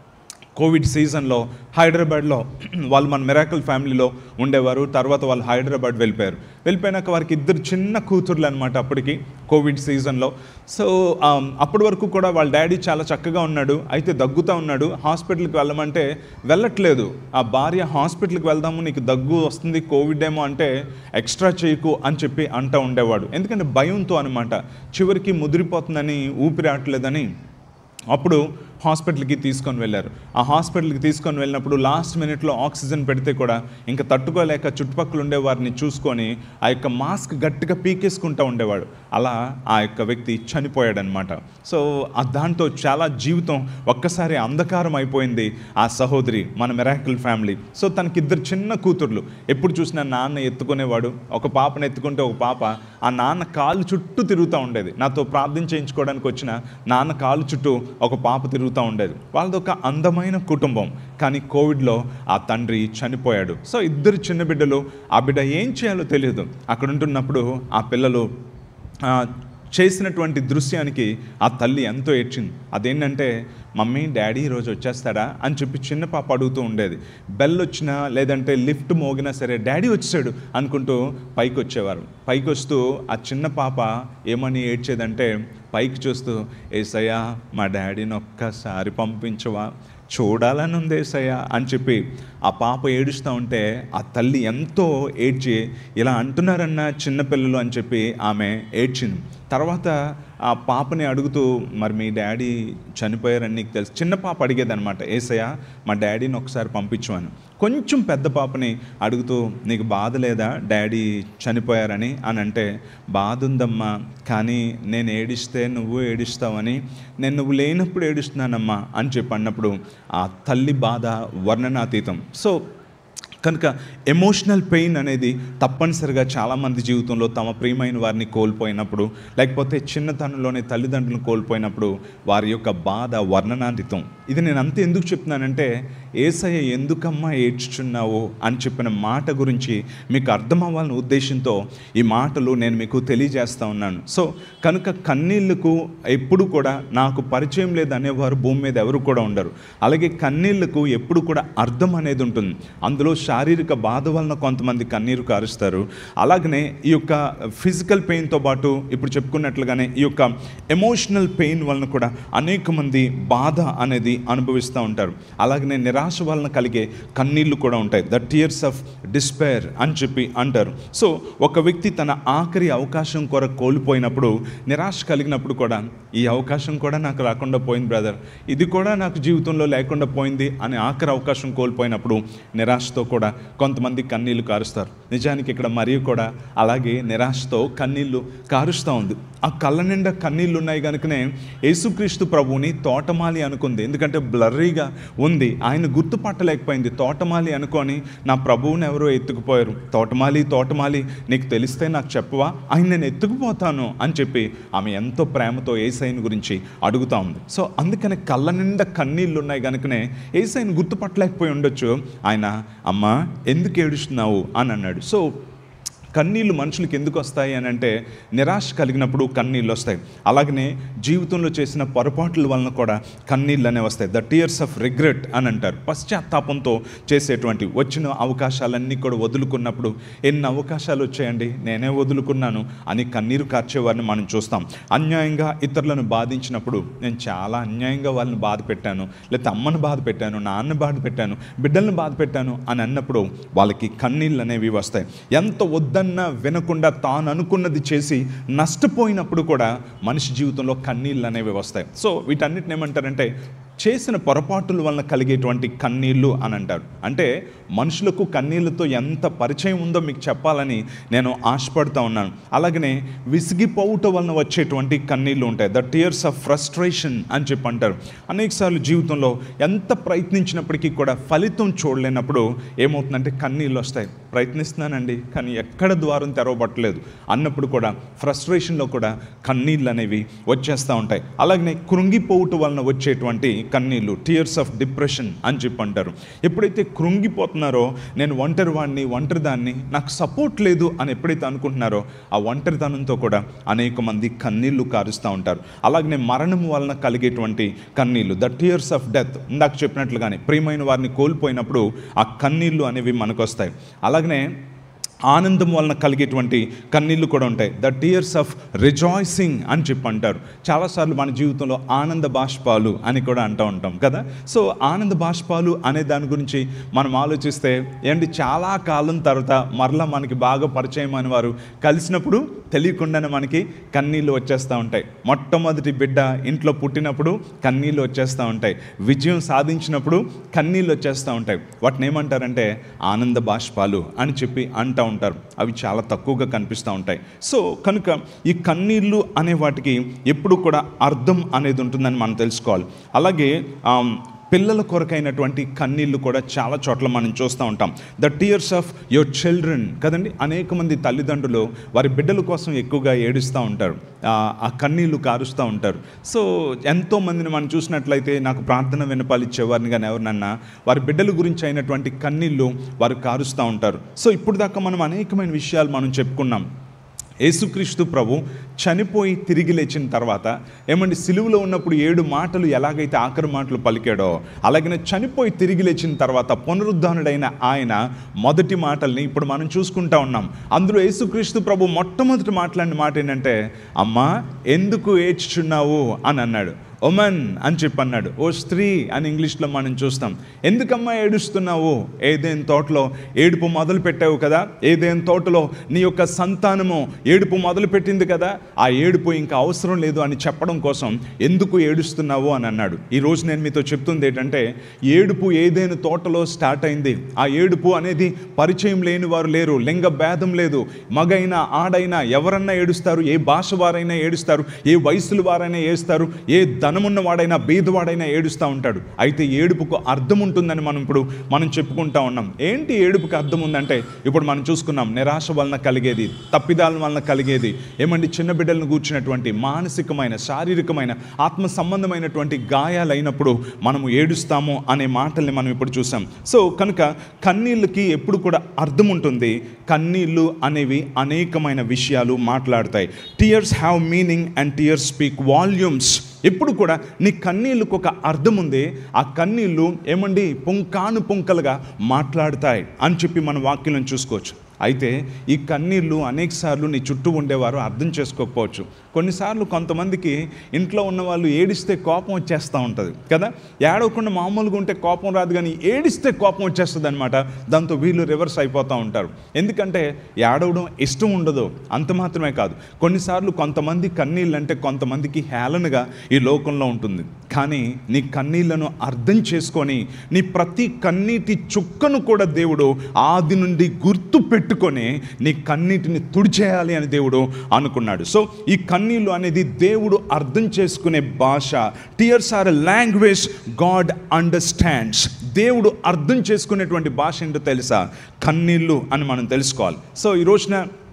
కోవిడ్ సీజన్లో హైదరాబాద్లో వాళ్ళు మన మిరాకల్ ఫ్యామిలీలో ఉండేవారు తర్వాత వాళ్ళు హైదరాబాద్ వెళ్ళిపోయారు వెళ్ళిపోయినాక వారికి ఇద్దరు చిన్న కూతుర్లు అనమాట అప్పటికి కోవిడ్ సీజన్లో సో ఆమ్, అప్పటి వరకు కూడా వాళ్ళ డాడీ చాలా చక్కగా ఉన్నాడు అయితే దగ్గుతూ ఉన్నాడు హాస్పిటల్కి వెళ్ళమంటే వెళ్ళట్లేదు ఆ భార్య హాస్పిటల్కి వెళ్దాము నీకు దగ్గు వస్తుంది కోవిడ్ ఏమో అంటే ఎక్స్ట్రా చేయకు అని చెప్పి అంటూ ఉండేవాడు ఎందుకంటే భయంతో అనమాట చివరికి ముదిరిపోతుందని ఊపిరి ఆడలేదని అప్పుడు హాస్పిటల్కి తీసుకొని వెళ్ళారు ఆ హాస్పిటల్కి తీసుకొని వెళ్ళినప్పుడు లాస్ట్ మినిట్లో ఆక్సిజన్ పెడితే కూడా ఇంకా తట్టుకోలేక చుట్టుపక్కల ఉండే వారిని చూసుకొని ఆ యొక్క మాస్క్ గట్టిగా పీకేసుకుంటూ ఉండేవాడు అలా ఆ యొక్క వ్యక్తి చనిపోయాడనమాట సో ఆ దాంతో చాలా జీవితం ఒక్కసారి అంధకారం అయిపోయింది ఆ సహోదరి మన మెరాకిల్ ఫ్యామిలీ సో తనకి ఇద్దరు చిన్న కూతుర్లు ఎప్పుడు చూసినా నాన్న ఎత్తుకునేవాడు ఒక పాపను ఎత్తుకుంటే ఒక పాప ఆ నాన్న కాలు చుట్టూ తిరుగుతూ ఉండేది నాతో ప్రార్థన చేయించుకోవడానికి వచ్చిన నాన్న కాలు చుట్టూ ఒక పాప తిరుగుతూ ఉండేది వాళ్ళది ఒక అందమైన కుటుంబం కానీ కోవిడ్లో ఆ తండ్రి చనిపోయాడు సో ఇద్దరు చిన్న బిడ్డలు ఆ బిడ్డ ఏం చేయాలో తెలియదు అక్కడ ఉంటున్నప్పుడు ఆ పిల్లలు ఆ, చేసినటువంటి దృశ్యానికి ఆ తల్లి ఎంతో ఏడ్చింది అదేంటంటే మమ్మీ డాడీ ఈరోజు వచ్చేస్తాడా అని చెప్పి చిన్న పాప అడుగుతూ ఉండేది బెల్ వచ్చినా లేదంటే లిఫ్ట్ మోగినా సరే డాడీ వచ్చాడు అనుకుంటూ పైకి వచ్చేవారు పైకి వస్తూ ఆ చిన్న పాప ఏమని ఏడ్చేదంటే పైకి చూస్తూ ఏసయ్యా మా డాడీని ఒక్కసారి పంపించవా చూడాలని ఉంది ఏసయ్య అని చెప్పి ఆ పాప ఏడుస్తూ ఉంటే ఆ తల్లి ఎంతో ఏడ్చి ఇలా అంటున్నారన్న చిన్నపిల్లలు అని చెప్పి ఆమె ఏడ్చింది తర్వాత ఆ పాపని అడుగుతూ మరి మీ డాడీ చనిపోయారని నీకు తెలుసు చిన్న పాప అడిగేదనమాట ఏసయ్య మా డాడీని ఒకసారి పంపించమని కొంచెం పెద్ద పాపని అడుగుతూ నీకు బాధ లేదా డాడీ చనిపోయారని అని అంటే బాధ ఉందమ్మా కానీ నేను ఏడిస్తే నువ్వు ఏడుస్తావని నేను నువ్వు లేనప్పుడు ఏడుస్తున్నానమ్మా అని చెప్పి అన్నప్పుడు ఆ తల్లి బాధ వర్ణనాతీతం సో కనుక ఎమోషనల్ పెయిన్ అనేది తప్పనిసరిగా చాలామంది జీవితంలో తమ ప్రియమైన వారిని కోల్పోయినప్పుడు లేకపోతే చిన్నతనంలోనే తల్లిదండ్రులను కోల్పోయినప్పుడు వారి యొక్క బాధ వర్ణనాతీతం ఇది నేను అంత ఎందుకు చెప్తున్నానంటే ఏసయ్య ఎందుకమ్మా ఏడ్చుచున్నావు అని చెప్పిన మాట గురించి మీకు అర్థం అవ్వాలనే ఉద్దేశంతో ఈ మాటలు నేను మీకు తెలియజేస్తా ఉన్నాను సో కనుక కన్నీళ్లకు ఎప్పుడు కూడా నాకు పరిచయం లేదు అనేవారు భూమి మీద ఎవరు కూడా ఉండరు అలాగే కన్నీళ్లకు ఎప్పుడు కూడా అర్థం అనేది ఉంటుంది అందులో శారీరక బాధ వలన కొంతమంది కన్నీరు కారుస్తారు అలాగనే ఈ యొక్క ఫిజికల్ పెయిన్తో పాటు ఇప్పుడు చెప్పుకున్నట్లుగానే ఈ యొక్క ఎమోషనల్ పెయిన్ వలన కూడా అనేక మంది బాధ అనేది అనుభవిస్తూ ఉంటారు అలాగనే నిరాశ వలన కలిగే కన్నీళ్లు కూడా ఉంటాయి ద టీయర్స్ ఆఫ్ డిస్పైర్ అని చెప్పి అంటారు సో ఒక వ్యక్తి తన ఆఖరి అవకాశం కొరకు కోల్పోయినప్పుడు నిరాశ కలిగినప్పుడు కూడా ఈ అవకాశం కూడా నాకు రాకుండా పోయింది బ్రదర్ ఇది కూడా నాకు జీవితంలో లేకుండా పోయింది అనే ఆఖరి అవకాశం కోల్పోయినప్పుడు నిరాశతో కూడా కొంతమంది కన్నీళ్లు కారుస్తారు నిజానికి ఇక్కడ మరియు కూడా అలాగే నిరాశతో కన్నీళ్లు కారుస్తూ ఉంది ఆ కళ్ళ నిండా కన్నీళ్లు ఉన్నాయి కనుకనే యేసుక్రీస్తు ప్రభువుని తోటమాలి అనుకుంది ఎందుకంటే బ్లర్రీగా ఉంది ఆయన గుర్తుపట్టలేకపోయింది తోటమాలి అనుకొని నా ప్రభువుని ఎవరో ఎత్తుకుపోయారు తోటమాలి తోటమాలి నీకు తెలిస్తే నాకు చెప్పవా ఆయన నేను ఎత్తుకుపోతాను అని చెప్పి ఆమె ఎంతో ప్రేమతో ఏసైని గురించి అడుగుతా ఉంది సో అందుకని కళ్ళ నిండా కన్నీళ్ళు ఉన్నాయి కనుకనే ఏసైని గుర్తుపట్టలేకపోయి ఉండొచ్చు ఆయన అమ్మ ఎందుకు ఏడుస్తున్నావు అని అన్నాడు సో కన్నీళ్ళు మనుషులకి ఎందుకు వస్తాయి అని అంటే నిరాశ కలిగినప్పుడు కన్నీళ్ళు వస్తాయి అలాగనే జీవితంలో చేసిన పొరపాట్ల వలన కూడా కన్నీళ్ళు అనేవి వస్తాయి ద టీయర్స్ ఆఫ్ రిగ్రెట్ అని అంటారు పశ్చాత్తాపంతో చేసేటువంటి వచ్చిన అవకాశాలన్నీ కూడా వదులుకున్నప్పుడు ఎన్ని అవకాశాలు వచ్చాయండి నేనే వదులుకున్నాను అని కన్నీరు కార్చేవారిని మనం చూస్తాం అన్యాయంగా ఇతరులను బాధించినప్పుడు నేను చాలా అన్యాయంగా వాళ్ళని బాధ పెట్టాను లేకపోతే అమ్మను బాధ పెట్టాను నాన్న బాధ పెట్టాను బిడ్డలను బాధ పెట్టాను అని అన్నప్పుడు వాళ్ళకి కన్నీళ్ళు అనేవి వస్తాయి ఎంత వద్దన్నా వినకుండా తాను అనుకున్నది చేసి నష్టపోయినప్పుడు కూడా మనిషి జీవితంలో కన్నీళ్ళు అనేవి వస్తాయి సో వీటన్నిటిని ఏమంటారంటే చేసిన పొరపాటుల వలన కలిగేటువంటి కన్నీళ్ళు అని అంటారు అంటే మనుషులకు కన్నీళ్ళతో ఎంత పరిచయం ఉందో మీకు చెప్పాలని నేను ఆశపడుతూ ఉన్నాను అలాగనే విసిగిపోవుట వలన వచ్చేటువంటి కన్నీళ్ళు ఉంటాయి ద టీయర్స్ ఆఫ్ ఫ్రస్ట్రేషన్ అని చెప్పి అంటారు అనేకసార్లు జీవితంలో ఎంత ప్రయత్నించినప్పటికీ కూడా ఫలితం చూడలేనప్పుడు ఏమవుతుందంటే కన్నీళ్ళు వస్తాయి ప్రయత్నిస్తున్నానండి కానీ ఎక్కడ ద్వారం తెరవబట్టలేదు అన్నప్పుడు కూడా ఫ్రస్ట్రేషన్లో కూడా కన్నీళ్ళు అనేవి వచ్చేస్తూ ఉంటాయి అలాగనే కృంగిపోవుట వలన వచ్చేటువంటి కన్నీళ్ళు టీయర్స్ ఆఫ్ డిప్రెషన్ అని చెప్పి అంటారు ఎప్పుడైతే కృంగిపోతున్నారో నేను ఒంటరి వాడిని ఒంటరి దాన్ని నాకు సపోర్ట్ లేదు అని ఎప్పుడైతే అనుకుంటున్నారో ఆ ఒంటరితనంతో కూడా అనేక మంది కన్నీళ్లు కారుస్తూ ఉంటారు అలాగనే మరణం వలన కలిగేటువంటి కన్నీళ్లు ద టీయర్స్ ఆఫ్ డెత్ ఇందాక చెప్పినట్లుగానే ప్రియమైన వారిని కోల్పోయినప్పుడు ఆ కన్నీళ్లు అనేవి మనకు వస్తాయి అలాగనే ఆనందం వలన కలిగేటువంటి కన్నీళ్ళు కూడా ఉంటాయి ద టీయర్స్ ఆఫ్ రిజాయిసింగ్ అని చెప్పి అంటారు చాలాసార్లు మన జీవితంలో ఆనంద బాష్పాలు అని కూడా అంటూ ఉంటాం కదా సో ఆనంద బాష్పాలు అనే దాని గురించి మనం ఆలోచిస్తే ఏంటి చాలా కాలం తర్వాత మరలా మనకి బాగా పరిచయం అని వారు కలిసినప్పుడు తెలియకుండానే మనకి కన్నీళ్ళు వచ్చేస్తూ ఉంటాయి మొట్టమొదటి బిడ్డ ఇంట్లో పుట్టినప్పుడు కన్నీళ్ళు వచ్చేస్తూ ఉంటాయి విజయం సాధించినప్పుడు కన్నీళ్ళు వచ్చేస్తూ ఉంటాయి వాటిని ఏమంటారంటే ఆనంద బాష్పాలు అని చెప్పి అంటూ ఉంటారు అవి చాలా తక్కువగా కనిపిస్తూ ఉంటాయి సో కనుక ఈ కన్నీళ్ళు అనే వాటికి ఎప్పుడు కూడా అర్థం అనేది ఉంటుందని మనం తెలుసుకోవాలి అలాగే ఆమ్, పిల్లల కొరకైనటువంటి కన్నీళ్ళు కూడా చాలా చోట్ల మనం చూస్తూ ఉంటాం the tears of your children కదండి అనేక మంది తల్లిదండ్రులు వారి బిడ్డల కోసం ఎక్కువగా ఏడుస్తూ ఉంటారు ఆ, ఆ కన్నీళ్లు కారుస్తూ ఉంటారు సో ఎంతో మందిని మనం చూసినట్లయితే నాకు ప్రార్థన వినపాలిచ్చేవారిని కానీ ఎవరినన్నా వారి బిడ్డల గురించి అయినటువంటి కన్నీళ్ళు వారు కారుస్తూ ఉంటారు సో ఇప్పుడు దాకా మనం అనేకమైన విషయాలు మనం చెప్పుకున్నాం యేసుక్రీస్తు ప్రభు చనిపోయి తిరిగి లేచిన తర్వాత ఏమండి సిలువలో ఉన్నప్పుడు ఏడు మాటలు ఎలాగైతే ఆఖరి మాటలు పలికాడో అలాగనే చనిపోయి తిరిగి లేచిన తర్వాత పునరుద్ధానుడైన ఆయన మొదటి మాటల్ని ఇప్పుడు మనం చూసుకుంటా ఉన్నాం అందులో యేసుక్రీస్తు ప్రభు మొట్టమొదటి మాట్లాడిన మాట ఏంటంటే అమ్మా ఎందుకు ఏడ్చుచున్నావు అని అన్నాడు ఒమన్ అని చెప్పి అన్నాడు ఓ స్త్రీ అని ఇంగ్లీష్లో మనం చూస్తాం ఎందుకమ్మా ఏడుస్తున్నావు ఏదేం తోటలో ఏడుపు మొదలు పెట్టావు కదా ఏదేం తోటలో నీ యొక్క సంతానము ఏడుపు మొదలు పెట్టింది కదా ఆ ఏడుపు ఇంకా అవసరం లేదు అని చెప్పడం కోసం ఎందుకు ఏడుస్తున్నావు అని అన్నాడు ఈ రోజు నేను మీతో చెప్తుంది ఏంటంటే ఏడుపు ఏదైనా తోటలో స్టార్ట్ అయింది ఆ ఏడుపు అనేది పరిచయం లేని వారు లేరు లింగ భేదం లేదు మగైనా ఆడైనా ఎవరన్నా ఏడుస్తారు ఏ భాష వారైనా ఏడుస్తారు ఏ వయసుల వారైనా ఏడుస్తారు ఏ ధనమున్న వాడైనా బీదవాడైనా ఏడుస్తూ ఉంటాడు అయితే ఏడుపుకు అర్థం ఉంటుందని మనం ఇప్పుడు మనం చెప్పుకుంటా ఉన్నాం ఏంటి ఏడుపుకి అర్థం ఉందంటే ఇప్పుడు మనం చూసుకున్నాం నిరాశ వలన కలిగేది తప్పిదాల వలన కలిగేది ఏమండి చిన్న బిడ్డలను కూర్చున్నటువంటి మానసికమైన శారీరకమైన ఆత్మ సంబంధమైనటువంటి గాయాలైనప్పుడు మనము ఏడుస్తాము అనే మాటల్ని మనం ఇప్పుడు చూసాం సో కనుక కన్నీళ్ళకి ఎప్పుడు కూడా అర్థం ఉంటుంది కన్నీళ్ళు అనేవి అనేకమైన విషయాలు మాట్లాడతాయి tears have meaning and tears speak volumes ఎప్పుడు కూడా నీ కన్నీళ్ళకు ఒక అర్థం ఉంది ఆ కన్నీళ్ళు ఏమండి పుంకాను పుంకలుగా మాట్లాడతాయి అని చెప్పి మన వాక్యం చూసుకోవచ్చు అయితే ఈ కన్నీళ్ళు అనేకసార్లు నీ చుట్టూ ఉండేవారు అర్థం చేసుకోకపోవచ్చు కొన్నిసార్లు కొంతమందికి ఇంట్లో ఉన్న వాళ్ళు ఏడిస్తే కోపం వచ్చేస్తూ ఉంటుంది కదా ఏడవకుండా మామూలుగా ఉంటే కోపం రాదు కానీ ఏడిస్తే కోపం వచ్చేస్తుంది అనమాట దాంతో వీళ్ళు రివర్స్ అయిపోతూ ఉంటారు ఎందుకంటే ఏడవడం ఇష్టం ఉండదు అంత మాత్రమే కాదు కొన్నిసార్లు కొంతమంది కన్నీళ్ళు అంటే కొంతమందికి హేళనగా ఈ లోకంలో ఉంటుంది కానీ నీ కన్నీళ్లను అర్థం చేసుకొని నీ ప్రతి కన్నీటి చుక్కను కూడా దేవుడు ఆది నుండి గుర్తు పెట్టుకొని నీ కన్నీటిని తుడిచేయాలి అని దేవుడు అనుకున్నాడు సో ఈ కన్నీళ్ళు అనేది దేవుడు అర్థం చేసుకునే భాష tears are a language God understands దేవుడు అర్థం చేసుకునేటువంటి భాష ఏంటో తెలుసా కన్నీళ్ళు అని మనం తెలుసుకోవాలి సో ఈ రోజున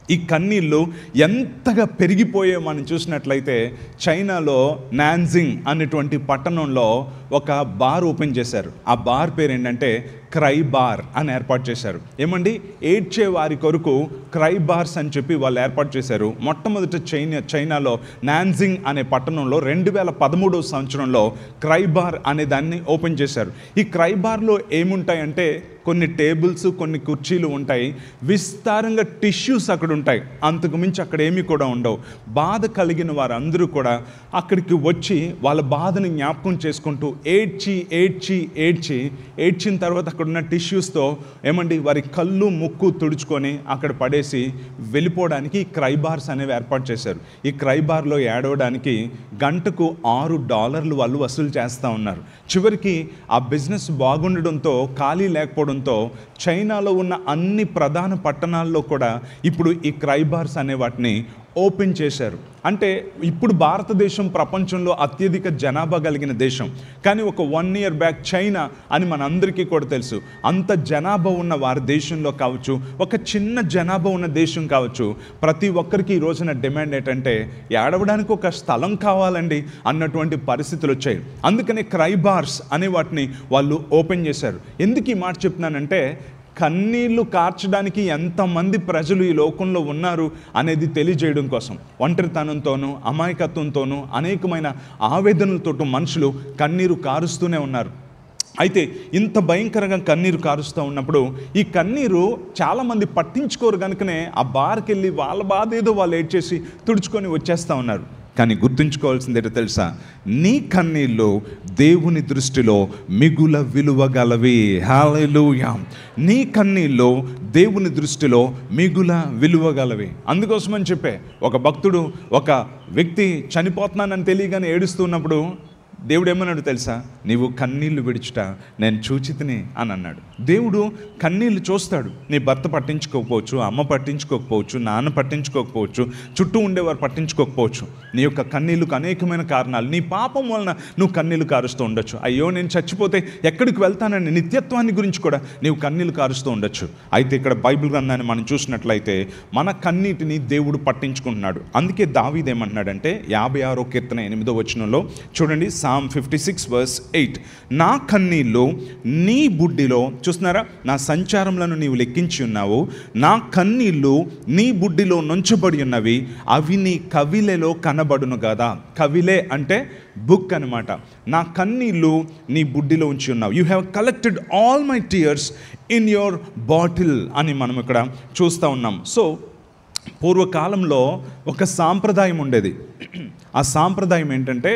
ఈ కన్నీళ్ళు ఎంతగా పెరిగిపోయే మనం చూసినట్లయితే చైనాలో నాన్జింగ్ అనేటువంటి పట్టణంలో ఒక బార్ ఓపెన్ చేశారు ఆ బార్ పేరు ఏంటంటే క్రై బార్ అని ఏర్పాటు చేశారు ఏమండి ఏడ్చే వారి కొరకు క్రై బార్స్ అని చెప్పి వాళ్ళు ఏర్పాటు చేశారు మొట్టమొదటి చైనా చైనాలో నాన్జింగ్ అనే పట్టణంలో రెండు వేల పదమూడవ సంవత్సరంలో క్రై బార్ అనే దాన్ని ఓపెన్ చేశారు ఈ క్రై బార్లో ఏముంటాయంటే కొన్ని టేబుల్స్ కొన్ని కుర్చీలు ఉంటాయి విస్తారంగా టిష్యూస్ అక్కడ ఉంటాయి అంతకు మించి అక్కడ ఏమీ కూడా ఉండవు బాధ కలిగిన వారందరూ కూడా అక్కడికి వచ్చి వాళ్ళ బాధని జ్ఞాపకం చేసుకుంటూ ఏడ్చి ఏడ్చి ఏడ్చి ఏడ్చిన తర్వాత అక్కడ ఉన్న టిష్యూస్తో ఏమండి వారి కళ్ళు ముక్కు తుడుచుకొని అక్కడ పడేసి వెళ్ళిపోవడానికి ఈ క్రై బార్స్ అనేవి ఏర్పాటు చేశారు ఈ క్రై బార్లో ఏడవడానికి గంటకు ఆరు డాలర్లు వాళ్ళు వసూలు చేస్తూ ఉన్నారు చివరికి ఆ బిజినెస్ బాగుండడంతో ఖాళీ లేకపోవడంతో చైనాలో ఉన్న అన్ని ప్రధాన పట్టణాల్లో కూడా ఇప్పుడు ఈ క్రై బార్స్ అనే వాటిని ఓపెన్ చేశారు అంటే ఇప్పుడు భారతదేశం ప్రపంచంలో అత్యధిక జనాభా కలిగిన దేశం కానీ ఒక వన్ ఇయర్ బ్యాక్ చైనా అని మనందరికీ కూడా తెలుసు అంత జనాభా ఉన్న వారి దేశంలో కావచ్చు ఒక చిన్న జనాభా ఉన్న దేశం కావచ్చు ప్రతి ఒక్కరికి ఈ రోజున డిమాండ్ ఏంటంటే ఏడవడానికి ఒక స్థలం కావాలండి అన్నటువంటి పరిస్థితులు వచ్చాయి అందుకనే క్రై బార్స్ అనే వాటిని వాళ్ళు ఓపెన్ చేశారు ఎందుకు ఈ మాట చెప్తున్నానంటే కన్నీళ్లు కార్చడానికి ఎంతమంది ప్రజలు ఈ లోకంలో ఉన్నారు అనేది తెలియజేయడం కోసం ఒంటరితనంతోనూ అమాయకత్వంతోనూ అనేకమైన ఆవేదనలతోటూ మనుషులు కన్నీరు కారుస్తూనే ఉన్నారు అయితే ఇంత భయంకరంగా కన్నీరు కారుస్తూ ఉన్నప్పుడు ఈ కన్నీరు చాలామంది పట్టించుకోరు కనుకనే ఆ బార్కి వెళ్ళి వాళ్ళ బాధ ఏదో వాళ్ళు ఏడ్చేసి తుడుచుకొని వచ్చేస్తూ ఉన్నారు కానీ గుర్తుంచుకోవాల్సింది ఏంటో తెలుసా నీ కన్నీళ్ళు దేవుని దృష్టిలో మిగుల విలువ గలవి హాలెలూయా నీ కన్నీళ్ళు దేవుని దృష్టిలో మిగుల విలువ గలవి అందుకోసమని చెప్పే ఒక భక్తుడు ఒక వ్యక్తి చనిపోతున్నానని తెలియగానే ఏడుస్తున్నప్పుడు దేవుడు ఏమన్నాడు తెలుసా నీవు కన్నీళ్లు విడుచుట నేను చూచితిని అని అన్నాడు దేవుడు కన్నీళ్లు చూస్తాడు నీ భర్త పట్టించుకోకపోవచ్చు అమ్మ పట్టించుకోకపోవచ్చు నాన్న పట్టించుకోకపోవచ్చు చుట్టూ ఉండేవారు పట్టించుకోకపోవచ్చు నీ యొక్క కన్నీళ్ళకు అనేకమైన కారణాలు నీ పాపం వలన నువ్వు కన్నీళ్లు కారుస్తూ ఉండొచ్చు అయ్యో నేను చచ్చిపోతే ఎక్కడికి వెళ్తానని నిత్యత్వాన్ని గురించి కూడా నీవు కన్నీళ్లు కారుస్తూ ఉండొచ్చు అయితే ఇక్కడ బైబిల్ గ్రంథాన్ని మనం చూసినట్లయితే మన కన్నీటిని దేవుడు పట్టించుకుంటున్నాడు అందుకే దావీదేమంటున్నాడంటే యాభై ఆరో కీర్తన ఎనిమిదో వచనంలో చూడండి psalm fifty six verse eight నా కన్నీళ్ళు నీ బుడ్డిలో చూస్తున్నారా నా సంచారములను నీవు లెక్కించి ఉన్నావు నా కన్నీళ్ళు నీ బుడ్డిలో నుంచబడి ఉన్నవి అవి నీ కవిలెలో కనబడును కదా కవిలే అంటే బుక్ అనమాట నా కన్నీళ్ళు నీ బుడ్డిలో ఉంచి ఉన్నావు you have collected all my tears in your bottle అని మనం ఇక్కడ చూస్తూ ఉన్నాం సో పూర్వకాలంలో ఒక సాంప్రదాయం ఉండేది ఆ సాంప్రదాయం ఏంటంటే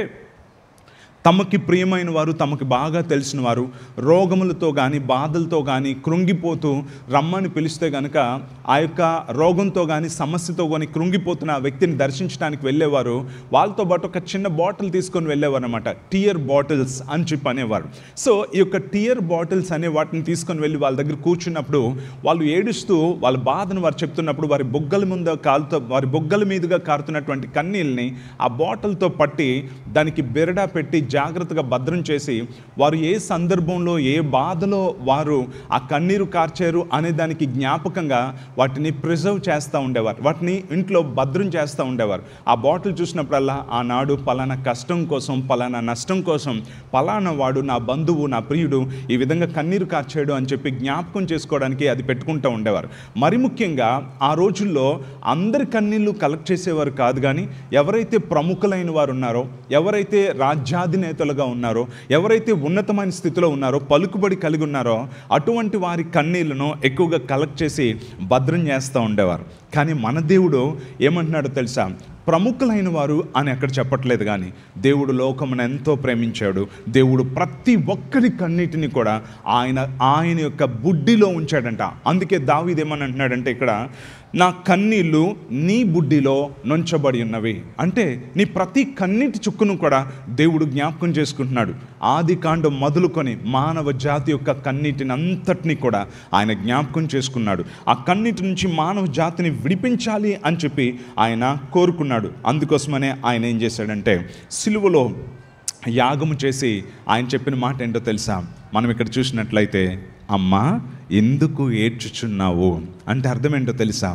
తమకి ప్రియమైన వారు తమకి బాగా తెలిసిన వారు రోగములతో కానీ బాధలతో కానీ కృంగిపోతూ రమ్మని పిలిస్తే కనుక ఆ యొక్క రోగంతో కానీ సమస్యతో కానీ కృంగిపోతున్న ఆ వ్యక్తిని దర్శించడానికి వెళ్ళేవారు వాళ్ళతో పాటు ఒక చిన్న బాటిల్ తీసుకొని వెళ్ళేవారు అనమాట టియర్ బాటిల్స్ అని చెప్పి అనేవారు సో ఈ యొక్క టియర్ బాటిల్స్ అనే వాటిని తీసుకొని వెళ్ళి వాళ్ళ దగ్గర కూర్చున్నప్పుడు వాళ్ళు ఏడుస్తూ వాళ్ళ బాధను వారు చెప్తున్నప్పుడు వారి బొగ్గల ముందు కాలుతో వారి బొగ్గల మీదుగా కారుతున్నటువంటి కన్నీళ్ళని ఆ బాటిల్తో పట్టి దానికి బెరడా పెట్టి జాగ్రత్తగా భద్రం చేసి వారు ఏ సందర్భంలో ఏ బాధలో వారు ఆ కన్నీరు కార్చారు అనే దానికి జ్ఞాపకంగా వాటిని ప్రిజర్వ్ చేస్తూ ఉండేవారు వాటిని ఇంట్లో భద్రం చేస్తూ ఉండేవారు ఆ బాటిల్ చూసినప్పుడల్లా ఆనాడు పలానా కష్టం కోసం పలానా నష్టం కోసం పలానా వాడు నా బంధువు నా ప్రియుడు ఈ విధంగా కన్నీరు కార్చాడు అని చెప్పి జ్ఞాపకం చేసుకోవడానికి అది పెట్టుకుంటూ ఉండేవారు మరి ముఖ్యంగా ఆ రోజుల్లో అందరి కన్నీళ్లు కలెక్ట్ చేసేవారు కాదు కానీ ఎవరైతే ప్రముఖులైన వారు ఉన్నారో ఎవరైతే రాజ్యాధినేతలుగా ఉన్నారో ఎవరైతే ఉన్నతమైన స్థితిలో ఉన్నారో పలుకుబడి కలిగి ఉన్నారో అటువంటి వారి కన్నీళ్లను ఎక్కువగా కలెక్ట్ చేసి భద్రం చేస్తూ ఉండేవారు కానీ మన దేవుడు ఏమంటున్నాడో తెలుసా ప్రముఖులైన వారు అని అక్కడ చెప్పట్లేదు కానీ దేవుడు లోకమును ఎంతో ప్రేమించాడు దేవుడు ప్రతి ఒక్కరి కన్నిటిని కూడా ఆయన ఆయన యొక్క బుడ్డిలో ఉంచాడంట అందుకే దావీదేమని అంటున్నాడంటే ఇక్కడ నా కన్నీళ్ళు నీ బుడ్డిలో నొంచబడి ఉన్నవి అంటే నీ ప్రతి కన్నీటి చుక్కును కూడా దేవుడు జ్ఞాపకం చేసుకుంటున్నాడు ఆది కాండం మొదలుకొని మానవ జాతి యొక్క కన్నీటిని అంతటినీ కూడా ఆయన జ్ఞాపకం చేసుకున్నాడు ఆ కన్నీటి నుంచి మానవ జాతిని విడిపించాలి అని చెప్పి ఆయన కోరుకున్నాడు అందుకోసమనే ఆయన ఏం చేశాడంటే సిలువలో యాగము చేసి ఆయన చెప్పిన మాట ఏంటో తెలుసా మనం ఇక్కడ చూసినట్లయితే అమ్మా ఎందుకు ఏడ్చుచున్నావు అంటే అర్థం ఏంటో తెలుసా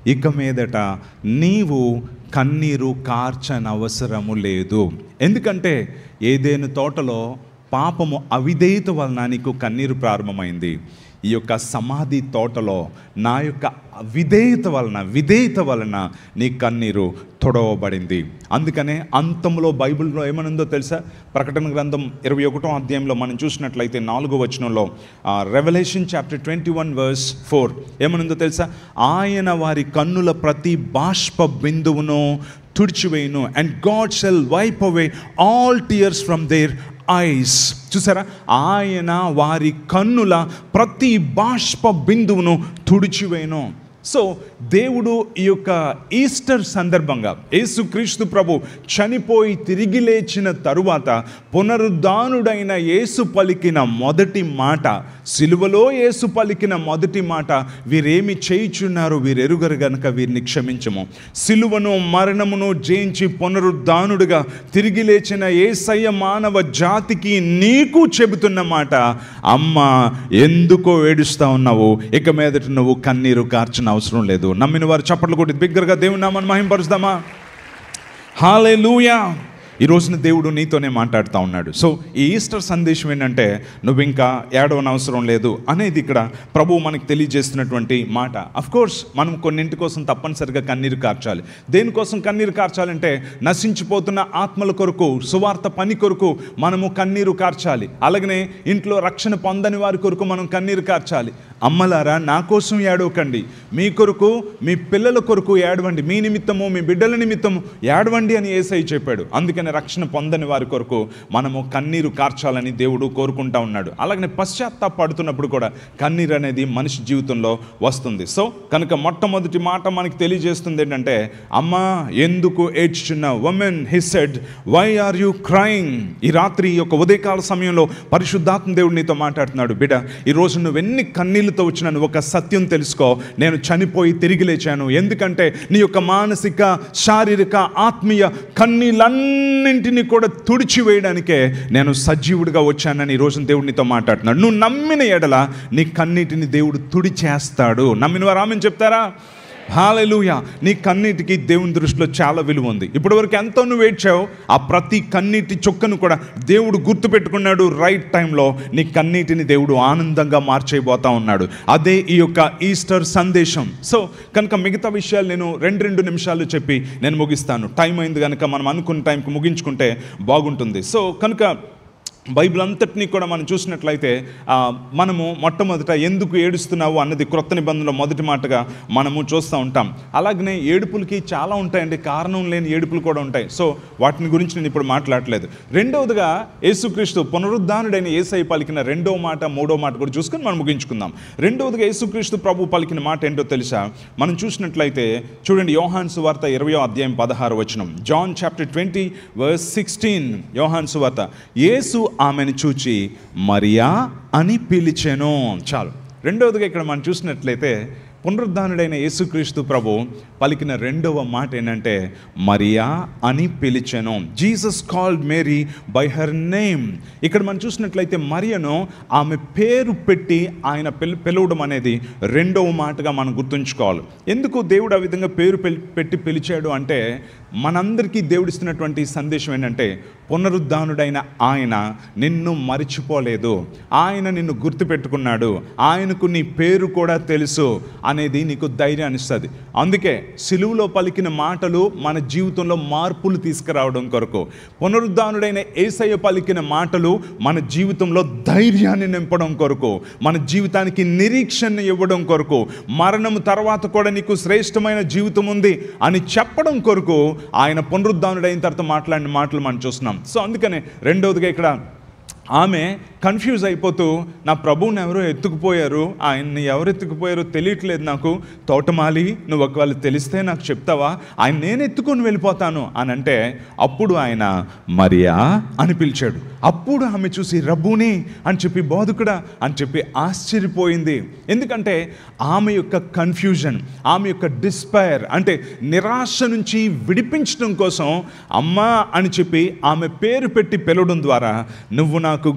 ఇక మీదట నీవు కన్నీరు కార్చనవసరము లేదు ఎందుకంటే ఏదేను తోటలో పాపము అవిధేయత వలన నీకు కన్నీరు ప్రారంభమైంది ఈ యొక్క సమాధి తోటలో నా యొక్క విధేయత వలన విధేయత వలన నీ కన్నీరు తొడవబడింది అందుకనే అంతంలో బైబిల్లో ఏమనుందో తెలుసా ప్రకటన గ్రంథం ఇరవై ఒకటో అధ్యాయంలో మనం చూసినట్లయితే నాలుగో వచనంలో revolution chapter twenty one verse four ఏమనుందో తెలుసా ఆయన వారి కన్నుల ప్రతి బాష్ప బిందువును తుడిచివేయును and God shall wipe away all tears from their eyes చూసారా ఆయన వారి కన్నుల ప్రతి బాష్ప బిందువును తుడిచివేయను సో దేవుడు ఈ యొక్క ఈస్టర్ సందర్భంగా యేసుక్రీస్తు ప్రభు చనిపోయి తిరిగి లేచిన తరువాత పునరుద్ధానుడైన యేసు పలికిన మొదటి మాట సిలువలో యేసు పలికిన మొదటి మాట వీరేమి చేయుచున్నారు వీరెరుగరు గనుక వీరిని క్షమించము సిలువను మరణమును జయించి పునరుద్ధానుడుగా తిరిగి లేచిన ఏసయ్య మానవ జాతికి నీకు చెబుతున్న మాట అమ్మ ఎందుకో ఏడుస్తా ఉన్నావు ఇక మీదట నువ్వు కన్నీరు కార్చిన అవసరం లేదు నమ్మిన వారు చప్పట్లు కొట్టి బిగ్గరగా దేవుని నామని మహింపరుస్తామా హాలే ఈ రోజున దేవుడు నీతోనే మాట్లాడుతూ ఉన్నాడు సో ఈ ఈస్టర్ సందేశం ఏంటంటే నువ్వు ఇంకా ఏడవన అవసరం లేదు అనేది ఇక్కడ ప్రభు మనకి తెలియజేస్తున్నటువంటి మాట అఫ్ కోర్స్ మనం కొన్నింటి కోసం తప్పనిసరిగా కన్నీరు కార్చాలి దేనికోసం కన్నీరు కార్చాలంటే నశించిపోతున్న ఆత్మల కొరకు సువార్త పని కొరకు మనము కన్నీరు కార్చాలి అలాగనే ఇంట్లో రక్షణ పొందని వారి కొరకు మనం కన్నీరు కార్చాలి అమ్మలారా నా కోసం ఏడవకండి మీ కొరకు మీ పిల్లల కొరకు ఏడవండి మీ నిమిత్తము మీ బిడ్డల నిమిత్తము ఏడవండి అని ఏసై చెప్పాడు అందుకని రక్షణ పొందని వారి కొరకు మనము కన్నీరు కార్చాలని దేవుడు కోరుకుంటా ఉన్నాడు అలాగనే పశ్చాత్తాపడుతున్నప్పుడు కూడా కన్నీరు అనేది మనిషి జీవితంలో వస్తుంది సో కనుక మొట్టమొదటి మాట మనకి తెలియజేస్తుంది ఏంటంటే అమ్మా ఎందుకు ఏడ్చుచున్నావు women he said why are you crying ఈ రాత్రి ఈ యొక్క ఉదయకాల సమయంలో పరిశుద్ధాత్మ దేవుడు నీతో మాట్లాడుతున్నాడు బిడ్డ ఈ రోజు నువ్వు ఎన్ని కన్నీళ్ళతో వచ్చినాను ఒక సత్యం తెలుసుకో నేను చనిపోయి తిరిగి లేచాను ఎందుకంటే నీ యొక్క మానసిక శారీరక ఆత్మీయ కన్నీళ్ళన్నింటినీ కూడా తుడిచివేయడానికే నేను సజీవుడిగా వచ్చానని ఈ రోజున దేవుడు నీతో మాట్లాడుతున్నాడు నువ్వు నమ్మిన ఎడల నీ కన్నీటిని దేవుడు తుడిచేస్తాడు నమ్మిన వారు ఆమెను చెప్తారా హాలెలూయ నీ కన్నీటికి దేవుని దృష్టిలో చాలా విలువ ఉంది ఇప్పటివరకు ఎంతో నువ్వు ఏడ్చావు ఆ ప్రతి కన్నీటి చుక్కను కూడా దేవుడు గుర్తుపెట్టుకున్నాడు రైట్ టైంలో నీ కన్నీటిని దేవుడు ఆనందంగా మార్చేయబోతా ఉన్నాడు అదే ఈ యొక్క ఈస్టర్ సందేశం సో కనుక మిగతా విషయాలు నేను రెండు రెండు నిమిషాలు చెప్పి నేను ముగిస్తాను టైం అయింది కనుక మనం అనుకున్న టైంకి ముగించుకుంటే బాగుంటుంది సో కనుక బైబిల్ అంతటినీ కూడా మనం చూసినట్లయితే ఆ, మనము మొట్టమొదట ఎందుకు ఏడుస్తున్నావు అన్నది క్రొత్త నిబంధనలో మొదటి మాటగా మనము చూస్తూ ఉంటాం అలాగనే ఏడుపులకి చాలా ఉంటాయండి కారణం లేని ఏడుపులు కూడా ఉంటాయి సో వాటిని గురించి నేను ఇప్పుడు మాట్లాడలేదు రెండవదిగా యేసుక్రీస్తు పునరుద్ధానుడైన ఏసై పలికిన రెండవ మాట మూడో మాట కూడా చూసుకొని మనం ముగించుకుందాం రెండవదిగా యేసుక్రీస్తు ప్రభు పలికిన మాట ఏంటో తెలుసా మనం చూసినట్లయితే చూడండి యోహాన్ సువార్త ఇరవయో అధ్యాయం పదహారు వచనం John chapter twenty verse sixteen యోహాన్ సువార్త యేసు ఆమెను చూచి మరియా అని పిలిచెను చాలు రెండవదిగా ఇక్కడ మనం చూసినట్లయితే పునరుద్ధానుడైన యేసుక్రీస్తు ప్రభు పలికిన రెండవ మాట ఏంటంటే మరియా అని పిలిచెను Jesus called Mary by her name ఇక్కడ మనం చూసినట్లయితే మరియను ఆమె పేరు పెట్టి ఆయన పిల్ పిలవడం అనేది రెండవ మాటగా మనం గుర్తుంచుకోవాలి ఎందుకు దేవుడు ఆ విధంగా పేరు పెల్- పెట్టి పిలిచాడు అంటే మనందరికీ దేవుడిస్తున్నటువంటి సందేశం ఏంటంటే పునరుద్ధానుడైన ఆయన నిన్ను మరిచిపోలేదు ఆయన నిన్ను గుర్తుపెట్టుకున్నాడు ఆయనకు నీ పేరు కూడా తెలుసు అనేది నీకు ధైర్యాన్ని ఇస్తుంది అందుకే సిలువులో పలికిన మాటలు మన జీవితంలో మార్పులు తీసుకురావడం కొరకు పునరుద్ధానుడైన ఏసయ్య పలికిన మాటలు మన జీవితంలో ధైర్యాన్ని నింపడం కొరకు మన జీవితానికి నిరీక్షణ ఇవ్వడం కొరకు మరణం తర్వాత కూడా నీకు శ్రేష్టమైన జీవితం ఉంది అని చెప్పడం కొరకు ఆయన పునరుద్ధానుడైన తర్వాత మాట్లాడిన మాటలు మనం చూస్తున్నాం సో అందుకనే రెండవదిగా ఇక్కడ ఆమె కన్ఫ్యూజ్ అయిపోతూ నా ప్రభువుని ఎవరో ఎత్తుకుపోయారు ఆయన్ని ఎవరు ఎత్తుకుపోయారో తెలియట్లేదు నాకు తోటమాలి నువ్వు ఒకవేళ తెలిస్తే నాకు చెప్తావా ఆయన నేను ఎత్తుకొని వెళ్ళిపోతాను అని అంటే అప్పుడు ఆయన మరియా అని పిలిచాడు అప్పుడు ఆమె చూసి రబ్బుని అని చెప్పి బోధకుడా అని చెప్పి ఆశ్చర్యపోయింది ఎందుకంటే ఆమె యొక్క కన్ఫ్యూజన్ ఆమె యొక్క డిస్పైర్ అంటే నిరాశ నుంచి విడిపించడం కోసం అమ్మా అని చెప్పి ఆమె పేరు పెట్టి పిలవడం ద్వారా నువ్వు నాకు గుర్తున్నావు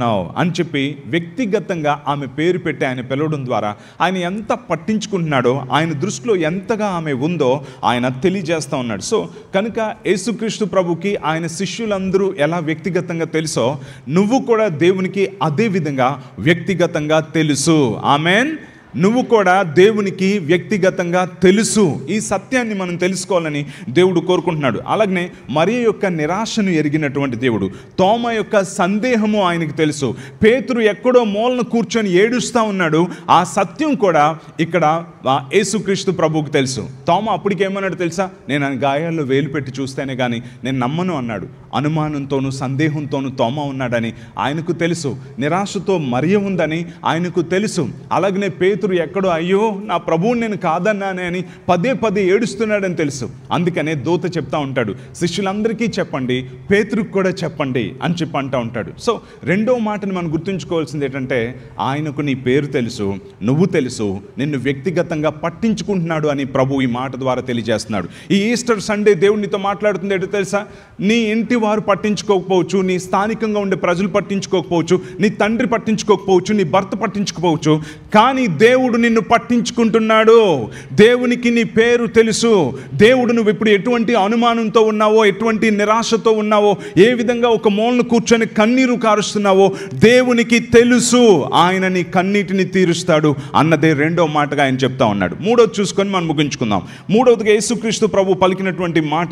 చేస్తున్నావు అని చెప్పి వ్యక్తిగతంగా ఆమె పేరు పెట్టి ఆయన పిలవడం ద్వారా ఆయన ఎంత పట్టించుకుంటున్నాడో ఆయన దృష్టిలో ఎంతగా ఆమె ఉందో ఆయన తెలియజేస్తూ ఉన్నాడు సో కనుక యేసుక్రీస్తు ప్రభుకి ఆయన శిష్యులందరూ ఎలా వ్యక్తిగతంగా తెలుసో నువ్వు కూడా దేవునికి అదే విధంగా వ్యక్తిగతంగా తెలుసు ఆమెన్ నువ్వు కూడా దేవునికి వ్యక్తిగతంగా తెలుసు ఈ సత్యాన్ని మనం తెలుసుకోవాలని దేవుడు కోరుకుంటున్నాడు అలాగనే మరియ యొక్క నిరాశను ఎరిగినటువంటి దేవుడు తోమ యొక్క సందేహము ఆయనకు తెలుసు పేతురు ఎక్కడో మూలను కూర్చొని ఏడుస్తూ ఉన్నాడు ఆ సత్యం కూడా ఇక్కడ ఆ యేసుక్రీస్తు ప్రభువుకు తెలుసు తోమ అప్పటికేమన్నాడు తెలుసా నేను ఆయన గాయాల్లో వేలు పెట్టి చూస్తేనే కానీ నేను నమ్మను అన్నాడు అనుమానంతోనూ సందేహంతోనూ తోమ ఉన్నాడని ఆయనకు తెలుసు నిరాశతో మరియ ఉందని ఆయనకు తెలుసు అలాగనే పేతురు ఎక్కడో అయ్యో నా ప్రభువుని నేను కాదన్నానే అని పదే పదే ఏడుస్తున్నాడని తెలుసు అందుకనే దూత చెప్తా ఉంటాడు శిష్యులందరికీ చెప్పండి పేతురుకు కూడా చెప్పండి అని చెప్పి అంటూ ఉంటాడు సో రెండో మాటని మనం గుర్తుంచుకోవాల్సింది ఏంటంటే ఆయనకు నీ పేరు తెలుసు నువ్వు తెలుసు నిన్ను వ్యక్తిగతంగా పట్టించుకుంటున్నాడు అని ప్రభు ఈ మాట ద్వారా తెలియజేస్తున్నాడు ఈ ఈస్టర్ సండే దేవుడు నీతో మాట్లాడుతుంది ఏంటో తెలుసా నీ ఇంటి వారు పట్టించుకోకపోవచ్చు నీ స్థానికంగా ఉండే ప్రజలు పట్టించుకోకపోవచ్చు నీ తండ్రి పట్టించుకోకపోవచ్చు నీ భర్త పట్టించుకోకపోవచ్చు కానీ దేవుడు నిన్ను పట్టించుకుంటున్నాడు దేవునికి నీ పేరు తెలుసు దేవుడు నువ్వు ఇప్పుడు ఎటువంటి అనుమానంతో ఉన్నావో ఎటువంటి నిరాశతో ఉన్నావో ఏ విధంగా ఒక మూలను కూర్చొని కన్నీరు కారుస్తున్నావో దేవునికి తెలుసు ఆయన నీ కన్నీటిని తీరుస్తాడు అన్నదే రెండో మాటగా ఆయన చెప్తా ఉన్నాడు మూడోది చూసుకొని మనం ముగించుకుందాం మూడవదిగా యేసుక్రీస్తు ప్రభు పలికినటువంటి మాట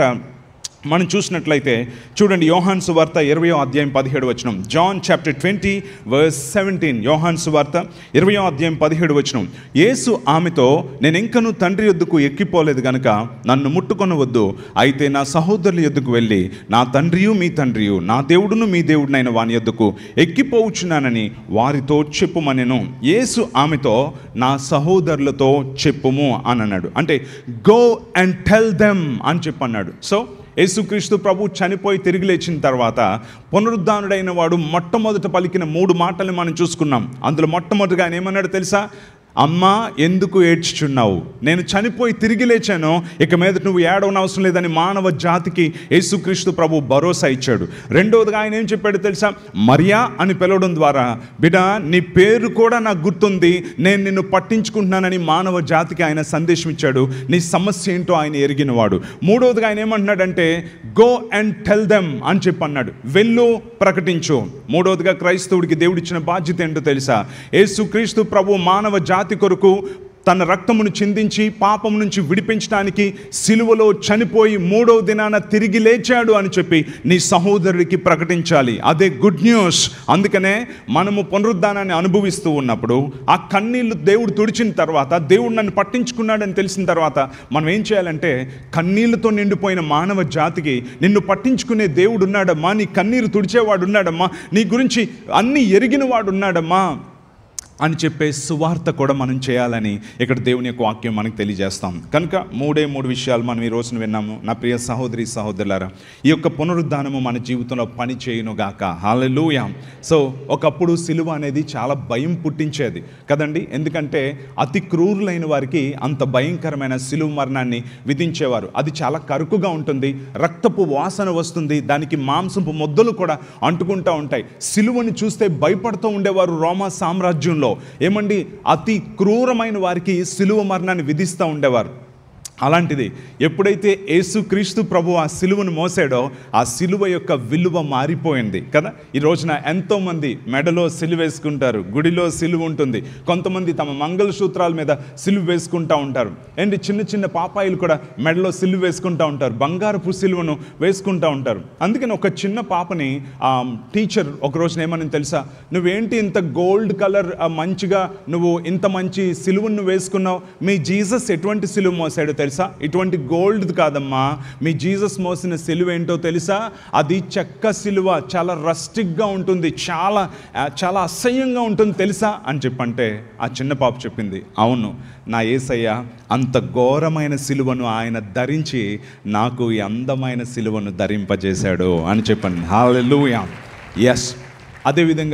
మనం చూసినట్లయితే చూడండి యోహాన్ సువార్త ఇరవయో అధ్యాయం పదిహేడు వచనం John chapter twenty verse seventeen యోహాన్ సువార్త ఇరవయో అధ్యాయం పదిహేడు వచనం యేసు ఆమెతో నేను ఇంకను తండ్రి యొద్దకు ఎక్కిపోలేదు గనుక నన్ను ముట్టుకొనవద్దు అయితే నా సహోదరుల యొద్దకు వెళ్ళి నా తండ్రియు మీ తండ్రియు నా దేవుడును మీ దేవుడినైన వాని యొద్దకు ఎక్కిపోవచ్చున్నానని వారితో చెప్పుమనెను యేసు ఆమెతో నా సహోదరులతో చెప్పుము అని అన్నాడు అంటే గో అండ్ టెల్ దెమ్ అని చెప్పన్నాడు సో యేసుక్రీస్తు ప్రభు చనిపోయి తిరిగి లేచిన తర్వాత పునరుద్ధానుడైన వాడు మొట్టమొదట పలికిన మూడు మాటల్ని మనం చూసుకున్నాం అందులో మొట్టమొదటిగా ఆయన ఏమన్నాడు తెలుసా అమ్మా ఎందుకు ఏడ్చుచున్నావు నేను చనిపోయి తిరిగి లేచాను ఇక మీద నువ్వు ఏడవన అవసరం లేదని మానవ జాతికి యేసుక్రీస్తు ప్రభు భరోసా ఇచ్చాడు రెండవదిగా ఆయన ఏం చెప్పాడు తెలుసా మరియా అని పిలవడం ద్వారా బిడ నీ పేరు కూడా నాకు గుర్తుంది నేను నిన్ను పట్టించుకుంటున్నానని మానవ జాతికి ఆయన సందేశం ఇచ్చాడు నీ సమస్య ఏంటో ఆయన ఎరిగినవాడు మూడవదిగా ఆయన ఏమంటున్నాడంటే గో అండ్ టెల్ దెమ్ అని చెప్పి అన్నాడు వెళ్ళు ప్రకటించు మూడవదిగా క్రైస్తవుడికి దేవుడిచ్చిన బాధ్యత ఏంటో తెలుసా యేసుక్రీస్తు ప్రభు మానవ జాతి కొరకు తన రక్తమును చిందించి పాపం నుంచి విడిపించడానికి సిలువలో చనిపోయి మూడవ దినాన తిరిగి లేచాడు అని చెప్పి నీ సహోదరుడికి ప్రకటించాలి అదే గుడ్ న్యూస్ అందుకనే మనము పునరుద్ధానాన్ని అనుభవిస్తూ ఉన్నప్పుడు ఆ కన్నీళ్లు దేవుడు తుడిచిన తర్వాత దేవుడు నన్ను పట్టించుకున్నాడని తెలిసిన తర్వాత మనం ఏం చేయాలంటే కన్నీళ్లతో నిండిపోయిన మానవ జాతికి నిన్ను పట్టించుకునే దేవుడు ఉన్నాడమ్మా నీ కన్నీరు తుడిచేవాడు ఉన్నాడమ్మా నీ గురించి అన్నీ ఎరిగిన వాడు ఉన్నాడమ్మా అని చెప్పే సువార్త కూడా మనం చేయాలని ఇక్కడ దేవుని యొక్క వాక్యం మనకు తెలియజేస్తాం కనుక మూడే మూడు విషయాలు మనం ఈ రోజున విన్నాము నా ప్రియ సహోదరి సహోదరులారా ఈ యొక్క పునరుద్ధానము మన జీవితంలో పని చేయును గాక హాలెలూయ సో ఒకప్పుడు సిలువ అనేది చాలా భయం పుట్టించేది కదండి ఎందుకంటే అతి క్రూరులైన వారికి అంత భయంకరమైన సిలువ మరణాన్ని విధించేవారు అది చాలా కరుకుగా ఉంటుంది రక్తపు వాసన వస్తుంది దానికి మాంసపు ముద్దలు కూడా అంటుకుంటూ ఉంటాయి సిలువని చూస్తే భయపడుతూ ఉండేవారు రోమా సామ్రాజ్యంలో ఏమండి అతి క్రూరమైన వారికి సిలువ మరణాన్ని విధిస్తూ ఉండేవారు అలాంటిది ఎప్పుడైతే యేసుక్రీస్తు ప్రభు ఆ సిలువను మోసాడో ఆ సిలువ యొక్క విలువ మారిపోయింది కదా ఈ రోజున ఎంతోమంది మెడలో సిలువ వేసుకుంటారు గుడిలో సిలువ ఉంటుంది కొంతమంది తమ మంగళసూత్రాల మీద సిలువ వేసుకుంటూ ఉంటారు అండ్ చిన్న చిన్న పాపాయిలు కూడా మెడలో సిలువ వేసుకుంటూ ఉంటారు బంగారపు సిలువను వేసుకుంటూ ఉంటారు అందుకని ఒక చిన్న పాపని ఆ టీచర్ ఒక రోజున ఏమని తెలుసా నువ్వేంటి ఇంత గోల్డ్ కలర్ మంచిగా నువ్వు ఇంత మంచి సిలువను వేసుకున్నావు మీ జీసస్ ఎటువంటి సిలువ మోసాడో తెలుసా ఇటువంటి గోల్డ్ కాదమ్మా మీ జీసస్ మోసిన సిలువ ఏంటో తెలుసా అది చెక్క సిలువ చాలా రస్టిక్గా ఉంటుంది చాలా ఆ, చాలా అసహ్యంగా ఉంటుంది తెలుసా అని చెప్పంటే ఆ చిన్న పాప చెప్పింది అవును నా ఏసయ్య అంత ఘోరమైన సిలువను ఆయన ధరించి నాకు ఈ అందమైన సిలువను ధరింపజేశాడు అని చెప్పండి హాలెలూయా ఎస్ అదేవిధంగా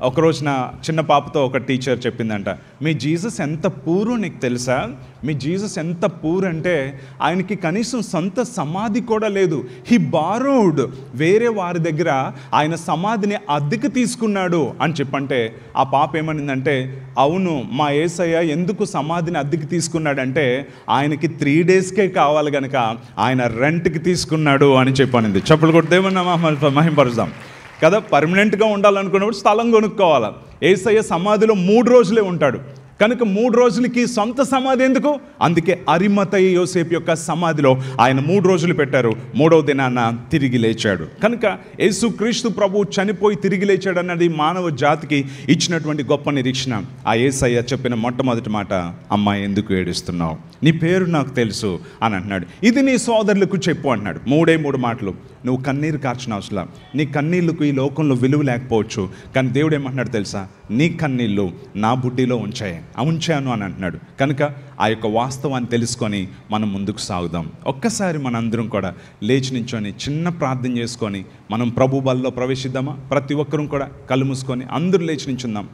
ఒక రోజున చిన్న పాపతో ఒక టీచర్ చెప్పిందంట మీ జీసస్ ఎంత పూరు నీకు తెలుసా మీ జీసస్ ఎంత పూర్ అంటే ఆయనకి కనీసం సొంత సమాధి కూడా లేదు హీ బారోడ్ వేరే వారి దగ్గర ఆయన సమాధిని అద్దెకు తీసుకున్నాడు అని చెప్పంటే ఆ పాప ఏమనిందంటే అవును మా ఏసయ్య ఎందుకు సమాధిని అద్దెకి తీసుకున్నాడంటే ఆయనకి త్రీ డేస్కే కావాలి కనుక ఆయన రెంట్కి తీసుకున్నాడు అని చెప్పనింది చెప్పులు కొడితే మహింపరుస్తాం కదా పర్మనెంట్గా ఉండాలనుకున్నప్పుడు స్థలం కొనుక్కోవాలి ఏసయ్య సమాధిలో మూడు రోజులే ఉంటాడు కనుక మూడు రోజులకి సొంత సమాధి ఎందుకు అందుకే అరిమతయ్య యోసేపు యొక్క సమాధిలో ఆయన మూడు రోజులు పెట్టారు మూడవ దినాన తిరిగి లేచాడు కనుక యేసుక్రీస్తు ప్రభు చనిపోయి తిరిగి లేచాడు అన్నది మానవ జాతికి ఇచ్చినటువంటి గొప్ప నిరీక్షణ ఆ ఏసయ్య చెప్పిన మొట్టమొదటి మాట అమ్మాయి ఎందుకు ఏడుస్తున్నావు నీ పేరు నాకు తెలుసు అని అంటున్నాడు ఇది నీ సోదరులకు చెప్పు అంటున్నాడు మూడే మూడు మాటలు నువ్వు కన్నీరు కార్చిన అవసరం నీ కన్నీళ్లకు ఈ లోకంలో విలువ లేకపోవచ్చు కానీ దేవుడు ఏమంటున్నాడు తెలుసా నీ కన్నీళ్ళు నా బుడ్డిలో ఉంచాయి ఆ ఉంచాను అని అంటున్నాడు కనుక ఆ యొక్క వాస్తవాన్ని తెలుసుకొని మనం ముందుకు సాగుదాం ఒక్కసారి మనందరం కూడా లేచి నించొని చిన్న ప్రార్థన చేసుకొని మనం ప్రభు బల్లో ప్రవేశిద్దామా ప్రతి ఒక్కరూ కూడా కళ్ళు మూసుకొని అందరూ లేచి నించుందాం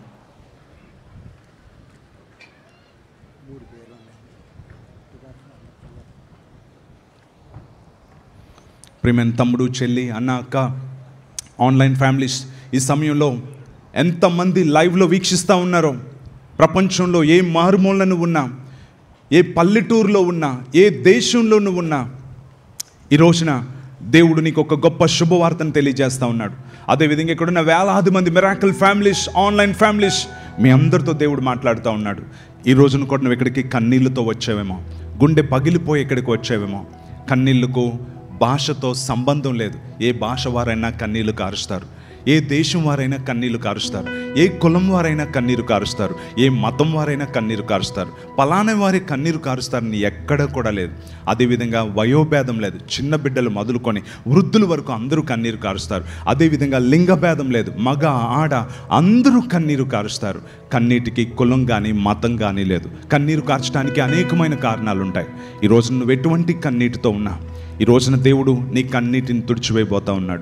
ప్రియమైన తమ్ముడు చెల్లి అన్న అక్క ఆన్లైన్ ఫ్యామిలీస్ ఈ సమయంలో ఎంతమంది లైవ్లో వీక్షిస్తూ ఉన్నారో ప్రపంచంలో ఏ మారుమూలను నువ్వు ఉన్నా ఏ పల్లెటూరులో ఉన్నా ఏ దేశంలో నువ్వు ఉన్నా ఈ రోజున దేవుడు నీకు ఒక గొప్ప శుభవార్తను తెలియజేస్తా ఉన్నాడు అదేవిధంగా ఇక్కడ ఉన్న వేలాది మంది మిరాకల్ ఫ్యామిలీస్ ఆన్లైన్ ఫ్యామిలీస్ మీ అందరితో దేవుడు మాట్లాడుతూ ఉన్నాడు ఈ రోజున కూడా నువ్వు ఇక్కడికి కన్నీళ్ళతో వచ్చావేమో గుండె పగిలిపోయి ఇక్కడికి వచ్చావేమో కన్నీళ్ళకు భాషతో సంబంధం లేదు ఏ భాష వారైనా కన్నీళ్లు కారుస్తారు ఏ దేశం వారైనా కన్నీళ్లు కారుస్తారు ఏ కులం వారైనా కన్నీరు కారుస్తారు ఏ మతం వారైనా కన్నీరు కారుస్తారు పలానా వారి కన్నీరు కారుస్తారని ఎక్కడ కూడా లేదు అదేవిధంగా వయోభేదం లేదు చిన్న బిడ్డలు మొదలుకొని వృద్ధుల వరకు అందరూ కన్నీరు కారుస్తారు అదేవిధంగా లింగభేదం లేదు మగ ఆడ అందరూ కన్నీరు కారుస్తారు కన్నీటికి కులం కానీ మతం కానీ లేదు కన్నీరు కార్చడానికి అనేకమైన కారణాలు ఉంటాయి ఈరోజు నువ్వు ఎటువంటి కన్నీటితో ఉన్నా ఈ రోజున దేవుడు నీ కన్నీటిని తుడిచివేయబోతా ఉన్నాడు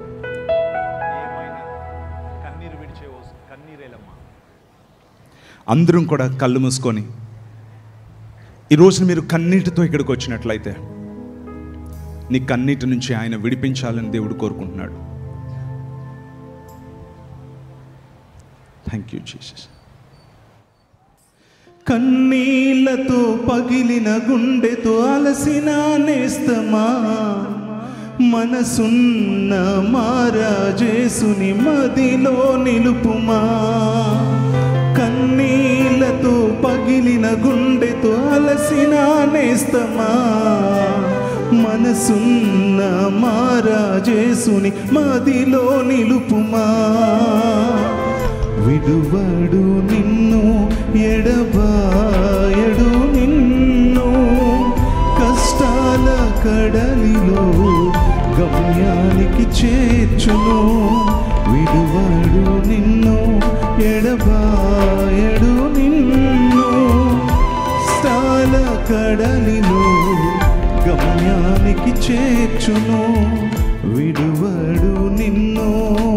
అందరం కూడా కళ్ళు మూసుకొని ఈ రోజున మీరు కన్నీటితో ఇక్కడికి వచ్చినట్లయితే నీ కన్నీటి నుంచి ఆయన విడిపించాలని దేవుడు కోరుకుంటున్నాడు థ్యాంక్ యూ జీసస్ కన్నీళ్లతో పగిలిన గుండెతో అలసిన నేస్తమా మనసున్న మారాజేసుని మదిలో నిలుపుమా కన్నీళ్లతో పగిలిన గుండెతో అలసిన నేస్తమా మనసున్న మారాజేసుని మదిలో నిలుపుమా విడువడు నిన్ను ఎడబాయడు నిన్ను కష్టాల కడలిలో గమ్యానికి చేర్చును విడువడు నిన్ను ఎడబాయడు నిన్ను కష్టాల కడలిలో గమ్యానికి చేర్చును విడువడు నిన్ను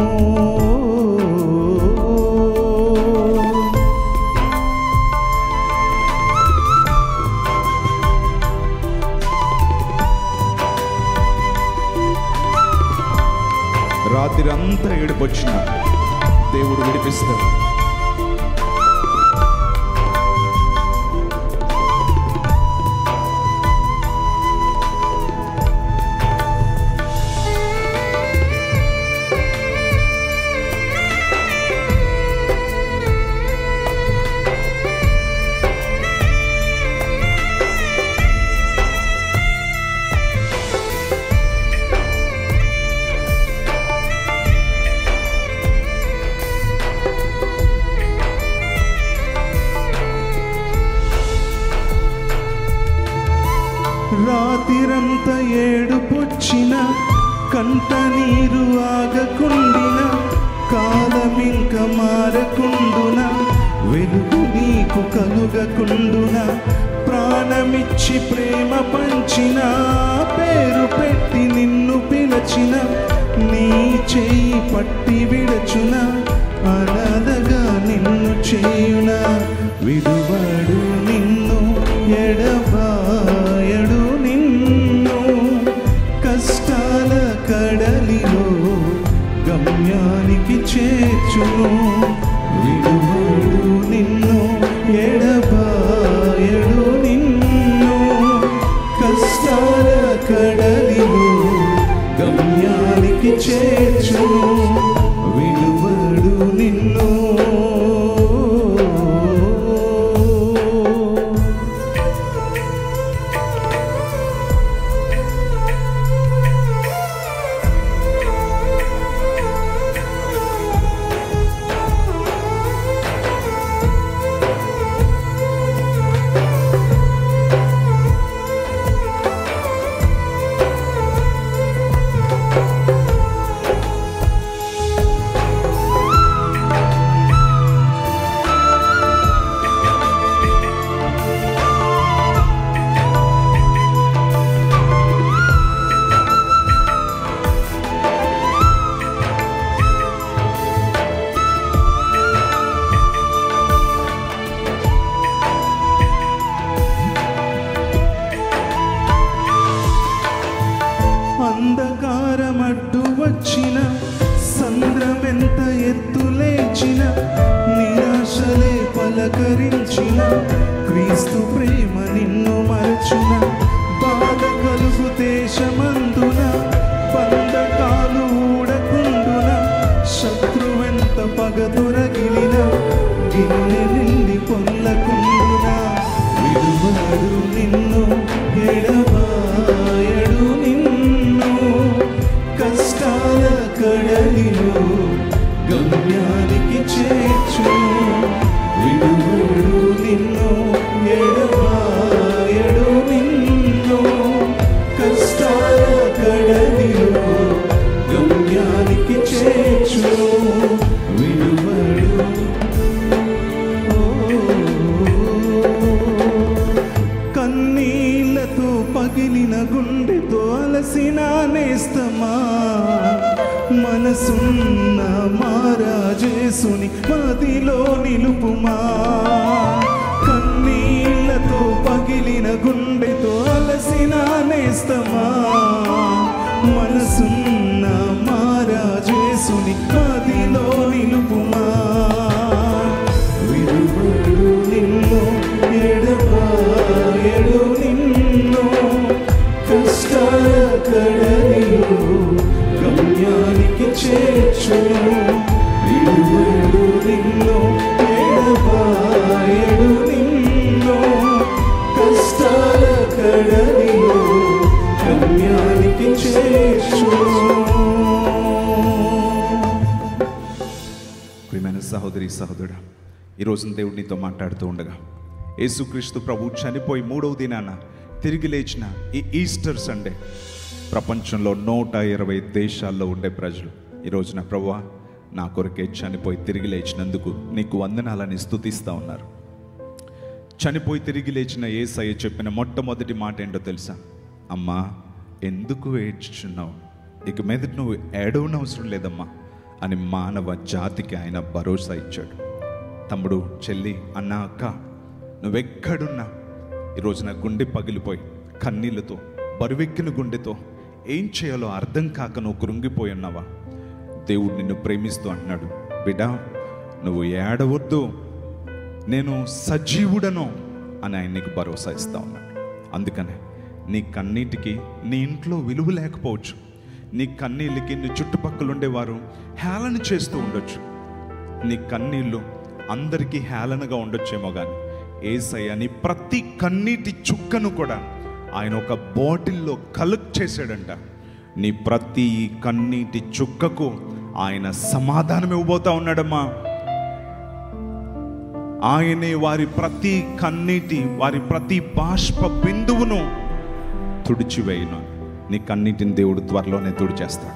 రాత్రి అంతా ఏడుపొచ్చిన దేవుడు విడిపిస్తాడు రాతిరంత ఏడుపొచ్చిన కంట నీరు ఆగకుండిన కాలమింక మారకుండున వెలుగు నీకు కలుగకుండున ప్రాణమిచ్చి ప్రేమ పంచిన పేరు పెట్టి నిన్ను పిలచిన నీ చెయ్యి పట్టి విడచున అన గమ్యానికి చేర్చును విడువడు నిన్ను ఎడబాయడు నిన్ను కష్టాల కడలిలో గమ్యానికి చేర్చును విడువడు నిన్ను అంధకారమడ్డు వచ్చిన సంద్రమెంత ఎత్తు లేచిన నిరాశలే పలకరించిన క్రీస్తు ప్రేమ నిన్ను మరచున బాధ కలుగు దేశమందున బంధకాలు ఊడకుండున శత్రువెంత పగదొరగిలిన గిన్నె నిండి పొల్లకుండున విడువడు నిన్ను ఎడబాయడు నిన్ను కష్టాల కడలిలో గమ్యానికి చేర్చు విడువడు నిన్ను ఎడబాయడు నిన్ను కష్టాల కడలిలో గమ్యానికి చేర్చు విడువడు కన్నీళ్లతో పగిలిన గుండెతో అలసిన నేస్తమా మనసున్న మారాజేసుని మదిలో నిలుపుమా కన్నీళ్లతో పగిలిన గుండెతో అలసిన నేస్తమా మనసున్న మారాజేసుని మదిలో నిలుపుమా విడువడు నిన్ను ఎడబాయడు నిన్ను కష్టాల కడలిలో గమ్యానికి చేర్చును విడువడు నిన్ను ఎడబాయడు నిన్ను కష్టాల కడలిలో గమ్యానికి చేర్చును ప్రియమైన సహోదరి సహోదరుడు ఈరోజు దేవుడు నీతో మాట్లాడుతూ ఉండగా యేసుక్రీస్తు ప్రభు చనిపోయి మూడవ దినాన తిరిగి లేచిన ఈ ఈస్టర్ సండే ప్రపంచంలో నూట ఇరవై దేశాల్లో ఉండే ప్రజలు ఈ రోజున ప్రభువా నా కొరకే చనిపోయి తిరిగి లేచినందుకు నీకు వందనాలని స్తుతిస్తూ ఉన్నారు చనిపోయి తిరిగి లేచిన ఏసయ్య చెప్పిన మొట్టమొదటి మాట ఏంటో తెలుసా అమ్మా ఎందుకు ఏడ్చుచున్నావు ఇక మీద నువ్వు ఏడవనవసరం లేదమ్మా అని మానవ జాతికి ఆయన భరోసా ఇచ్చాడు తమ్ముడు చెల్లి అన్న అక్క నువ్వెక్కడున్నా ఈరోజు నా గుండె పగిలిపోయి కన్నీళ్ళతో బరువెక్కిన గుండెతో ఏం చేయాలో అర్థం కాక నువ్వు కృంగిపోయి ఉన్నావా దేవుడు నిన్ను ప్రేమిస్తూ అంటున్నాడు బిడ్డా నువ్వు ఏడవద్దు నేను సజీవుడను అని ఆయన నీకు భరోసా ఇస్తా ఉన్నాడు అందుకనే నీ కన్నీటికి నీ ఇంట్లో విలువ లేకపోవచ్చు నీ కన్నీళ్ళకి నీ చుట్టుపక్కల ఉండేవారు హేళన చేస్తూ ఉండొచ్చు నీ కన్నీళ్ళు అందరికీ హేళనగా ఉండొచ్చేమో కానీ ఏసయ్య నీ ప్రతి కన్నీటి చుక్కను కూడా ఆయన ఒక బాటిల్లో కలెక్ట్ చేశాడంట నీ ప్రతి కన్నీటి చుక్కకు ఆయన సమాధానం ఇవ్వబోతా ఉన్నాడమ్మా ఆయనే వారి ప్రతి కన్నీటి వారి ప్రతి బాష్ప బిందువును తుడిచివేయను నీ కన్నీటిని దేవుడు త్వరలోనే తుడిచేస్తాడు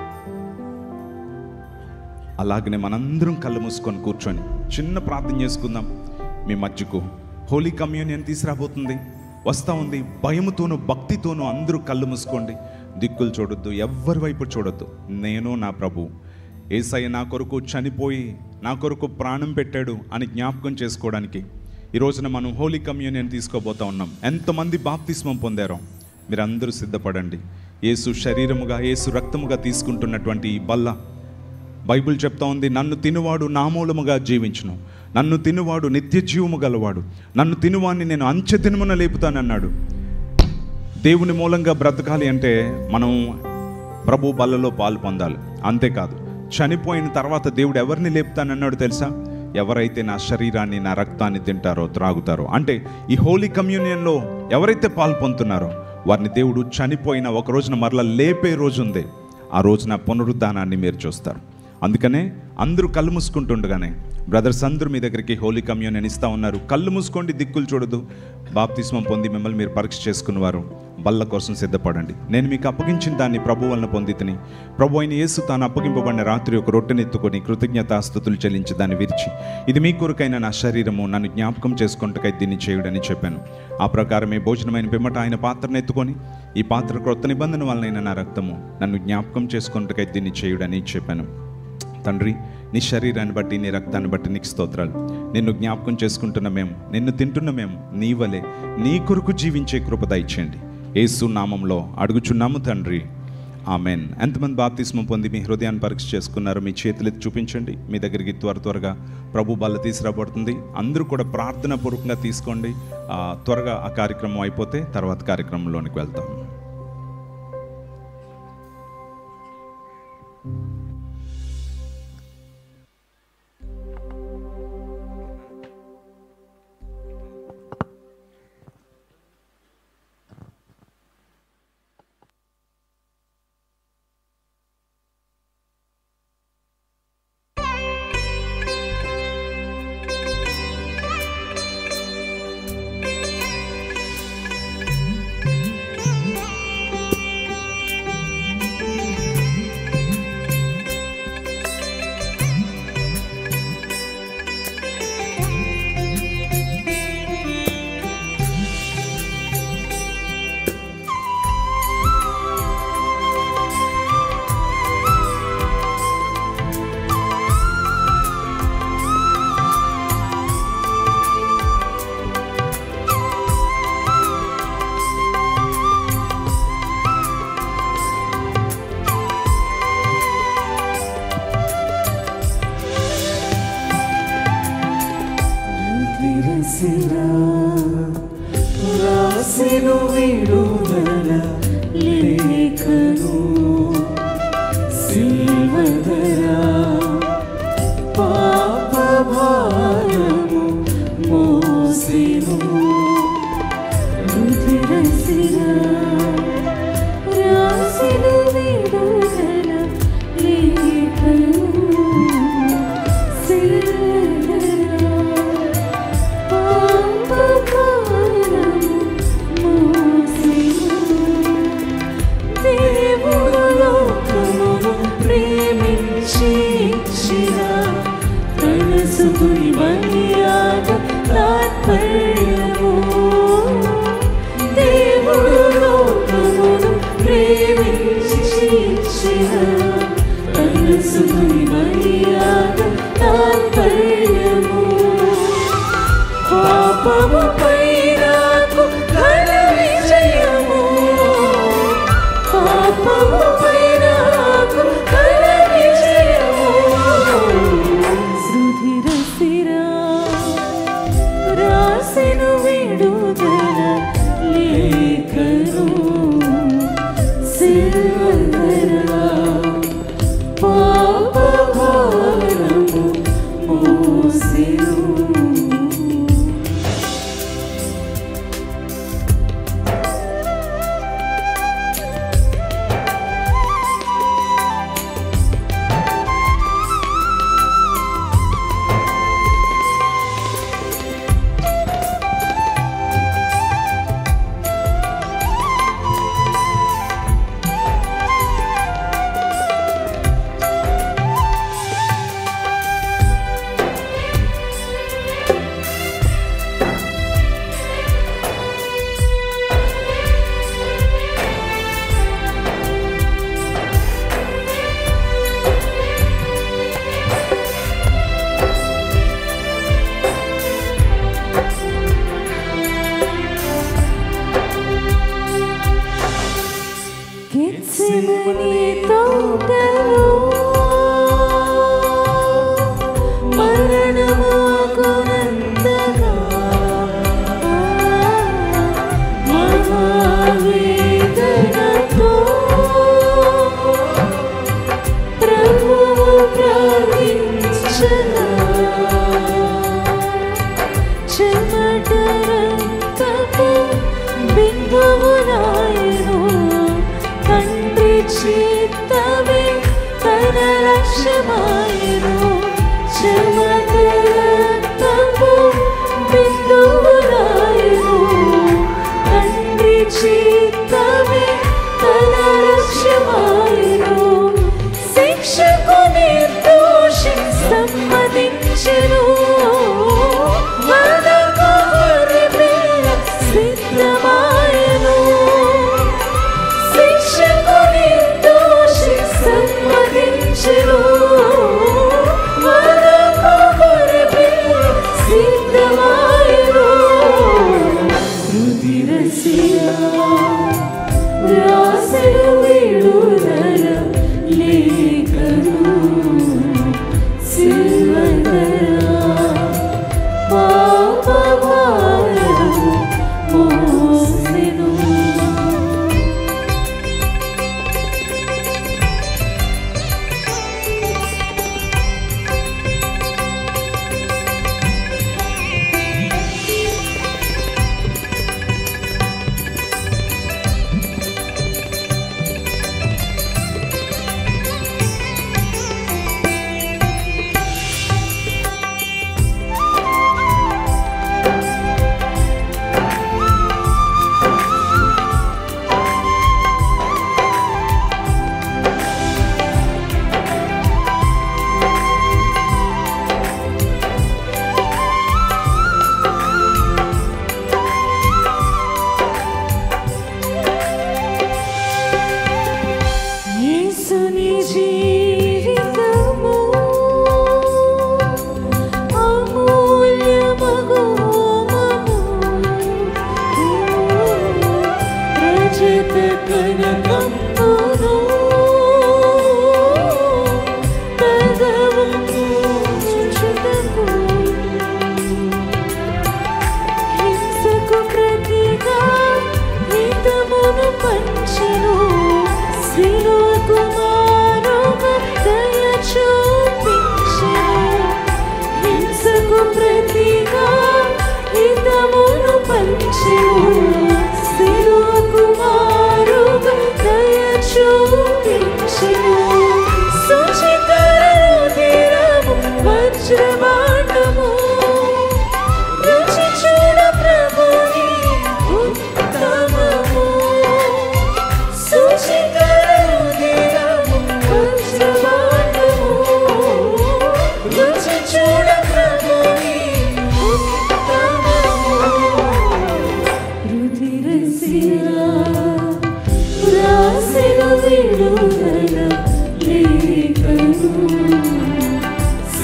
అలాగనే మనందరం కళ్ళు మూసుకొని కూర్చొని చిన్న ప్రార్థన చేసుకుందాం మీ మధ్యకు హోలీ కమ్యూనియన్ తీసుకురాబోతుంది వస్తూ ఉంది భయముతోనూ భక్తితోనూ అందరూ కళ్ళు మూసుకోండి దిక్కులు చూడొద్దు ఎవ్వరి వైపు చూడొద్దు నేను నా ప్రభు ఏసయ్య నా కొరకు చనిపోయి నా కొరకు ప్రాణం పెట్టాడు అని జ్ఞాపకం చేసుకోవడానికి ఈ రోజున మనం హోలీ కమ్యూనియన్ తీసుకోబోతా ఉన్నాం ఎంతమంది బాప్తిస్మం పొందారో మీరందరూ సిద్ధపడండి యేసు శరీరముగా యేసు రక్తముగా తీసుకుంటున్నటువంటి ఈ బల్ల బైబిల్ చెప్తా ఉంది నన్ను తినువాడు నా మూలముగా జీవించును నన్ను తినువాడు నిత్య జీవము గలవాడు నన్ను తినువాడిని నేను అంచె తినుమున లేపుతానన్నాడు దేవుని మూలంగా బ్రతకాలి అంటే మనం ప్రభు బల్లలో పాలు పొందాలి అంతేకాదు చనిపోయిన తర్వాత దేవుడు ఎవరిని లేపుతానన్నాడు తెలుసా ఎవరైతే నా శరీరాన్ని నా రక్తాన్ని తింటారో త్రాగుతారో అంటే ఈ హోలీ కమ్యూనియన్లో ఎవరైతే పాలు పొందుతున్నారో వారిని దేవుడు చనిపోయిన ఒక రోజున మరలా లేపే రోజు ఉంది ఆ రోజున పునరుద్ధానాన్ని మీరు చూస్తారు అందుకనే అందరూ కళ్ళు మూసుకుంటుండగానే బ్రదర్స్ అందరూ మీ దగ్గరికి హోలీ కమ్యూనియన్ ఇస్తా ఉన్నారు కళ్ళు మూసుకోండి దిక్కులు చూడదు బాప్తిస్మం పొంది మిమ్మల్ని మీరు పరీక్ష చేసుకున్నవారు బల్ల కోసం సిద్ధపడండి నేను మీకు అప్పగించిన దాన్ని ప్రభు వలన పొంది తిని ప్రభు అయిన యేసు తాను అప్పగింపబడిన రాత్రి ఒక రొట్టెనెత్తుకొని కృతజ్ఞతాస్థుతులు చెల్లించి దాన్ని విరిచి ఇది మీ కొరకైన నా శరీరము నన్ను జ్ఞాపకం చేసుకుంటకై దీన్ని చేయుడని చెప్పాను ఆ ప్రకారమే భోజనమైన పిమ్మట ఆయన పాత్రను ఎత్తుకొని ఈ పాత్ర క్రొత్త నిబంధన వలనైన నా రక్తము నన్ను జ్ఞాపకం చేసుకుంటకై దీన్ని చేయుడని చెప్పాను తండ్రి నీ శరీరాన్ని బట్టి నీ రక్తాన్ని బట్టి నీకు స్తోత్రాలు నిన్ను జ్ఞాపకం చేసుకుంటున్న మేము నిన్ను తింటున్న మేము నీ వలె నీ కొరకు జీవించే కృప దయచేయండి యేసు నామంలో అడుగుచున్నాము తండ్రి ఆమెన్ ఎంతమంది బాప్తిస్మం పొంది మీ హృదయాన్ని పరీక్ష చేసుకున్నారు మీ చేతులు ఎత్తి చూపించండి మీ దగ్గరికి త్వర త్వరగా ప్రభు బల్ల తీసుకురాబడుతుంది అందరూ కూడా ప్రార్థన పూర్వకంగా తీసుకోండి ఆ, త్వరగా ఆ కార్యక్రమం అయిపోతే తర్వాత కార్యక్రమంలోనికి వెళ్తాం రాసెను విడుదల లేఖను సిల్వదరా పాప భారము మోసెను రుధిరసిరా రాసెను విడుదల లేఖను సిల్వదరా దేవుడు లోకమును ప్రేమించి ఇచ్చిన తన సుతుని బలియాగ తాత్పర్యము దేవుడు లోకమును ప్రేమించి ఇచ్చిన తన సుతుని బలియాగ తాత్పర్యము పాపముపై నాకు ఘన విజయము పాపముపై నాకు ఘన విజయము సుధిరసిరా రాసెను విడుదల లేఖను సిల్వదరా పాప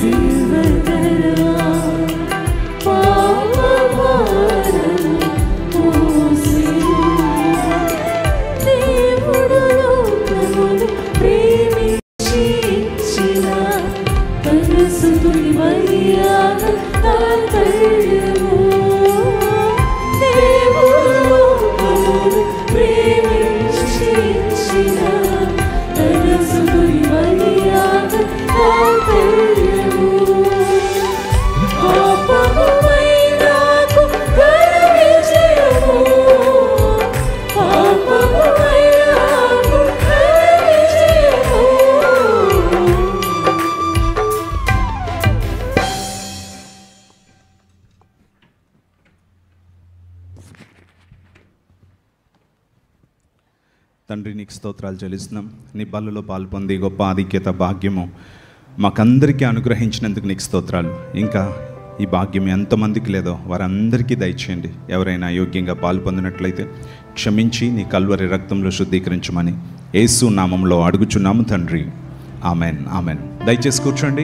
తండ్రి నీకు స్తోత్రాలు చెల్లిస్తున్నాం నీ బల్లలో పాల్పొంది గొప్ప ఆధిక్యత భాగ్యము మాకందరికీ అనుగ్రహించినందుకు నీకు స్తోత్రాలు ఇంకా ఈ భాగ్యం ఎంతమందికి లేదో వారందరికీ దయచేయండి ఎవరైనా యోగ్యంగా పాల్పొందినట్లయితే క్షమించి నీ కల్వరి రక్తంలో శుద్ధీకరించమని యేసు నామంలో అడుగుచున్నాము తండ్రి ఆమెన్ ఆమెన్ దయచేసి కూర్చోండి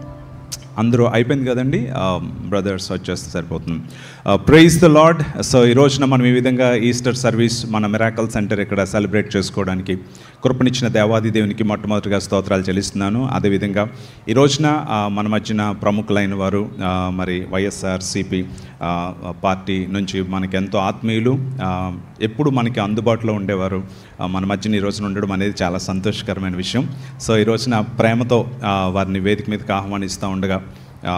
అందరూ అయిపోయింది కదండి బ్రదర్స్ వచ్చేస్తే సరిపోతుంది ప్రైజ్ ద లార్డ్ సో ఈ రోజున మనం ఈ విధంగా ఈస్టర్ సర్వీస్ మన మిరాకల్ సెంటర్ ఇక్కడ సెలబ్రేట్ చేసుకోవడానికి కృపనిచ్చిన దేవాది దేవునికి మొట్టమొదటిగా స్తోత్రాలు చెల్లిస్తున్నాను అదేవిధంగా ఈ రోజున ఆ, మన మధ్యన ప్రముఖులైన వారు ఆ, మరి వైఎస్ఆర్ సిపి పార్టీ నుంచి మనకి ఎంతో ఆత్మీయులు ఆ, ఎప్పుడు మనకి అందుబాటులో ఉండేవారు ఆ, మన మధ్యన ఈ రోజున ఉండడం అనేది చాలా సంతోషకరమైన విషయం సో ఈ రోజున ప్రేమతో ఆ, వారిని వేదిక మీదకి ఆహ్వానిస్తూ ఉండగా ఆ,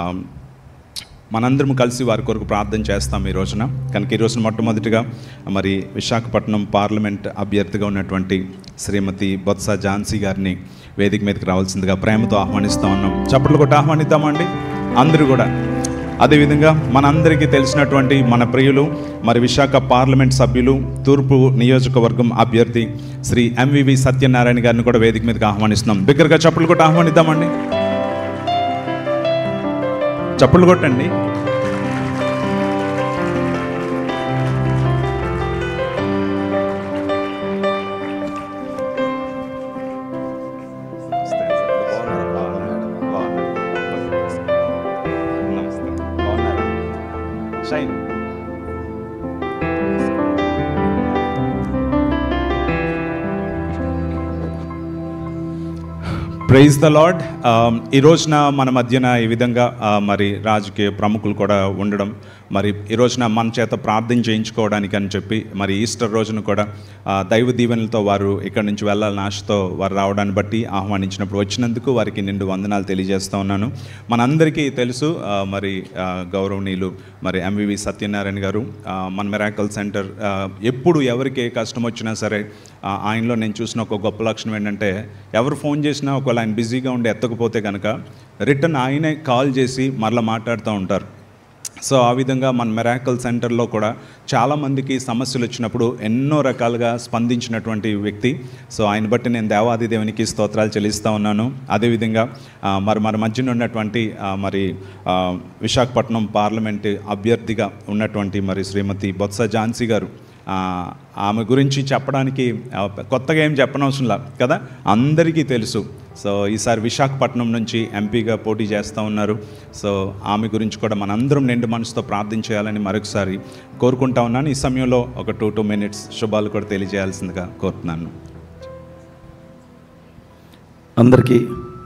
మనందరం కలిసి వారి కొరకు ప్రార్థన చేస్తాం ఈ రోజున కనుక ఈ రోజున మొట్టమొదటిగా మరి విశాఖపట్నం పార్లమెంట్ అభ్యర్థిగా ఉన్నటువంటి శ్రీమతి బొత్స ఝాన్సీ గారిని వేదిక మీదకి రావాల్సిందిగా ప్రేమతో ఆహ్వానిస్తూ ఉన్నాం చప్పట్లు కొట్టి ఆహ్వానిద్దామండి అందరూ కూడా అదేవిధంగా మనందరికీ తెలిసినటువంటి మన ప్రియులు మరి విశాఖ పార్లమెంట్ సభ్యులు తూర్పు నియోజకవర్గం అభ్యర్థి శ్రీ ఎంవివి సత్యనారాయణ గారిని కూడా వేదిక మీదకి ఆహ్వానిస్తున్నాం బిగ్గరగా చప్పట్లు కొట్టి ఆహ్వానిద్దామండి చప్పట్లు కొట్టండి షైన్ ప్రైజ్ ద లార్డ్ ఈ రోజున మన మధ్యన ఈ విధంగా ఆ, మరి రాజకీయ ప్రముఖులు కూడా ఉండడం మరి ఈ రోజున మన చేత ప్రార్థన చేయించుకోవడానికి అని చెప్పి మరి ఈస్టర్ రోజున కూడా ఆ, దైవ దీవెనలతో వారు ఇక్కడి నుంచి వెళ్ళాలని ఆశతో వారు రావడాన్ని బట్టి ఆహ్వానించినప్పుడు వచ్చినందుకు వారికి నిండు వందనాలు తెలియజేస్తూ ఉన్నాను మనందరికీ తెలుసు ఆ, మరి ఆ, గౌరవనీయులు మరి ఎంవివి సత్యనారాయణ గారు ఆ, మన మెరాకల్ సెంటర్ ఆ, ఎప్పుడు ఎవరికి ఏ కష్టం వచ్చినా సరే ఆ, ఆయనలో నేను చూసిన ఒక గొప్ప లక్షణం ఏంటంటే ఎవరు ఫోన్ చేసినా ఒకవేళ ఆయన బిజీగా ఉండి ఎత్తకపోతే కనుక రిటర్న్ ఆయనే కాల్ చేసి మరలా మాట్లాడుతూ ఉంటారు సో ఆ విధంగా మన మెరాకల్ సెంటర్లో కూడా చాలామందికి సమస్యలు వచ్చినప్పుడు ఎన్నో రకాలుగా స్పందించినటువంటి వ్యక్తి సో ఆయన బట్టి నేను దేవాది దేవునికి స్తోత్రాలు చెల్లిస్తూ ఉన్నాను అదేవిధంగా ఆ, మరి మన మధ్యన ఉన్నటువంటి ఆ, మరి ఆ, విశాఖపట్నం పార్లమెంట్ అభ్యర్థిగా ఉన్నటువంటి మరి శ్రీమతి బొత్స ఝాన్సీ గారు ఆ, ఆమె గురించి చెప్పడానికి ఆ, కొత్తగా ఏం చెప్పనవసరంలా కదా అందరికీ తెలుసు సో ఈసారి విశాఖపట్నం నుంచి ఎంపీగా పోటీ చేస్తూ ఉన్నారు సో ఆమె గురించి కూడా మనందరం నిండు మనసుతో ప్రార్థన చేయాలని మరొకసారి కోరుకుంటా ఉన్నాను ఈ సమయంలో ఒక టూ టూ మినిట్స్ శుభాలు కూడా తెలియజేయాల్సిందిగా కోరుతున్నాను అందరికీ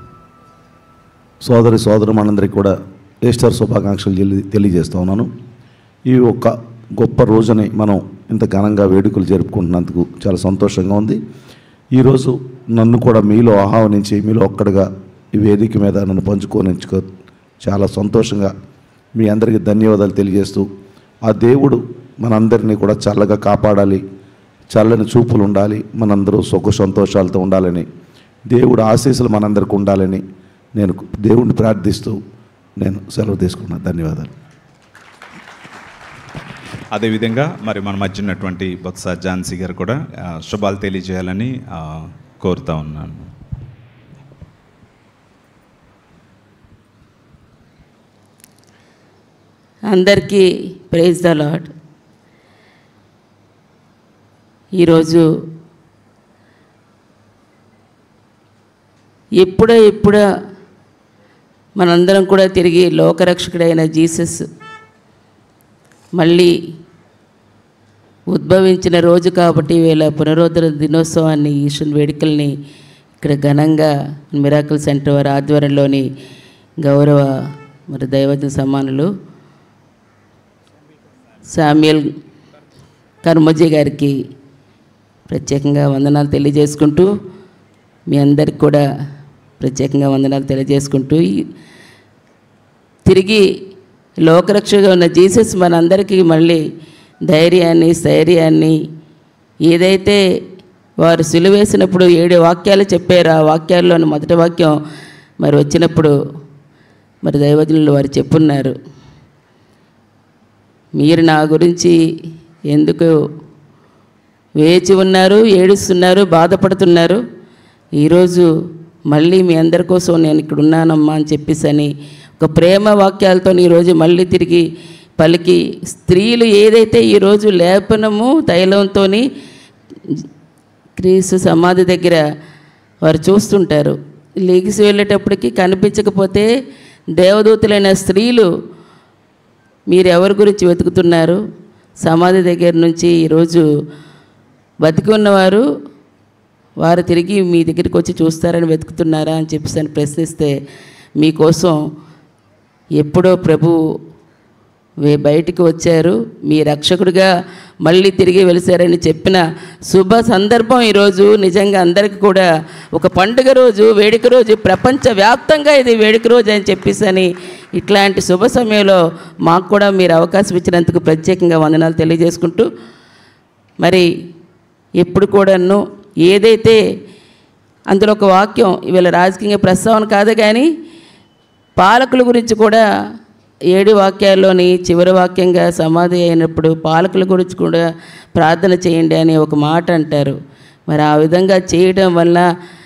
సోదరి సోదరు మనందరికీ కూడా ఈస్టర్ శుభాకాంక్షలు తెలి తెలియజేస్తా ఉన్నాను ఈ ఒక్క గొప్ప రోజుని మనం ఇంత ఘనంగా వేడుకలు జరుపుకుంటున్నందుకు చాలా సంతోషంగా ఉంది ఈరోజు నన్ను కూడా మీలో ఆహ్వానించి మీలో ఒక్కడిగా ఈ వేదిక మీద నన్ను పంచుకోనించుకో చాలా సంతోషంగా మీ అందరికీ ధన్యవాదాలు తెలియజేస్తూ ఆ దేవుడు మనందరినీ కూడా చల్లగా కాపాడాలి చల్లని చూపులు ఉండాలి మనందరూ సుఖ సంతోషాలతో ఉండాలని దేవుడు ఆశీస్సులు మనందరికి ఉండాలని నేను దేవుణ్ణి ప్రార్థిస్తూ నేను సెలవు తీసుకున్నాను ధన్యవాదాలు అదేవిధంగా మరి మన మధ్య ఉన్నటువంటి బొత్స ఝాన్సీ గారు కూడా ఆ, శుభాలు తెలియజేయాలని ఆ, కోరుతా ఉన్నాను అందరికీ ప్రైజ్ ద లాడ్ ఈరోజు ఎప్పుడో ఎప్పుడో మనందరం కూడా తిరిగి లోకరక్షకుడైన జీసస్ మళ్ళీ ఉద్భవించిన రోజు కాబట్టి వీళ్ళ పునరుద్ధరణ దినోత్సవాన్ని ఈశ్వన్ వేడుకల్ని ఇక్కడ ఘనంగా మిరాకిల్ సెంటర్ వారి ఆధ్వర్యంలోని గౌరవ మరి దైవజ్ఞ సమానులు సామ్యుల్ కర్మజీ గారికి ప్రత్యేకంగా వందనాలు తెలియజేసుకుంటూ మీ అందరికి కూడా ప్రత్యేకంగా వందనాలు తెలియజేసుకుంటూ ఈ- తిరిగి లోకరక్షగా ఉన్న జీసస్ మనందరికీ మళ్ళీ ధైర్యాన్ని స్థైర్యాన్ని ఏదైతే వారు సిలువేసినప్పుడు ఏడు వాక్యాలు చెప్పారు ఆ వాక్యాల్లోని మొదటి వాక్యం మరి వచ్చినప్పుడు మరి దైవజనులు వారు చెప్పున్నారు మీరు నా గురించి ఎందుకు వేచి ఉన్నారు ఏడుస్తున్నారు బాధపడుతున్నారు ఈరోజు మళ్ళీ మీ అందరి కోసం నేను ఇక్కడ ఉన్నానమ్మా అని చెప్పేసి అని ఒక ప్రేమ వాక్యాలతో ఈరోజు మళ్ళీ తిరిగి పలికి స్త్రీలు ఏదైతే ఈరోజు లేపనము తైలంతో క్రీస్తు సమాధి దగ్గర వారు చూస్తుంటారు లేగిసి వెళ్ళేటప్పటికి కనిపించకపోతే దేవదూతులైన స్త్రీలు మీరు ఎవరి గురించి వెతుకుతున్నారు సమాధి దగ్గర నుంచి ఈరోజు బతికి ఉన్నవారు వారు తిరిగి మీ దగ్గరికి వచ్చి చూస్తారని వెతుకుతున్నారా అని చెప్పేసి అని ప్రశ్నిస్తే మీకోసం ఎప్పుడో ప్రభు వే బయటికి వచ్చారు మీ రక్షకుడిగా మళ్ళీ తిరిగి వెలిసారని చెప్పిన శుభ సందర్భం ఈరోజు నిజంగా అందరికీ కూడా ఒక పండుగ రోజు వేడుక రోజు ప్రపంచవ్యాప్తంగా ఇది వేడుక రోజు అని చెప్పేసి అని ఇట్లాంటి శుభ సమయంలో మాకు కూడా మీరు అవకాశం ఇచ్చినందుకు ప్రత్యేకంగా వందనాలు తెలియజేసుకుంటూ మరి ఎప్పుడు కూడాను ఏదైతే అందులో ఒక వాక్యం ఇవాళ రాజకీయ ప్రస్తావన కాదు కానీ పాలకుల గురించి కూడా ఏడు వాక్యాల్లోని చివరి వాక్యంగా సమాధి అయినప్పుడు పాలకుల గురించి కూడా ప్రార్థన చేయండి అని ఒక మాట అంటారు మరి ఆ విధంగా చేయడం వల్ల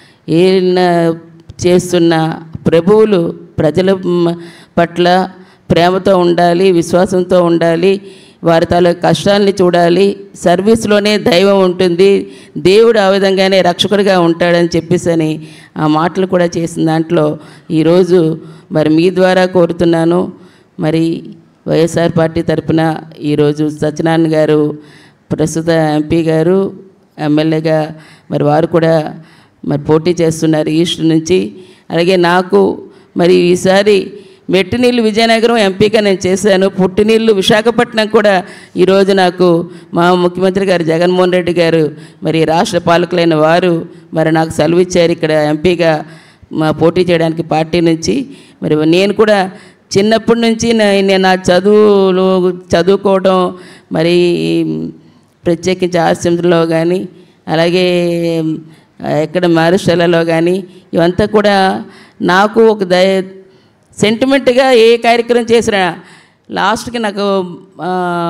ఏన చేస్తున్న ప్రభువులు ప్రజల మ్, పట్ల ప్రేమతో ఉండాలి విశ్వాసంతో ఉండాలి వారి తాలూకు కష్టాలని చూడాలి సర్వీస్లోనే దైవం ఉంటుంది దేవుడు ఆ విధంగానే రక్షకుడిగా ఉంటాడని చెప్పేసి అని ఆ మాటలు కూడా చేసిన దాంట్లో ఈరోజు మరి మీ ద్వారా కోరుతున్నాను మరి వైఎస్ఆర్ పార్టీ తరపున ఈరోజు సత్యనారాయణ గారు ప్రస్తుత ఎంపీ గారు ఎమ్మెల్యేగా మరి వారు కూడా మరి పోటీ చేస్తున్నారు ఈస్ట్ నుంచి అలాగే నాకు మరి ఈసారి మెట్టినీళ్ళు విజయనగరం ఎంపీగా నేను చేశాను పుట్టినీళ్ళు విశాఖపట్నం కూడా ఈరోజు నాకు మా ముఖ్యమంత్రి గారు జగన్మోహన్ రెడ్డి గారు మరి రాష్ట్ర పాలకులైన వారు మరి నాకు సెలవు ఇచ్చారు ఇక్కడ ఎంపీగా మా పోటీ చేయడానికి పార్టీ నుంచి మరి నేను కూడా చిన్నప్పటి నుంచి నా- నేను నా చదువులు చదువుకోవడం మరి ప్రత్యేకించి ఆశ్రమంలో కానీ అలాగే ఆ, ఎక్కడ మారుశాలలో కానీ ఇవంతా కూడా నాకు ఒక దయ సెంటిమెంట్గా ఏ కార్యక్రమం చేసినా లాస్ట్కి నాకు ఆ,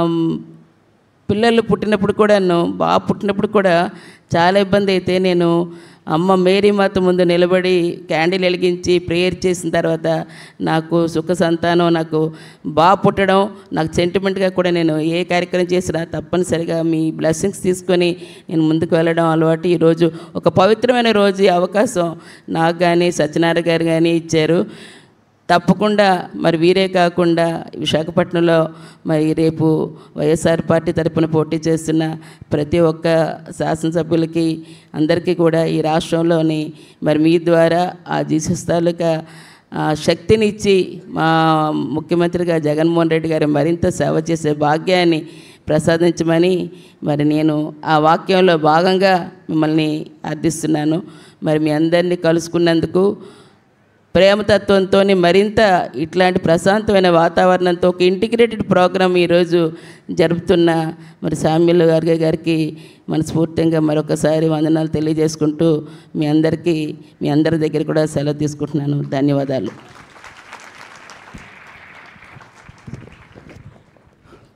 పిల్లలు పుట్టినప్పుడు కూడాను బాగా పుట్టినప్పుడు కూడా చాలా ఇబ్బంది అయితే నేను అమ్మ మేరీ మాత ముందు నిలబడి క్యాండిల్ వెలిగించి ప్రేయర్ చేసిన తర్వాత నాకు సుఖ సంతానం నాకు బాగా పుట్టడం నాకు సెంటిమెంట్గా కూడా నేను ఏ కార్యక్రమం చేసినా తప్పనిసరిగా మీ బ్లెస్సింగ్స్ తీసుకొని నేను ముందుకు వెళ్ళడం అలవాటు ఈరోజు ఒక పవిత్రమైన రోజు ఈ అవకాశం నాకు కానీ సత్యనారాయణ గారు కానీ ఇచ్చారు తప్పకుండా మరి వీరే కాకుండా విశాఖపట్నంలో మరి రేపు వైఎస్ఆర్ పార్టీ తరపున పోటీ చేస్తున్న ప్రతి ఒక్క శాసనసభ్యులకి అందరికీ కూడా ఈ రాష్ట్రంలోని మరి మీ ద్వారా ఆ జీసస్ తాలూకా ఆ శక్తిని ఇచ్చి మా ముఖ్యమంత్రిగా జగన్మోహన్ రెడ్డి గారు మరింత సేవ చేసే భాగ్యాన్ని ప్రసాదించమని మరి నేను ఆ వాక్యంలో భాగంగా మిమ్మల్ని అర్థిస్తున్నాను మరి మీ అందరినీ కలుసుకున్నందుకు ప్రేమతత్వంతో మరింత ఇట్లాంటి ప్రశాంతమైన వాతావరణంతో ఒక ఇంటిగ్రేటెడ్ ప్రోగ్రామ్ ఈరోజు జరుపుతున్న మరి సామ్యుల గారి గారికి మనస్ఫూర్తిగా మరొకసారి వందనాలు తెలియజేసుకుంటూ మీ అందరికీ మీ అందరి దగ్గర కూడా సెలవు తీసుకుంటున్నాను ధన్యవాదాలు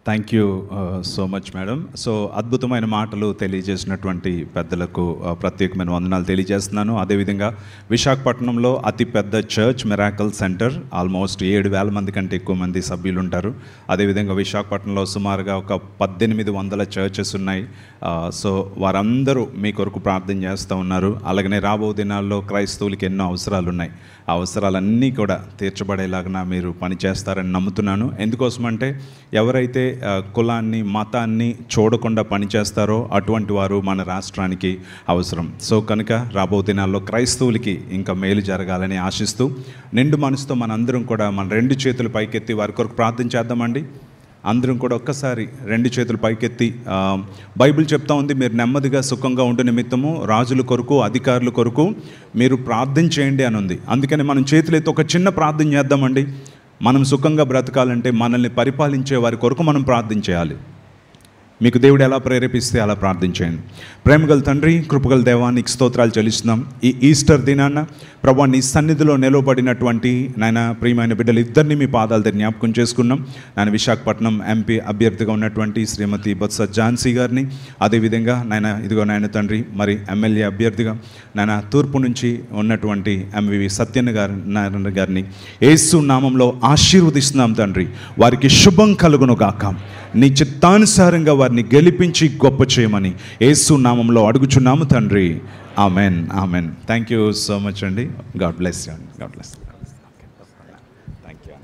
thank you so much madam so అద్భుతమైన మాటలు తెలియజేసినటువంటి పెద్దలకు uh, ప్రత్యేకమైన వందనాలు తెలియజేస్తున్నాను అదేవిధంగా విశాఖపట్నంలో అతి పెద్ద చర్చ్ మెరాకల్ సెంటర్ ఆల్మోస్ట్ ఏడు వేల మంది కంటే ఎక్కువ మంది సభ్యులు ఉంటారు అదేవిధంగా విశాఖపట్నంలో సుమారుగా ఒక పద్దెనిమిది వందల చర్చెస్ ఉన్నాయి Uh, సో వారందరూ మీ కొరకు ప్రార్థన చేస్తూ ఉన్నారు అలాగనే రాబో దినాల్లో క్రైస్తవులకి ఎన్నో అవసరాలు ఉన్నాయి ఆ అవసరాలన్నీ కూడా తీర్చబడేలాగా మీరు పనిచేస్తారని నమ్ముతున్నాను ఎందుకోసమంటే ఎవరైతే ఆ, కులాన్ని మతాన్ని చూడకుండా పనిచేస్తారో అటువంటి వారు మన రాష్ట్రానికి అవసరం సో కనుక రాబో దినాల్లో క్రైస్తవులకి ఇంకా మేలు జరగాలని ఆశిస్తూ నిండు మనసుతో మనందరం కూడా మన రెండు చేతులు పైకెత్తి వారి కొరకు ప్రార్థన చేద్దామండి అందరం కూడా ఒక్కసారి రెండు చేతులు పైకెత్తి ఆ, బైబిల్ చెప్తా ఉంది మీరు నెమ్మదిగా సుఖంగా ఉండు నిమిత్తము రాజుల కొరకు అధికారుల కొరకు మీరు ప్రార్థన చేయండి అని ఉంది అందుకని మనం చేతులు ఎత్తి ఒక చిన్న ప్రార్థన చేద్దామండి మనం సుఖంగా బ్రతకాలంటే మనల్ని పరిపాలించే వారి కొరకు మనం ప్రార్థన చేయాలి మీకు దేవుడు ఎలా ప్రేరేపిస్తే అలా ప్రార్థించేయండి ప్రేమగల తండ్రి కృపగల దేవానికి స్తోత్రాలు చెల్లిస్తున్నాం ఈ ఈస్టర్ దినాన ప్రభా నీ సన్నిధిలో నిలవబడినటువంటి నాయన ప్రియమైన బిడ్డలు ఇద్దరిని మీ పాదాల దగ్గర జ్ఞాపకం చేసుకున్నాం నాయన విశాఖపట్నం ఎంపీ అభ్యర్థిగా ఉన్నటువంటి శ్రీమతి బొత్స ఝాన్సీ గారిని అదేవిధంగా నాయన ఇదిగో నాయన తండ్రి మరి ఎమ్మెల్యే అభ్యర్థిగా నాయన తూర్పు నుంచి ఉన్నటువంటి ఎంవివి సత్యన్న గారి నారాయణ గారిని ఏసు నామంలో ఆశీర్వదిస్తున్నాం తండ్రి వారికి శుభం కలుగును గాక నీ చిత్తానుసారంగా వారిని గెలిపించి గొప్ప చేయమని యేసు నామంలో అడుగుచున్నాము తండ్రి amen amen thank you so much అండి గాడ్ బ్లెస్ యూ అండి God bless thank you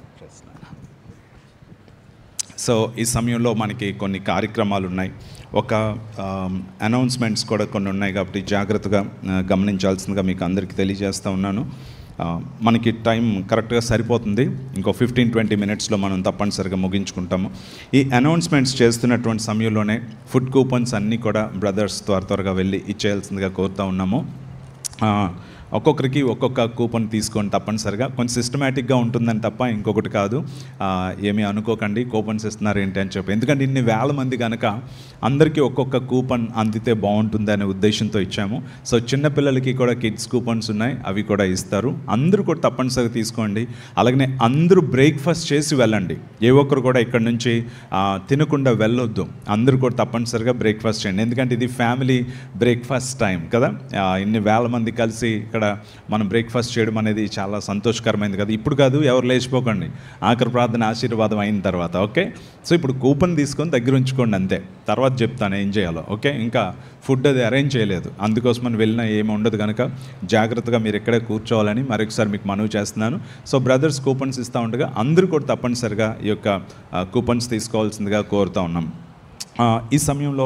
so ఈ సమయంలో మనకి కొన్ని కార్యక్రమాలు ఉన్నాయి ఒక అనౌన్స్మెంట్స్ కూడా కొన్ని ఉన్నాయి కాబట్టి జాగ్రత్తగా ఆ, గమనించాల్సిందిగా మీకు అందరికీ తెలియజేస్తూ ఉన్నాను ఆ, మనకి టైం కరెక్ట్గా సరిపోతుంది ఇంకో ఫిఫ్టీన్ ట్వంటీ మినిట్స్లో మనం తప్పనిసరిగా ముగించుకుంటాము ఈ అనౌన్స్మెంట్స్ చేస్తున్నటువంటి సమయంలోనే ఫుడ్ కూపన్స్ అన్నీ కూడా బ్రదర్స్ త్వర త్వరగా వెళ్ళి ఇచ్చేయాల్సిందిగా కోరుతూ ఉన్నాము ఆ, ఒక్కొక్కరికి ఒక్కొక్క కూపన్ తీసుకొని తప్పనిసరిగా కొంచెం సిస్టమేటిక్గా ఉంటుందని తప్ప ఇంకొకటి కాదు ఆ, ఏమీ అనుకోకండి కూపన్స్ ఇస్తున్నారు ఏంటి అని చెప్పి ఎందుకంటే ఇన్ని వేల మంది కనుక అందరికీ ఒక్కొక్క కూపన్ అందితే బాగుంటుంది అనే ఉద్దేశంతో ఇచ్చాము సో చిన్నపిల్లలకి కూడా కిడ్స్ కూపన్స్ ఉన్నాయి అవి కూడా ఇస్తారు అందరూ కూడా తప్పనిసరిగా తీసుకోండి అలాగనే అందరూ బ్రేక్ఫాస్ట్ చేసి వెళ్ళండి ఏ ఒక్కరు కూడా ఇక్కడ నుంచి ఆ, తినకుండా వెళ్ళొద్దు అందరూ కూడా తప్పనిసరిగా బ్రేక్ఫాస్ట్ చేయండి ఎందుకంటే ఇది ఫ్యామిలీ బ్రేక్ఫాస్ట్ టైం కదా ఆ, ఇన్ని వేల మంది కలిసి ఇక్కడ మనం బ్రేక్ఫాస్ట్ చేయడం అనేది చాలా సంతోషకరమైనది కదా ఇప్పుడు కాదు ఎవరు లేచిపోకండి ఆఖరి ప్రార్థన ఆశీర్వాదం అయిన తర్వాత ఓకే సో ఇప్పుడు కూపన్ తీసుకొని దగ్గర ఉంచుకోండి అంతే తర్వాత చెప్తాను ఏం చేయాలో ఓకే ఇంకా ఫుడ్ అది అరేంజ్ చేయలేదు అందుకోసమని వెళ్ళినా ఏమి ఉండదు కనుక జాగ్రత్తగా మీరు ఇక్కడే కూర్చోవాలని మరొకసారి మీకు మనవి చేస్తున్నాను సో బ్రదర్స్ కూపన్స్ ఇస్తూ ఉండగా అందరూ కూడా తప్పనిసరిగా ఈ యొక్క కూపన్స్ తీసుకోవాల్సిందిగా కోరుతా ఉన్నాం ఆ, ఈ సమయంలో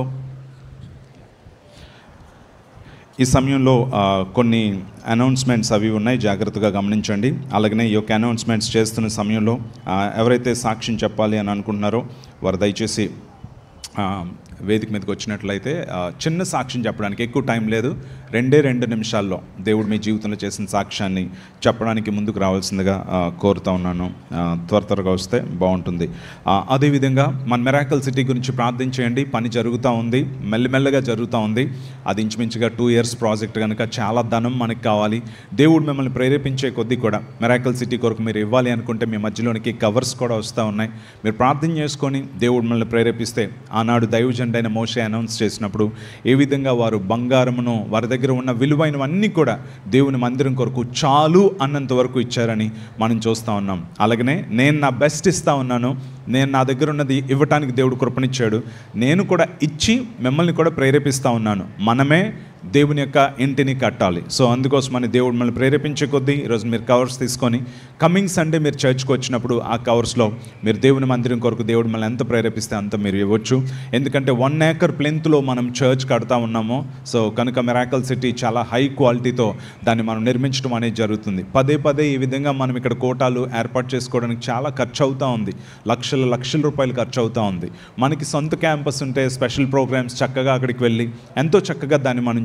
ఈ సమయంలో ఆ, కొన్ని అనౌన్స్మెంట్స్ అవి ఉన్నాయి జాగ్రత్తగా గమనించండి అలాగనే ఈ యొక్క అనౌన్స్మెంట్స్ చేస్తున్న సమయంలో ఆ, ఎవరైతే సాక్ష్యం చెప్పాలి అని అనుకుంటున్నారో వారు దయచేసి ఆ, వేదిక మీదకి వచ్చినట్లయితే ఆ, చిన్న సాక్ష్యం చెప్పడానికి ఎక్కువ టైం లేదు రెండే రెండు నిమిషాల్లో దేవుడు మీ జీవితంలో చేసిన సాక్ష్యాన్ని చెప్పడానికి ముందుకు రావాల్సిందిగా ఆ, కోరుతా ఉన్నాను ఆ, త్వర త్వరగా వస్తే బాగుంటుంది ఆ, అదేవిధంగా మన మెరాకల్ సిటీ గురించి ప్రార్థించేయండి పని జరుగుతూ ఉంది మెల్లమెల్లగా జరుగుతూ ఉంది అది ఇంచుమించుగా టూ ఇయర్స్ ప్రాజెక్ట్ కనుక చాలా ధనం మనకి కావాలి దేవుడు మిమ్మల్ని ప్రేరేపించే కొద్దీ కూడా మెరాకల్ సిటీ కొరకు మీరు ఇవ్వాలి అనుకుంటే మీ మధ్యలోనికి కవర్స్ కూడా వస్తూ ఉన్నాయి మీరు ప్రార్థన చేసుకొని దేవుడు మిమ్మల్ని ప్రేరేపిస్తే ఆనాడు దైవజెండైన మోషే అనౌన్స్ చేసినప్పుడు ఏ విధంగా వారు బంగారమును వారి దగ్గర ఉన్న విలువైనవన్నీ కూడా దేవుని మందిరం కొరకు చాలు అన్నంత వరకు ఇచ్చారని మనం చూస్తూ ఉన్నాం అలాగనే నేను నా బెస్ట్ ఇస్తా ఉన్నాను నేను నా దగ్గర ఉన్నది ఇవ్వటానికి దేవుడు కృపనిచ్చాడు నేను కూడా ఇచ్చి మిమ్మల్ని కూడా ప్రేరేపిస్తూ ఉన్నాను మనమే దేవుని యొక్క ఇంటిని కట్టాలి సో అందుకోసమని దేవుడు మిమ్మల్ని ప్రేరేపించే కొద్దీ ఈరోజు మీరు కవర్స్ తీసుకొని కమింగ్ సండే మీరు చర్చ్కి వచ్చినప్పుడు ఆ కవర్స్లో మీరు దేవుని మందిరం కొరకు దేవుడు మిమ్మల్ని ఎంత ప్రేరేపిస్తే అంత మీరు ఇవ్వచ్చు ఎందుకంటే వన్ ఏకర్ ప్లెంత్లో మనం చర్చ్ కడతా ఉన్నాము సో కనుక మెరాకల్ సిటీ చాలా హై క్వాలిటీతో దాన్ని మనం నిర్మించడం అనేది జరుగుతుంది పదే పదే ఈ విధంగా మనం ఇక్కడ కోటాలు ఏర్పాటు చేసుకోవడానికి చాలా ఖర్చు అవుతూ ఉంది లక్షల లక్షల రూపాయలు ఖర్చు అవుతూ ఉంది మనకి సొంత క్యాంపస్ ఉంటే స్పెషల్ ప్రోగ్రామ్స్ చక్కగా అక్కడికి వెళ్ళి ఎంతో చక్కగా దాన్ని మనం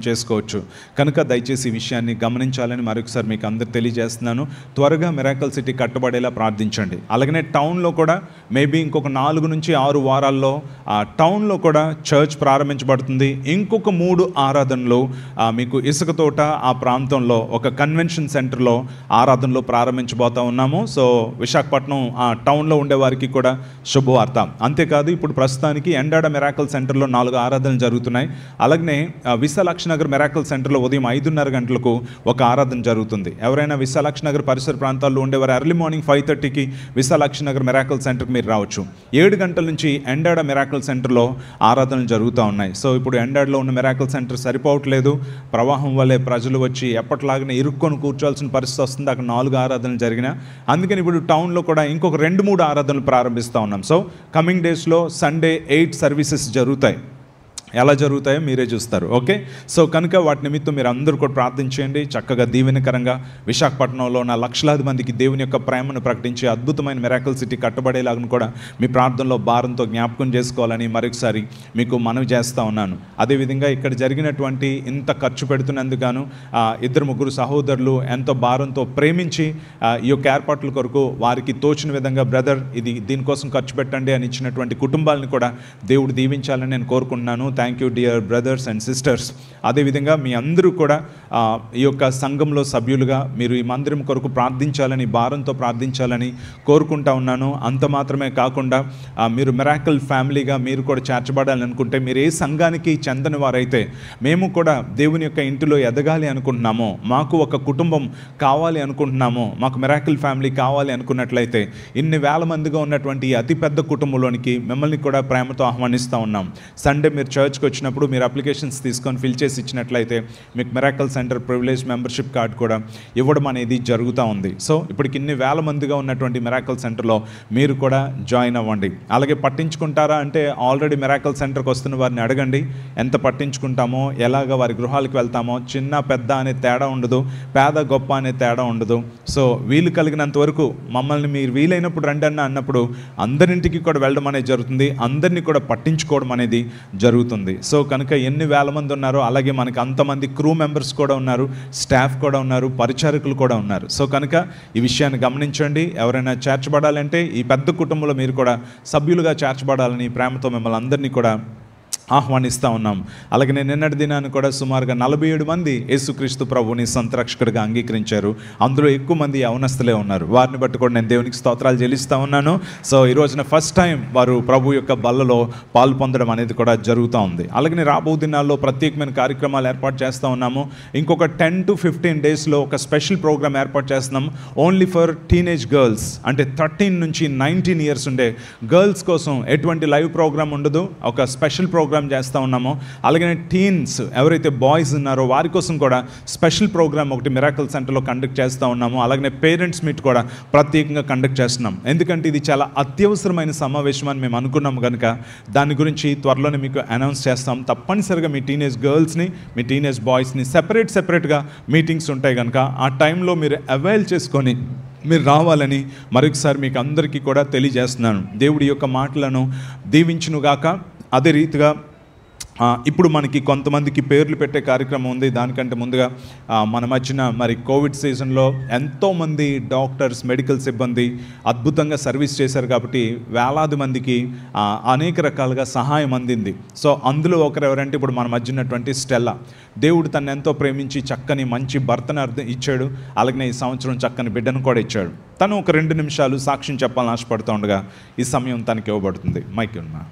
చేసుకోవచ్చు కనుక దయచేసి ఈ విషయాన్ని గమనించాలని మరొకసారి మీకు అందరు తెలియజేస్తున్నాను త్వరగా మిరాకల్ సిటీ కట్టబడేలా ప్రార్థించండి అలాగనే టౌన్లో కూడా మేబీ ఇంకొక నాలుగు నుంచి ఆరు వారాల్లో ఆ టౌన్లో కూడా చర్చ్ ప్రారంభించబడుతుంది ఇంకొక మూడు ఆరాధనలు ఆ, మీకు ఇసుక తోట ఆ ప్రాంతంలో ఒక కన్వెన్షన్ సెంటర్లో ఆరాధనలు ప్రారంభించబోతా ఉన్నాము సో విశాఖపట్నం ఆ టౌన్లో ఉండే వారికి కూడా శుభవార్త అంతేకాదు ఇప్పుడు ప్రస్తుతానికి ఎండాడ మెరాకల్ సెంటర్లో నాలుగు ఆరాధనలు జరుగుతున్నాయి అలాగనే ఆ, విశాలాక్షి నగర్ మెరాకల్ సెంటర్లో ఉదయం ఐదున్నర గంటలకు ఒక ఆరాధన జరుగుతుంది ఎవరైనా విశాలాక్షి నగర్ పరిసర ప్రాంతాల్లో ఉండేవారు ఎర్లీ మార్నింగ్ ఫైవ్ థర్టీకి విశాలాక్షి నగర్ మెరాకల్ సెంటర్కి మీరు రావచ్చు ఏడు గంటల నుంచి ఎండాడ మెరాకల్ సెంటర్లో ఆరాధనలు జరుగుతూ ఉన్నాయి సో ఇప్పుడు ఎండాడలో ఉన్న మెరాకల్ సెంటర్ సరిపోవట్లేదు ప్రవాహం వల్లే ప్రజలు వచ్చి ఎప్పటిలాగానే ఇరుక్కొని కూర్చోవాల్సిన పరిస్థితి వస్తుంది అక్కడ నాలుగు ఆరాధనలు జరిగిన అందుకని ఇప్పుడు టౌన్లో కూడా ఇంకొక రెండు మూడు ఆరాధనలు ప్రారంభిస్తూ ఉన్నాం సో కమింగ్ డేస్లో సండే ఎయిట్ సర్వీసెస్ జరుగుతాయి ఎలా జరుగుతాయో మీరే చూస్తారు ఓకే సో కనుక వాటి నిమిత్తం మీరు అందరూ కూడా ప్రార్థించేయండి చక్కగా దీవెనకరంగా విశాఖపట్నంలో ఉన్న లక్షలాది మందికి దేవుని యొక్క ప్రేమను ప్రకటించి అద్భుతమైన మెరాకల్ సిటీ కట్టబడేలాగా కూడా మీ ప్రార్థనలో భారంతో జ్ఞాపకం చేసుకోవాలని మరొకసారి మీకు మనవి చేస్తూ ఉన్నాను అదేవిధంగా ఇక్కడ జరిగినటువంటి ఇంత ఖర్చు పెడుతున్నందుకు ఆ, ఇద్దరు ముగ్గురు సహోదరులు ఎంతో భారంతో ప్రేమించి ఆ, ఈ యొక్క ఏర్పాట్ల కొరకు వారికి తోచిన విధంగా బ్రదర్ ఇది దీనికోసం ఖర్చు పెట్టండి అని ఇచ్చినటువంటి కుటుంబాలను కూడా దేవుడు దీవించాలని నేను కోరుకుంటున్నాను thank you dear brothers and sisters అదేవిధంగా మీ అందరూ కూడా ఆ, ఈ యొక్క సంఘంలో సభ్యులుగా మీరు ఈ మందిరం కొరకు ప్రార్థించాలని భారంతో ప్రార్థించాలని కోరుకుంటా ఉన్నాను అంత మాత్రమే కాకుండా ఆ, మీరు మెరాకల్ ఫ్యామిలీగా మీరు కూడా చేర్చబడాలని అనుకుంటే మీరు ఏ సంఘానికి చెందని వారైతే మేము కూడా దేవుని యొక్క ఇంటిలో ఎదగాలి అనుకుంటున్నామో మాకు ఒక కుటుంబం కావాలి అనుకుంటున్నామో మాకు మెరాకిల్ ఫ్యామిలీ కావాలి అనుకున్నట్లయితే ఇన్ని వేల మందిగా ఉన్నటువంటి ఈ అతిపెద్ద కుటుంబంలోనికి మిమ్మల్ని కూడా ప్రేమతో ఆహ్వానిస్తూ ఉన్నాం సండే మీరు చర్చ్కి వచ్చినప్పుడు మీరు అప్లికేషన్స్ తీసుకొని ఫిల్ చేసి ఇచ్చినట్లయితే మీకు miracle centre privilege membership card కూడా ఇవ్వడం అనేది జరుగుతూ ఉంది సో ఇప్పటికి ఇన్ని వేల మందిగా ఉన్నటువంటి మెరాకల్ సెంటర్లో మీరు కూడా జాయిన్ అవ్వండి అలాగే పట్టించుకుంటారా అంటే ఆల్రెడీ మెరాకల్ సెంటర్కి వస్తున్న వారిని అడగండి ఎంత పట్టించుకుంటామో ఎలాగ వారి గృహాలకు వెళ్తామో చిన్న పెద్ద అనే తేడా ఉండదు పేద గొప్ప అనే తేడా ఉండదు సో వీలు కలిగినంత వరకు మమ్మల్ని మీరు వీలైనప్పుడు రండి అన్న అన్నప్పుడు అందరింటికి కూడా వెళ్ళడం అనేది జరుగుతుంది అందరినీ కూడా పట్టించుకోవడం అనేది జరుగుతుంది సో కనుక ఎన్ని వేల మంది ఉన్నారో అలాగే మనకి అంతమంది క్రూ మెంబర్స్ కూడా ఉన్నారు స్టాఫ్ కూడా ఉన్నారు పరిచారకులు కూడా ఉన్నారు సో కనుక ఈ విషయాన్ని గమనించండి ఎవరైనా చేర్చబడాలంటే ఈ పెద్ద కుటుంబంలో మీరు కూడా సభ్యులుగా చేర్చబడాలని ప్రేమతో మిమ్మల్ని అందరినీ కూడా ఆహ్వానిస్తూ ఉన్నాం అలాగే నేను నిన్నటి దినాన్ని కూడా సుమారుగా నలభై ఏడు మంది యేసుక్రీస్తు ప్రభుని సొంత రక్షకుడిగా అంగీకరించారు అందులో ఎక్కువ మంది యవనస్తులే ఉన్నారు వారిని బట్టి కూడా నేను దేవునికి స్తోత్రాలు చెల్లిస్తూ ఉన్నాను సో ఈ రోజున ఫస్ట్ టైం వారు ప్రభు యొక్క బల్లలో పాలు పొందడం అనేది కూడా జరుగుతూ ఉంది అలాగే రాబో దినాల్లో ప్రత్యేకమైన కార్యక్రమాలు ఏర్పాటు చేస్తూ ఉన్నాము ఇంకొక టెన్ టు ఫిఫ్టీన్ డేస్లో ఒక స్పెషల్ ప్రోగ్రామ్ ఏర్పాటు చేస్తున్నాం ఓన్లీ ఫర్ టీనేజ్ గర్ల్స్ అంటే థర్టీన్ నుంచి నైన్టీన్ ఇయర్స్ ఉండే గర్ల్స్ కోసం ఎటువంటి లైవ్ ప్రోగ్రామ్ ఉండదు ఒక స్పెషల్ ప్రోగ్రామ్ చేస్తూ ఉన్నాము అలాగే టీన్స్ ఎవరైతే బాయ్స్ ఉన్నారో వారి కోసం కూడా స్పెషల్ ప్రోగ్రామ్ ఒకటి మిరాకల్ సెంటర్లో కండక్ట్ చేస్తూ ఉన్నాము అలాగే పేరెంట్స్ మీట్ కూడా ప్రత్యేకంగా కండక్ట్ చేస్తున్నాం ఎందుకంటే ఇది చాలా అత్యవసరమైన సమావేశం అని మేము అనుకున్నాం కనుక దాని గురించి త్వరలోనే మీకు అనౌన్స్ చేస్తాం తప్పనిసరిగా మీ టీనేజ్ గర్ల్స్ని మీ టీనేజ్ బాయ్స్ని సెపరేట్ సెపరేట్గా మీటింగ్స్ ఉంటాయి కనుక ఆ టైంలో మీరు అవైల్ చేసుకొని మీరు రావాలని మరొకసారి మీకు అందరికీ కూడా తెలియజేస్తున్నాను దేవుడి యొక్క మాటలను దీవించునుగాక అదే రీతిగా ఆ, ఇప్పుడు మనకి కొంతమందికి పేర్లు పెట్టే కార్యక్రమం ఉంది దానికంటే ముందుగా ఆ, మన మధ్యన మరి కోవిడ్ సీజన్లో ఎంతోమంది డాక్టర్స్ మెడికల్ సిబ్బంది అద్భుతంగా సర్వీస్ చేశారు కాబట్టి వేలాది మందికి ఆ, అనేక రకాలుగా సహాయం అందింది సో అందులో ఒకరు ఎవరంటే ఇప్పుడు మన మధ్య ఉన్నటువంటి స్టెల్లా దేవుడు తను ఎంతో ప్రేమించి చక్కని మంచి భర్తను అర్థం ఇచ్చాడు అలాగే ఈ సంవత్సరం చక్కని బిడ్డను కూడా ఇచ్చాడు తను ఒక రెండు నిమిషాలు సాక్ష్యం చెప్పాలని ఆశపడుతూ ఉండగా ఈ సమయం తనకి ఇవ్వబడుతుంది మైక్ ఉన్నా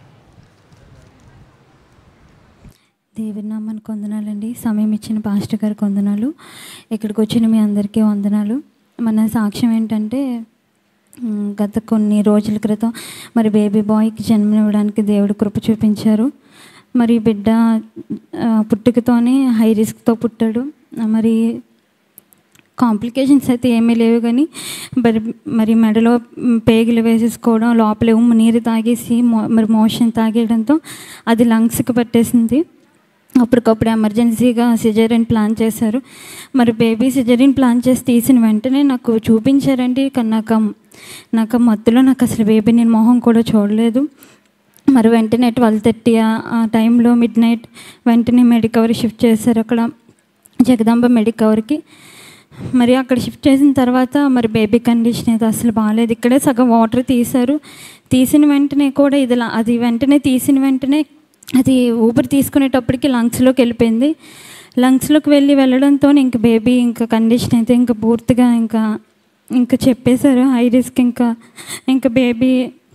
దేవుని నామానికి వందనాలండి సమయం ఇచ్చిన పాస్టర్ గారికి వందనాలు ఇక్కడికి వచ్చిన మీ అందరికీ వందనాలు మన సాక్ష్యం ఏంటంటే మ్, గత కొన్ని రోజుల క్రితం మరి బేబీ బాయ్కి జన్మనివ్వడానికి దేవుడు కృప చూపించారు మరి బిడ్డ ఆ, పుట్టుకతోనే హై రిస్క్తో పుట్టాడు మరి కాంప్లికేషన్స్ అయితే ఏమీ లేవు కానీ మరి మరి మెడలో మ్, పేగులు వేసేసుకోవడం లోపల ఉమ్ము నీరు తాగేసి మో- మరి మోషన్ తాగేయడంతో అది లంగ్స్కి పట్టేసింది అప్పటికప్పుడు ఎమర్జెన్సీగా సిజరీన్ ప్లాన్ చేశారు మరి బేబీ సిజరీన్ ప్లాన్ చేసి తీసిన వెంటనే నాకు చూపించారండి కానీ నాకు ఆ- నాకు ఆ మత్తులో నాకు అసలు బేబీ నేను మొహం కూడా చూడలేదు మరి వెంటనే ట్వెల్వ్ థర్టీ ఆ టైంలో మిడ్ నైట్ వెంటనే మెడికవర్ షిఫ్ట్ చేశారు అక్కడ జగదాంబ మెడికవర్కి మరి అక్కడ షిఫ్ట్ చేసిన తర్వాత మరి బేబీ కండిషన్ అయితే అసలు బాగాలేదు ఇక్కడే సగం వాటర్ తీశారు తీసిన వెంటనే కూడా ఇది లా- అది వెంటనే తీసిన వెంటనే అది ఊపిరి తీసుకునేటప్పటికి లంగ్స్లోకి వెళ్ళిపోయింది లంగ్స్లోకి వెళ్ళి వెళ్ళడంతో ఇంక బేబీ ఇంకా కండిషన్ అయితే ఇంకా పూర్తిగా ఇంకా ఇంకా చెప్పేశారు హై రిస్క్ ఇంకా ఇంకా బేబీ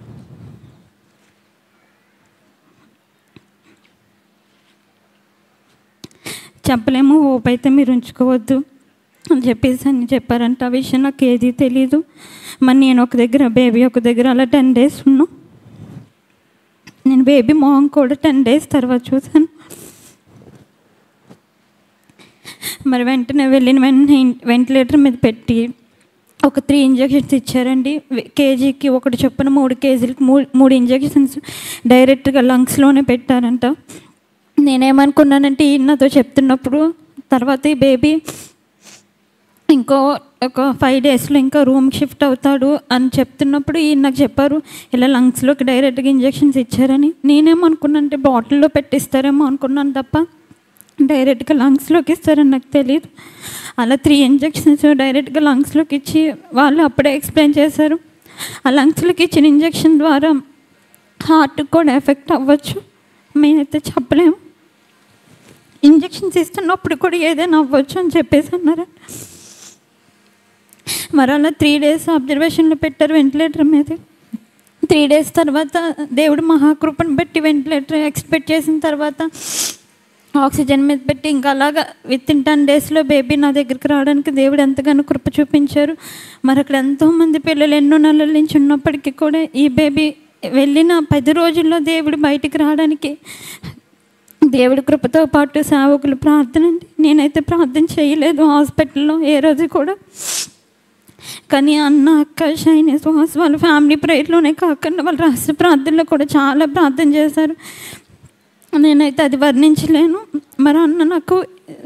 చెప్పలేము హోప్ అయితే మీరు ఉంచుకోవద్దు అని చెప్పేసి అని చెప్పారంట ఆ విషయం నాకు ఏది తెలియదు మరి నేను ఒక దగ్గర బేబీ ఒక దగ్గర అలా టెన్ డేస్ ఉన్నాం నేను బేబీ మొహం కూడా టెన్ డేస్ తర్వాత చూశాను మరి వెంటనే వెళ్ళిన వెంటనే వెంటిలేటర్ మీద పెట్టి ఒక త్రీ ఇంజెక్షన్స్ ఇచ్చారండి వె- కేజీకి ఒకటి చొప్పున మూడు కేజీలకి మూడు మూడు ఇంజెక్షన్స్ డైరెక్ట్గా లంగ్స్లోనే పెట్టారంట నేనేమనుకున్నానంటే ఈయన నాతో చెప్తున్నప్పుడు తర్వాత ఈ బేబీ ఇంకో ఒక ఫైవ్ డేస్లో ఇంకా రూమ్ షిఫ్ట్ అవుతాడు అని చెప్తున్నప్పుడు ఈయన నాకు చెప్పారు ఇలా లంగ్స్లోకి డైరెక్ట్గా ఇంజెక్షన్స్ ఇచ్చారని నేనేమనుకున్నానంటే బాటిల్లో పెట్టిస్తారేమో అనుకున్నాను తప్ప డైరెక్ట్గా లంగ్స్లోకి ఇస్తారని నాకు తెలియదు అలా త్రీ ఇంజెక్షన్స్ డైరెక్ట్గా లంగ్స్లోకి ఇచ్చి వాళ్ళు అప్పుడే ఎక్స్ప్లెయిన్ చేశారు ఆ లంగ్స్లోకి ఇచ్చిన ఇంజెక్షన్ ద్వారా హార్ట్కి కూడా ఎఫెక్ట్ అవ్వచ్చు మేమైతే చెప్పలేము ఇంజెక్షన్స్ ఇస్తున్నప్పుడు కూడా ఏదైనా అవ్వచ్చు అని చెప్పేసి అన్నారు మరి అలా త్రీ డేస్ అబ్జర్వేషన్లో పెట్టారు వెంటిలేటర్ మీద త్రీ డేస్ తర్వాత దేవుడు మహాకృపను బట్టి వెంటిలేటర్ ఎక్స్పెక్ట్ చేసిన తర్వాత ఆక్సిజన్ మీద పెట్టి ఇంకా అలాగా విత్ ఇన్ టెన్ డేస్లో బేబీ నా దగ్గరికి రావడానికి దేవుడు ఎంతగానో కృప చూపించారు మరి అక్కడ ఎంతోమంది పిల్లలు ఎన్నో నెలల నుంచి ఉన్నప్పటికీ కూడా ఈ బేబీ వెళ్ళిన పది రోజుల్లో దేవుడు బయటికి రావడానికి దేవుడి కృపతో పాటు సేవకులు ప్రార్థన అండి నేనైతే ప్రార్థన చేయలేదు హాస్పిటల్లో ఏ రోజు కూడా కానీ అన్న అక్క షైని సుహాస్ వాళ్ళ ఫ్యామిలీ ప్రేయర్లోనే కాకుండా వాళ్ళ రాష్ట్ర ప్రార్థనలో కూడా చాలా ప్రార్థన చేశారు నేనైతే అది వర్ణించలేను మరి అన్న నాకు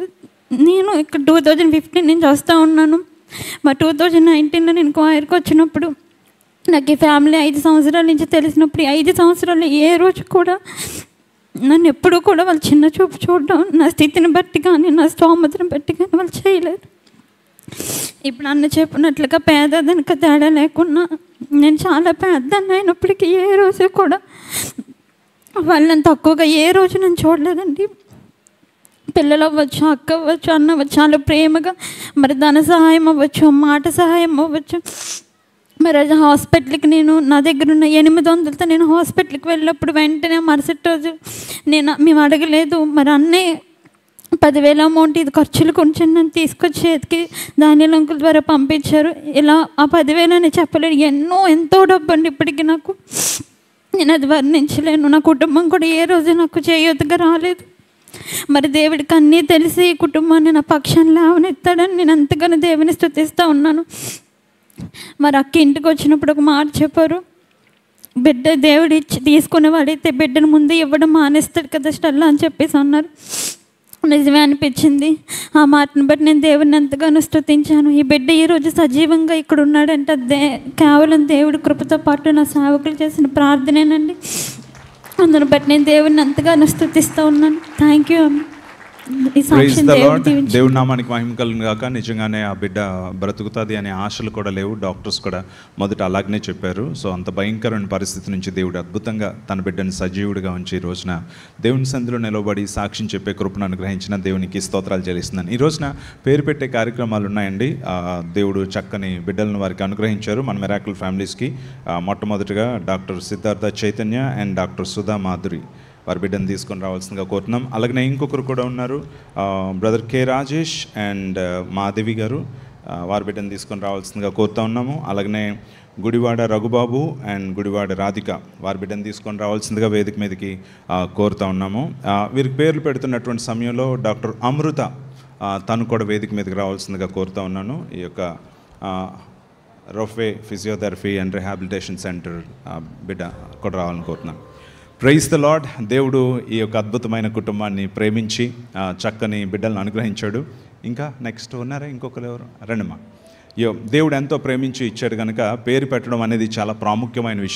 నేను ఇక్కడ టూ థౌజండ్ ఫిఫ్టీన్ నుంచి వస్తూ ఉన్నాను మరి టూ థౌజండ్ నైన్టీన్లో నేను కోయర్కి వచ్చినప్పుడు నాకు ఈ ఫ్యామిలీ ఐదు సంవత్సరాల నుంచి తెలిసినప్పుడు ఈ ఐదు సంవత్సరాలు ఏ రోజు కూడా నన్ను ఎప్పుడూ కూడా వాళ్ళు చిన్న చూపు చూడడం నా స్థితిని బట్టి కానీ నా స్తోమతను బట్టి కానీ వాళ్ళు చేయలేరు ఇప్పుడు అన్న చెప్పినట్లుగా పేదదనక తేడా లేకున్నా నేను చాలా పెద్ద అయినప్పటికీ ఏ రోజు కూడా వాళ్ళని తక్కువగా ఏ రోజు నేను చూడలేదండి పిల్లలు అవ్వచ్చు అక్క అవ్వచ్చు అన్న అవ్వచ్చు చాలా ప్రేమగా మరి ధన సహాయం అవ్వచ్చు మాట సహాయం అవ్వచ్చు మరి అది హాస్పిటల్కి నేను నా దగ్గర ఉన్న ఎనిమిది వందలతో నేను హాస్పిటల్కి వెళ్ళినప్పుడు వెంటనే మరుసటి రోజు నేను మేము అడగలేదు మరి అన్నీ పదివేల అమౌంట్ ఇది ఖర్చులు కొంచెం నన్ను తీసుకొచ్చి చేతికి ధాన్యాల అంకుల ద్వారా పంపించారు ఇలా ఆ పదివేలు అని చెప్పలేను ఎన్నో ఎంతో డబ్బు అండి ఇప్పటికీ నాకు నేను అది వర్ణించలేను నా కుటుంబం కూడా ఏ రోజు నాకు చేయొద్దుగా రాలేదు మరి దేవుడికి అన్నీ తెలిసి ఈ కుటుంబాన్ని నా పక్షాన్ని లేవనెత్తాడని నేను ఎంతగానో దేవుని స్థుతిస్తూ ఉన్నాను మరి అక్క ఇంటికి వచ్చినప్పుడు ఒక మాట చెప్పారు బిడ్డ దేవుడు ఇచ్చి తీసుకునేవాడైతే బిడ్డను ముందు ఇవ్వడం మానేస్తాడు కదా స్టల్లా అని చెప్పేసి అన్నారు నిజమే అనిపించింది ఆ మాటను బట్టి నేను దేవుడిని ఎంతగానో స్తుతించాను ఈ బిడ్డ ఈరోజు సజీవంగా ఇక్కడ ఉన్నాడంటే అది దే కేవలం దేవుడి కృపతో పాటు నా సేవకులు చేసిన ప్రార్థనేనండి అందును బట్టి నేను దేవుడిని ఎంతగానో స్తుతిస్తూ ఉన్నాను థ్యాంక్ యూ ఈ ప్రైజ్ సాక్ష్యం ద దేవుడు లార్డ్ దీవించు దేవుడి నామానికి మహిమ కలుగును గాక నిజంగానే ఆ బిడ్డ బ్రతుకుతుంది అనే ఆశలు కూడా లేవు డాక్టర్స్ కూడా మొదట అలాగనే చెప్పారు సో అంత భయంకరమైన పరిస్థితి నుంచి దేవుడు అద్భుతంగా తన బిడ్డని సజీవుడిగా ఉంచి ఈ రోజున దేవుని సంధిలో నిలబడి సాక్ష్యం చెప్పే కృపను అనుగ్రహించిన దేవునికి స్తోత్రాలు చెల్లిస్తున్నాను ఈ రోజున పేరు పెట్టే కార్యక్రమాలు ఉన్నాయండి ఆ, దేవుడు చక్కని బిడ్డలను వారికి అనుగ్రహించారు మన మెరాకుల్ ఫ్యామిలీస్కి ఆ, మొట్టమొదటిగా doctor Siddhartha Chaitanya and doctor Sudha Madhuri వారి బిడ్డను తీసుకొని రావాల్సిందిగా కోరుతున్నాం అలాగనే ఇంకొకరు కూడా ఉన్నారు brother K Rajesh and Madhavi garu ఆ, వారి బిడ్డను తీసుకొని రావాల్సిందిగా కోరుతా ఉన్నాము అలాగనే గుడివాడ రఘుబాబు అండ్ గుడివాడ రాధిక వారి బిడ్డను తీసుకొని రావాల్సిందిగా వేదిక మీదకి ఆ, కోరుతా ఉన్నాము ఆ, వీరికి పేర్లు పెడుతున్నటువంటి సమయంలో డాక్టర్ అమృత ఆ, తను కూడా వేదిక మీదకి రావాల్సిందిగా కోరుతా ఉన్నాను ఈ యొక్క ఆ, Rophe physiotherapy and rehabilitation centre ఆ, బిడ్డ కూడా రావాలని కోరుతున్నాను ప్రైజ్ ద లాడ్ దేవుడు ఈ యొక్క అద్భుతమైన కుటుంబాన్ని ప్రేమించి ఆ, చక్కని బిడ్డలను అనుగ్రహించాడు ఇంకా నెక్స్ట్ ఉన్నారా ఇంకొకరు ఎవరు రండమ్మా యో దేవుడు ఎంతో ప్రేమించి ఇచ్చాడు కనుక పేరు పెట్టడం అనేది చాలా ప్రాముఖ్యమైన విషయం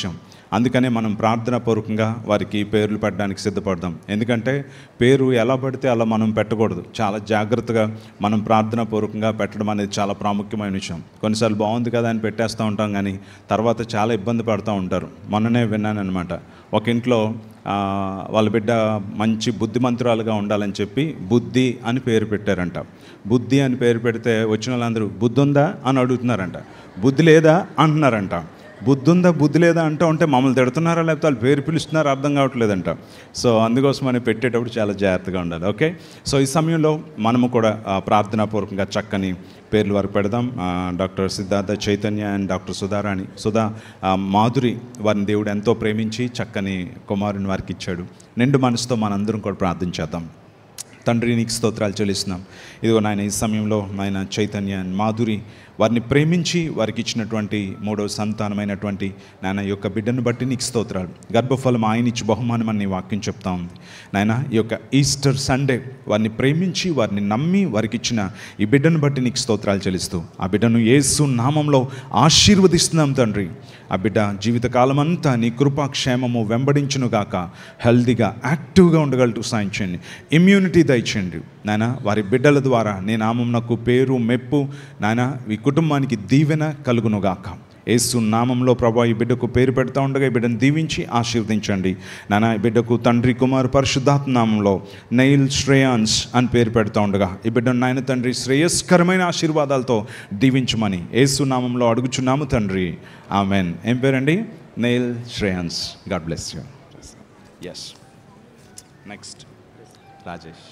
అందుకనే మనం ప్రార్థనా పూర్వకంగా వారికి పేర్లు పెట్టడానికి సిద్ధపడదాం ఎందుకంటే పేరు ఎలా పడితే అలా మనం పెట్టకూడదు చాలా జాగ్రత్తగా మనం ప్రార్థనా పూర్వకంగా పెట్టడం అనేది చాలా ప్రాముఖ్యమైన విషయం కొన్నిసార్లు బాగుంది కదా అని పెట్టేస్తూ ఉంటాం కానీ తర్వాత చాలా ఇబ్బంది పడుతూ ఉంటారు మొన్ననే విన్నానమాట ఒక ఇంట్లో ఆ, వాళ్ళ బిడ్డ మంచి బుద్ధిమంతురాలుగా ఉండాలని చెప్పి బుద్ధి అని పేరు పెట్టారంట బుద్ధి అని పేరు పెడితే వచ్చిన వాళ్ళందరూ బుద్ధి ఉందా అని అడుగుతున్నారంట బుద్ధి లేదా అంటున్నారంట బుద్ధి ఉందా బుద్ధి లేదా అంటూ ఉంటే మమ్మల్ని తిడుతున్నారా లేకపోతే వాళ్ళు పేరు పిలుస్తున్నారా అర్థం కావట్లేదంట సో అందుకోసం అని పెట్టేటప్పుడు చాలా జాగ్రత్తగా ఉండాలి ఓకే సో ఈ సమయంలో మనము కూడా ఆ, ప్రార్థనాపూర్వకంగా చక్కని పేర్లు వరకు పెడదాం ఆ, doctor Siddhartha Chaitanya and doctor Sudharani Sudha ఆ, మాధురి వారిని దేవుడు ఎంతో ప్రేమించి చక్కని కుమారుని వారికి ఇచ్చాడు నిండు మనసుతో మనందరం కూడా ప్రార్థించేద్దాం తండ్రి నీకు స్తోత్రాలు చెల్లిస్తున్నాం ఇదిగో నాయన ఈ సమయంలో నాయన చైతన్య and మాధురి వారిని ప్రేమించి వారికి ఇచ్చినటువంటి మూడవ సంతానమైనటువంటి నాయన ఈ యొక్క బిడ్డను బట్టి నీకు స్తోత్రాలు గర్భఫలం ఆయన ఇచ్చి బహుమానం అని నీ వాక్యం చెప్తా ఉంది నాయన ఈ యొక్క ఈస్టర్ సండే వారిని ప్రేమించి వారిని నమ్మి వారికి ఇచ్చిన ఈ బిడ్డను బట్టి నీకు స్తోత్రాలు చెల్లిస్తూ ఆ బిడ్డను యేసు నామంలో ఆశీర్వదిస్తున్నాం తండ్రి ఆ బిడ్డ జీవితకాలం అంతా నీ కృపాక్షేమము వెంబడించును గాక హెల్దీగా యాక్టివ్గా ఉండగలటు సాయం చేయండి ఇమ్యూనిటీ దయచేయండి నాయన వారి బిడ్డల ద్వారా నీ నామం నాకు పేరు మెప్పు నాయన ఈ కుటుంబానికి దీవెన కలుగును గాక యేసు నామంలో ప్రభా ఈ బిడ్డకు పేరు పెడతా ఉండగా ఈ బిడ్డను దీవించి ఆశీర్వదించండి నాన్న ఈ బిడ్డకు తండ్రి కుమార్ పరిశుద్ధాత్మ నామంలో నైల్ శ్రేయాన్స్ అని పేరు పెడతా ఉండగా ఈ బిడ్డను నాయన తండ్రి శ్రేయస్కరమైన ఆశీర్వాదాలతో దీవించమని యేసు నామంలో అడుగుచున్నాము తండ్రి ఆమెన్ ఏం పేరండి Neil Shreyans God bless you yes next Rajesh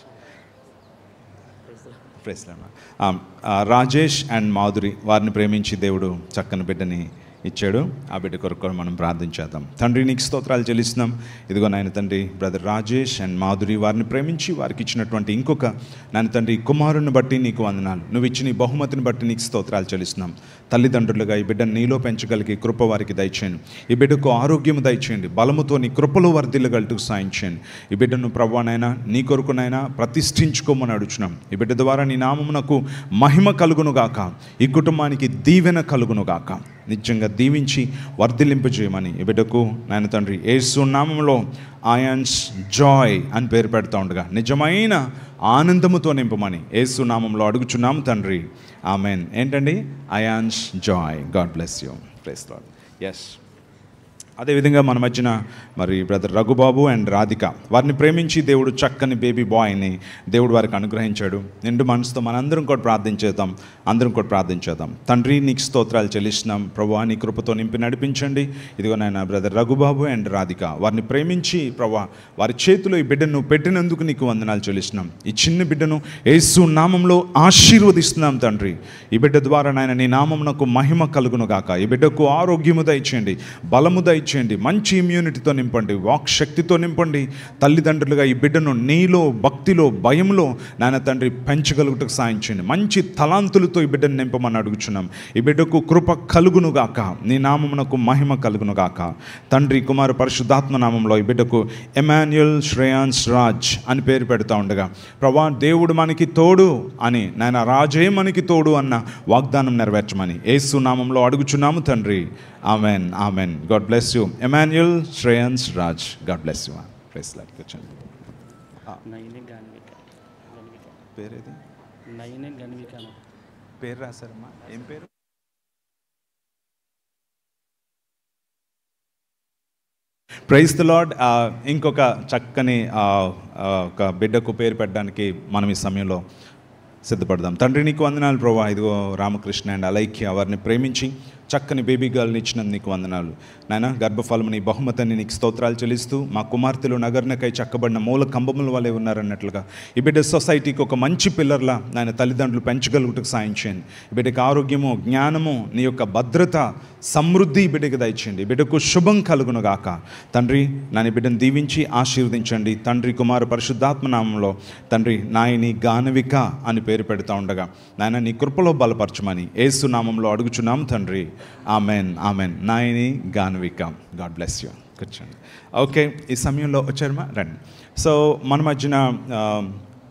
praise Rajesh and Madhuri వారిని ప్రేమించి దేవుడు చక్కని బిడ్డని ఇచ్చాడు ఆ బిడ్డ కొరకు కూడా మనం ప్రార్థించేద్దాం తండ్రి నీకు స్తోత్రాలు చెల్లిస్తున్నాం ఇదిగో నాయన తండ్రి బ్రదర్ రాజేష్ అండ్ మాధురి వారిని ప్రేమించి వారికి ఇచ్చినటువంటి ఇంకొక నాయన తండ్రి కుమారుని బట్టి నీకు వందనాలు నువ్వు ఇచ్చిన ఈ బహుమతిని బట్టి నీకు స్తోత్రాలు చెల్లిస్తున్నాం తల్లిదండ్రులుగా ఈ బిడ్డను నీలో పెంచగలిగి కృప వారికి దయచేయండి ఈ బిడ్డకు ఆరోగ్యము దయచేయండి బలముతో నీ కృపలో వర్ధిల్లగలుగుతూ సాయం చేయండి ఈ బిడ్డను ప్రభానైనా నీ కొరకునైనా ప్రతిష్ఠించుకోమని అడుగుచున్నాం ఈ బిడ్డ ద్వారా నీ నామమునకు మహిమ కలుగును గాక ఈ కుటుంబానికి దీవెన కలుగును గాక నిజంగా దీవించి వర్ధిలింపజేయమని ఈ బిడ్డకు నాయన తండ్రి ఏసు నామంలో ఆయాన్స్ జాయ్ అని పేరు పెడతా ఉండగా నిజమైన ఆనందముతో నింపమని ఏసు నామంలో అడుగుచున్నాము తండ్రి ఆమెన్ ఏంటండి Ayaans Joy God bless you praise Lord yes అదేవిధంగా మన మధ్యన మరి బ్రదర్ రఘుబాబు అండ్ రాధిక వారిని ప్రేమించి దేవుడు చక్కని బేబీ బాయ్ని దేవుడు వారికి అనుగ్రహించాడు నిండు మనసుతో మనందరం కూడా ప్రార్థించేద్దాం అందరం కూడా ప్రార్థించేద్దాం తండ్రి నీకు స్తోత్రాలు చెల్లిస్తున్నాం ప్రభా నీ కృపతో నింపి నడిపించండి ఇదిగో నాయన బ్రదర్ రఘుబాబు అండ్ రాధిక వారిని ప్రేమించి ప్రభా వారి చేతిలో ఈ బిడ్డను పెట్టినందుకు నీకు వందనాలు చెల్లిస్తున్నాం ఈ చిన్న బిడ్డను యేసు నామంలో ఆశీర్వదిస్తున్నాం తండ్రి ఈ బిడ్డ ద్వారా నాయన నీ నామమునకు మహిమ కలుగును గాక ఈ బిడ్డకు ఆరోగ్యము దయచేయండి బలము దయచేయండి మంచి ఇమ్యూనిటీతో నింపండి వాక్ శక్తితో నింపండి తల్లిదండ్రులుగా ఈ బిడ్డను నీలో భక్తిలో భయంలో నాయన తండ్రి పెంచగలుగుటకు సాయం చేయండి మంచి తలాంతులతో ఈ బిడ్డను నింపమని అడుగుచున్నాం ఈ బిడ్డకు కృప కలుగును గాక నీ నామమునకు మహిమ కలుగును గాక తండ్రి కుమార పరిశుద్ధాత్మ నామంలో ఈ బిడ్డకు ఎమాన్యుయల్ శ్రేయాన్స్ రాజ్ అని పేరు పెడతా ఉండగా ప్రభా దేవుడు మనకి తోడు అని నాయన రాజే మనకి తోడు అన్న వాగ్దానం నెరవేర్చమని యేసు నామంలో అడుగుచున్నాము తండ్రి amen amen God bless you Emmanuel Shreyans Raj God bless you praise Lord కూర్చోండి నైనే గన్విక గన్విక పేరేది నైనే గన్విక పేరు రాశారమ్మా ఏం పేరు ప్రైజ్ ద లాడ్ ఇంకొక చక్కని ఆ, ఆ, ఒక బిడ్డకు పేరు పెట్టడానికి మనం ఈ సమయంలో సిద్ధపడదాం తండ్రి నీకు వందనాలు ప్రభా ఇదిగో రామకృష్ణ అండ్ అలైక్య వారిని ప్రేమించి చక్కని బేబీ గర్ల్ని ఇచ్చినందుకు నీకు వందనాలు నాయన గర్భఫలముని బహుమతిని నీకు స్తోత్రాలు చెల్లిస్తూ మా కుమార్తెలు నగర్నకై చక్కబడిన మూల కంబముల వలె ఉన్నారన్నట్లుగా ఈ బిడ్డ సొసైటీకి ఒక మంచి పిల్లర్లా నాయన తల్లిదండ్రులు పెంచగలుగుటకు సాయం చేయండి ఈ బిడ్డకి ఆరోగ్యము జ్ఞానము నీ యొక్క భద్రత సమృద్ధి ఈ బిడ్డకి దయచేయండి ఈ బిడ్డకు శుభం కలుగును గాక తండ్రి నన్ను ఈ బిడ్డను దీవించి ఆశీర్వదించండి తండ్రి కుమార పరిశుద్ధాత్మ నామంలో తండ్రి నాయని గానవిక అని పేరు పెడతా ఉండగా నాయన నీ కృపలో బలపరచమని ఏసు నామంలో అడుగుచున్నాం తండ్రి amen amen Nayani Ganavika God bless you కూర్చోండి ఓకే ఈ సమయంలో వచ్చారమ్మా రండి సో మన మధ్యన ఆ,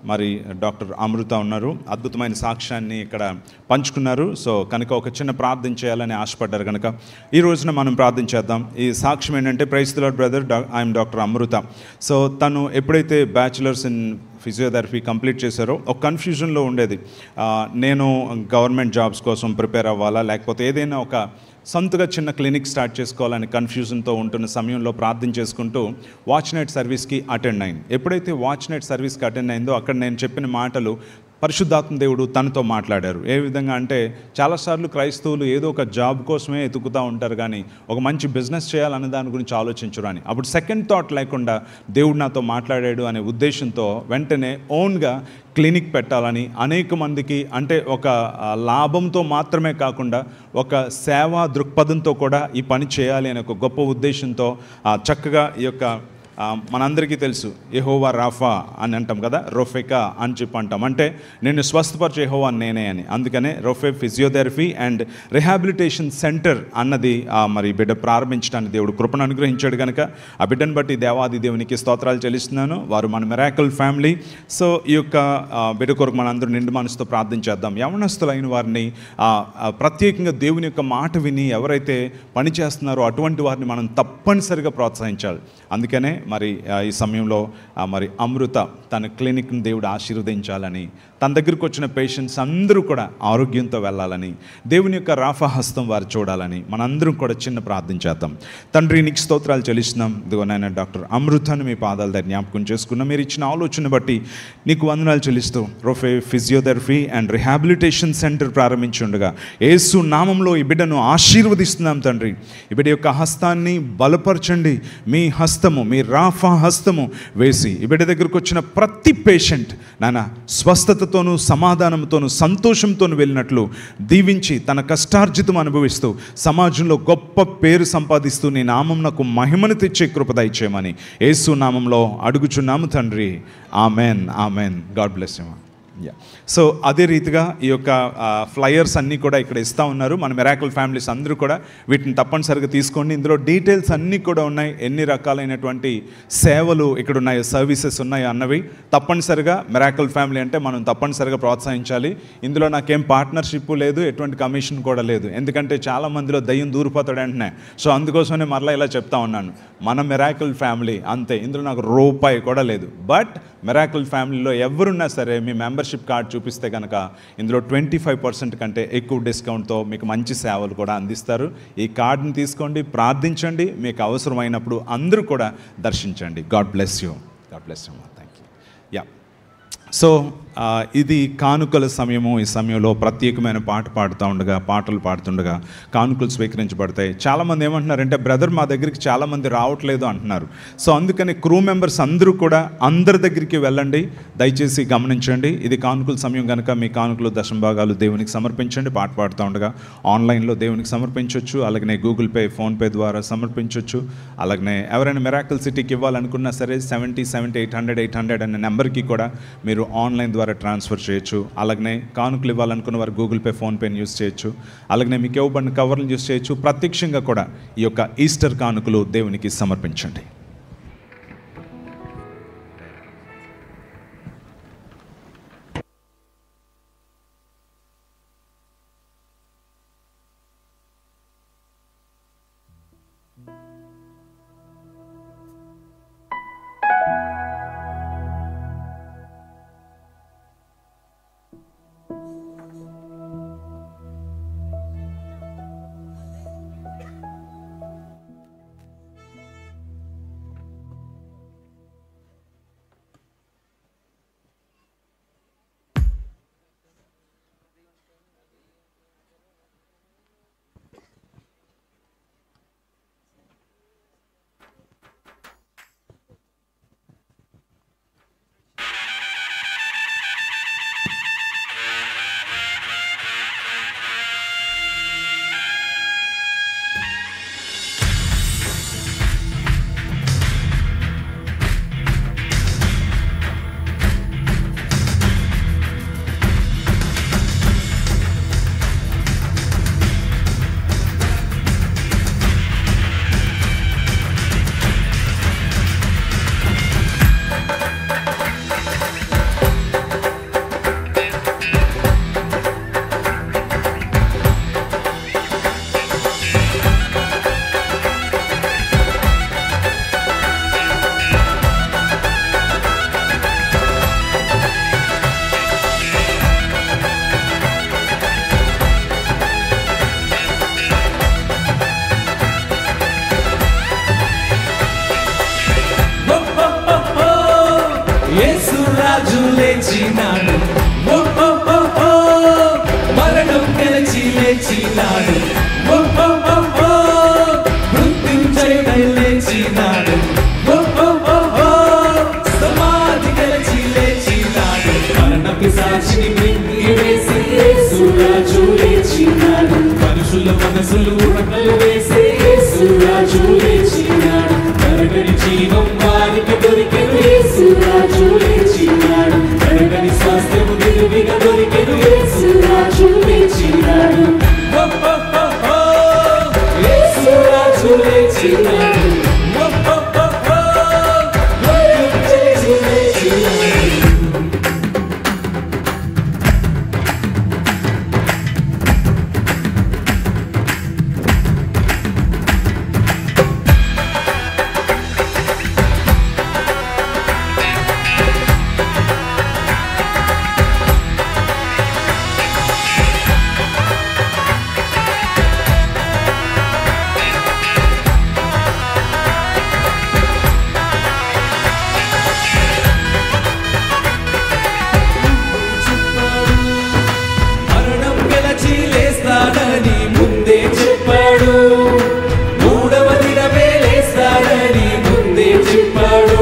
మరి డాక్టర్ అమృత ఉన్నారు అద్భుతమైన సాక్ష్యాన్ని ఇక్కడ పంచుకున్నారు సో కనుక ఒక చిన్న ప్రార్థన చేయాలని ఆశపడ్డారు కనుక ఈ రోజున మనం ప్రార్థన చేద్దాం ఈ సాక్ష్యం ఏంటంటే praise Lord brother I'm doctor Amrita so తను ఎప్పుడైతే బ్యాచులర్స్ ఇన్ ఫిజియోథెరపీ కంప్లీట్ చేశారో ఒక కన్ఫ్యూజన్లో ఉండేది ఆ, నేను గవర్నమెంట్ జాబ్స్ కోసం ప్రిపేర్ అవ్వాలా లేకపోతే ఏదైనా ఒక సొంతగా చిన్న క్లినిక్ స్టార్ట్ చేసుకోవాలని కన్ఫ్యూజన్తో ఉంటున్న సమయంలో ప్రార్థన చేసుకుంటూ వాచ్ నైట్ సర్వీస్కి అటెండ్ అయింది ఎప్పుడైతే వాచ్ నైట్ సర్వీస్కి అటెండ్ అయిందో అక్కడ నేను చెప్పిన మాటలు పరిశుద్ధాత్మ దేవుడు తనతో మాట్లాడారు ఏ విధంగా అంటే చాలాసార్లు క్రైస్తవులు ఏదో ఒక జాబ్ కోసమే ఎతుకుతూ ఉంటారు కానీ ఒక మంచి బిజినెస్ చేయాలనే దాని గురించి ఆలోచించరు అని అప్పుడు సెకండ్ థాట్ లేకుండా దేవుడు నాతో మాట్లాడాడు అనే ఉద్దేశంతో వెంటనే ఓన్గా క్లినిక్ పెట్టాలని అనేక మందికి అంటే ఒక ఆ, లాభంతో మాత్రమే కాకుండా ఒక సేవా దృక్పథంతో కూడా ఈ పని చేయాలి అనే ఒక గొప్ప ఉద్దేశంతో ఆ, చక్కగా ఈ యొక్క ఆ, మనందరికీ తెలుసు యెహోవా రాఫా అని అంటాం కదా రొఫెకా అని చెప్పి అంటాం అంటే నేను స్వస్థపరిచే యెహోవా నేనే అని అందుకనే Rophe physiotherapy and rehabilitation centre అన్నది ఆ, మరి బిడ్డ ప్రారంభించడానికి దేవుడు కృపను అనుగ్రహించాడు కనుక ఆ బిడ్డను బట్టి దేవాది దేవునికి స్తోత్రాలు చెల్లిస్తున్నాను వారు మన మెరాకల్ ఫ్యామిలీ సో ఈ యొక్క ఆ, బిడ్డ కొరకు మనందరూ నిండు మనసుతో ప్రార్థన చేద్దాం యవనస్తులైన వారిని ఆ, ఆ, ప్రత్యేకంగా దేవుని యొక్క మాట విని ఎవరైతే పని చేస్తున్నారో అటువంటి వారిని మనం తప్పనిసరిగా ప్రోత్సహించాలి అందుకనే మరి ఆ, ఈ సమయంలో ఆ, మరి అమృత తన క్లినిక్ని దేవుడు ఆశీర్వదించాలని తన దగ్గరికి వచ్చిన పేషెంట్స్ అందరూ కూడా ఆరోగ్యంతో వెళ్ళాలని దేవుని యొక్క రాఫా హస్తం వారు చూడాలని మనందరం కూడా చిన్న ప్రార్థన చేద్దాం తండ్రి నీకు స్తోత్రాలు చెల్లిస్తున్నాం ఇదిగో నాయన డాక్టర్ అమృతాన్ని మీ పాదాల దగ్గర జ్ఞాపకం చేసుకున్నాం మీరు ఇచ్చిన ఆలోచన బట్టి నీకు వందనాలు చెల్లిస్తూ Rophe physiotherapy and rehabilitation centre ప్రారంభించి ఉండగా యేసు నామంలో ఈ బిడ్డను ఆశీర్వదిస్తున్నాం తండ్రి ఈ బిడ్డ యొక్క హస్తాన్ని బలపరచండి మీ హస్తము మీ రాఫా హస్తము వేసి ఈ బిడ్డ దగ్గరకు వచ్చిన ప్రతి పేషెంట్ నాన్న స్వస్థతతోనూ సమాధానంతోనూ సంతోషంతోనూ వెళ్ళినట్లు దీవించి తన కష్టార్జితం అనుభవిస్తూ సమాజంలో గొప్ప పేరు సంపాదిస్తూ నీ నామం నాకు మహిమను తెచ్చే కృప దయచేయమని యేసు నామంలో అడుగుచున్నాము తండ్రి amen amen God bless you yeah so అదే రీతిగా ఈ యొక్క ఫ్లయర్స్ అన్నీ కూడా ఇక్కడ ఇస్తూ ఉన్నారు మన మెరాకల్ ఫ్యామిలీస్ అందరూ కూడా వీటిని తప్పనిసరిగా తీసుకోండి ఇందులో డీటెయిల్స్ అన్నీ కూడా ఉన్నాయి ఎన్ని రకాలైనటువంటి సేవలు ఇక్కడ ఉన్నాయి సర్వీసెస్ ఉన్నాయి అన్నవి తప్పనిసరిగా మెరాకల్ ఫ్యామిలీ అంటే మనం తప్పనిసరిగా ప్రోత్సహించాలి ఇందులో నాకేం పార్ట్నర్షిప్ లేదు ఎటువంటి కమిషన్ కూడా లేదు ఎందుకంటే చాలా మందిలో దయ్యం దూరిపోతాడు వెంటనే సో అందుకోసమే మరలా ఇలా చెప్తా ఉన్నాను మన మెరాకల్ ఫ్యామిలీ అంతే ఇందులో నాకు రూపాయి కూడా లేదు బట్ మెరాకల్ ఫ్యామిలీలో ఎవరున్నా సరే మీ మెంబర్షిప్ కార్డ్ చూపిస్తే కనుక ఇందులో ట్వంటీ ఫైవ్ పర్సెంట్ కంటే ఎక్కువ డిస్కౌంట్తో మీకు మంచి సేవలు కూడా అందిస్తారు ఈ కార్డుని తీసుకోండి ప్రార్థించండి మీకు అవసరమైనప్పుడు అందరూ కూడా దర్శించండి God bless you God bless you thank you yeah so ఆ, ఇది కానుకల సమయము ఈ సమయంలో ప్రత్యేకమైన పాట పాడుతూ ఉండగా పాటలు పాడుతుండగా కానుకలు స్వీకరించబడతాయి చాలామంది ఏమంటున్నారంటే బ్రదర్ మా దగ్గరికి చాలామంది రావట్లేదు అంటున్నారు సో అందుకని క్రూ మెంబర్స్ అందరూ కూడా అందరి దగ్గరికి వెళ్ళండి దయచేసి గమనించండి ఇది కానుకల సమయం కనుక మీ కానుకలు దశమ భాగాలు దేవునికి సమర్పించండి పాట పాడుతూ ఉండగా ఆన్లైన్లో దేవునికి సమర్పించవచ్చు అలాగనే గూగుల్ పే ఫోన్పే ద్వారా సమర్పించవచ్చు అలాగనే ఎవరైనా మెరాకల్ సిటీకి ఇవ్వాలనుకున్నా సరే seventy seventy eight hundred eight hundred అనే నెంబర్కి కూడా మీరు ఆన్లైన్ ద్వారా ట్రాన్స్ఫర్ చేయొచ్చు అలాగనే కానుకలు ఇవ్వాలనుకున్న వారు గూగుల్ పే ఫోన్పేని యూస్ చేయొచ్చు అలాగనే మీకు ఇవ్వబడిన కవర్లు యూస్ చేయొచ్చు ప్రత్యక్షంగా కూడా ఈ యొక్క ఈస్టర్ కానుకలు దేవునికి సమర్పించండి యేసు రాజు లేచినాడు ఓ ఓ ఓ ఓ మరణం గెలిచి లేచినాడు ఓ ఓ ఓ ఓ మృత్యుంజయుడై లేచినాడు ఓ ఓ ఓ ఓ సమాధి గెలిచి లేచినాడు మరణ పిశాచిని మింగివేసి యేసు రాజు లేచినాడు మనుషుల మనసులు ఉడకలు వేసి యేసు రాజు లేచినాడు కరగని జీవం వారికి దొరికెను యేసు రాజు లేచినాడు కరగని స్వాస్థ్యము నిలువిగా దొరికెను యేసు రాజు లేచినాడు ఓ ఓ ఓ ఓ యేసు రాజు లేచినాడు ఓ ఓ ఓ ఓ మృత్యుంజయుడై లేచినాడు మరణం గెలచి లేస్తాడని ముందే చెప్పాడు మూడవ దినమే లేస్తాడని ముందే చెప్పాడు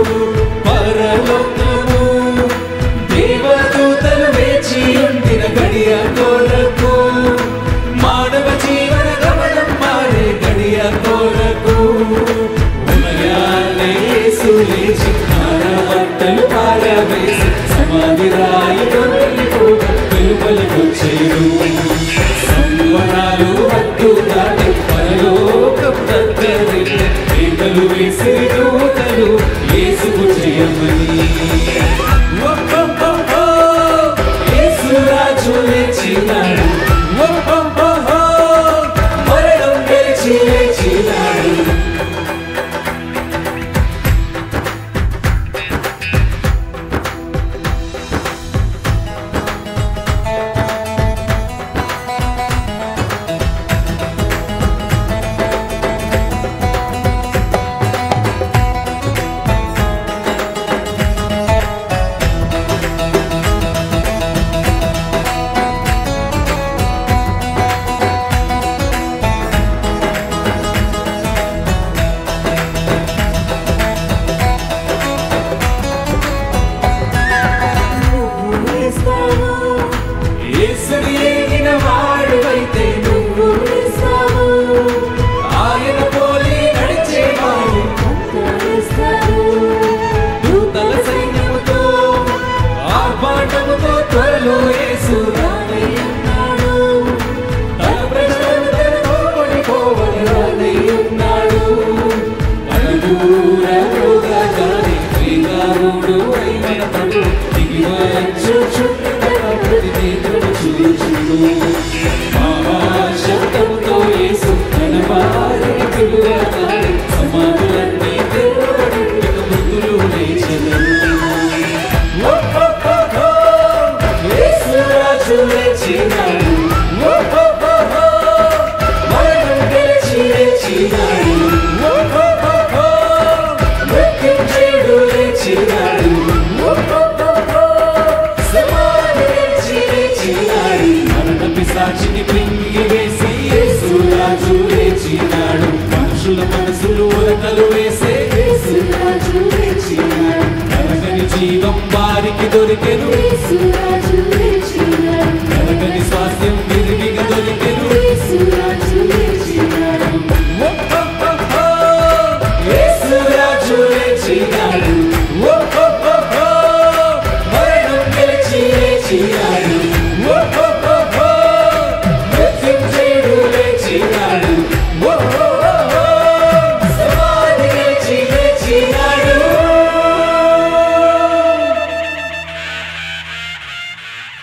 పరలోకము దేవదూతలు వేచి ఉండిన గడియ కొరకు మానవ జీవన గమనం మారే గడియ కొరకు ఉదయాన్నే యేసు లేచి బట్టలు పారవేసి సమాధి రాయిలో వెళ్ళిపోగా వెలుపలకొచ్చేడు సంవరాలు హద్దు దాటి పరలోకం దగ్గరికి పీటలు వేసి దూతలు యేసుకు చేయమని ఓ ఓ ఓ ఓ, యేసు రాజు లేచినాడు ఓ ఓ ఓ ఓ, మరణం గెలిచి లేచినాడు యేసుని ఎరిగిన వాడువైతే నువ్వు ఆయన పోలి నడిచేవాడు దూతల సైన్యముతో ఆర్భాటముతో త్వరలో యేసు రానయ్యున్నాడు తన ప్రజలను తనతో పడిపోవని రానయ్యున్నాడు అనుకూల రోగాచారి శ్రీకారుడు అయిన ప్రభు దిగివచ్చుచుండగా ప్రతి నేత్రము చూచును మహాశబ్దముతో యేసు తన వారిని పిలువగానే సమాధులన్నీ తెరవబడి ఇక మృతులు లేచెదరు. ఓ ఓ ఓ ఓ, యేసు రాజు లేచినాడు. ఓ ఓ ఓ ఓ, మరణం గెలిచి లేచినాడు. ఓ ఓ ఓ ఓ, మృత్యుంజయుడు లేచినాడు. ఓ ఓ ఓ ఓ, సమాధి గెలిచి లేచినాడు. మరణ పిశాచిని మింగివేసి యేసు రాజు లేచినాడు. మనుషుల మనసులు ఉరకలు వేసే యేసు రాజు లేచినాడు. కలగని జీవం వారికి దొరికెను కలగని స్వాస్థ్యం విరివిగా దొరికెను ఓ ఓ ఓ ఓ, యేసు రాజు లేచినాడు. ఓ ఓ ఓ ఓ, మరణం గెలిచి లేచినాడు. ఓ ఓ ఓ ఓ, మృత్యుంజయుడు లేచినాడు. ఓ ఓ ఓ ఓ, సమాధి గెలిచి లేచినాడు.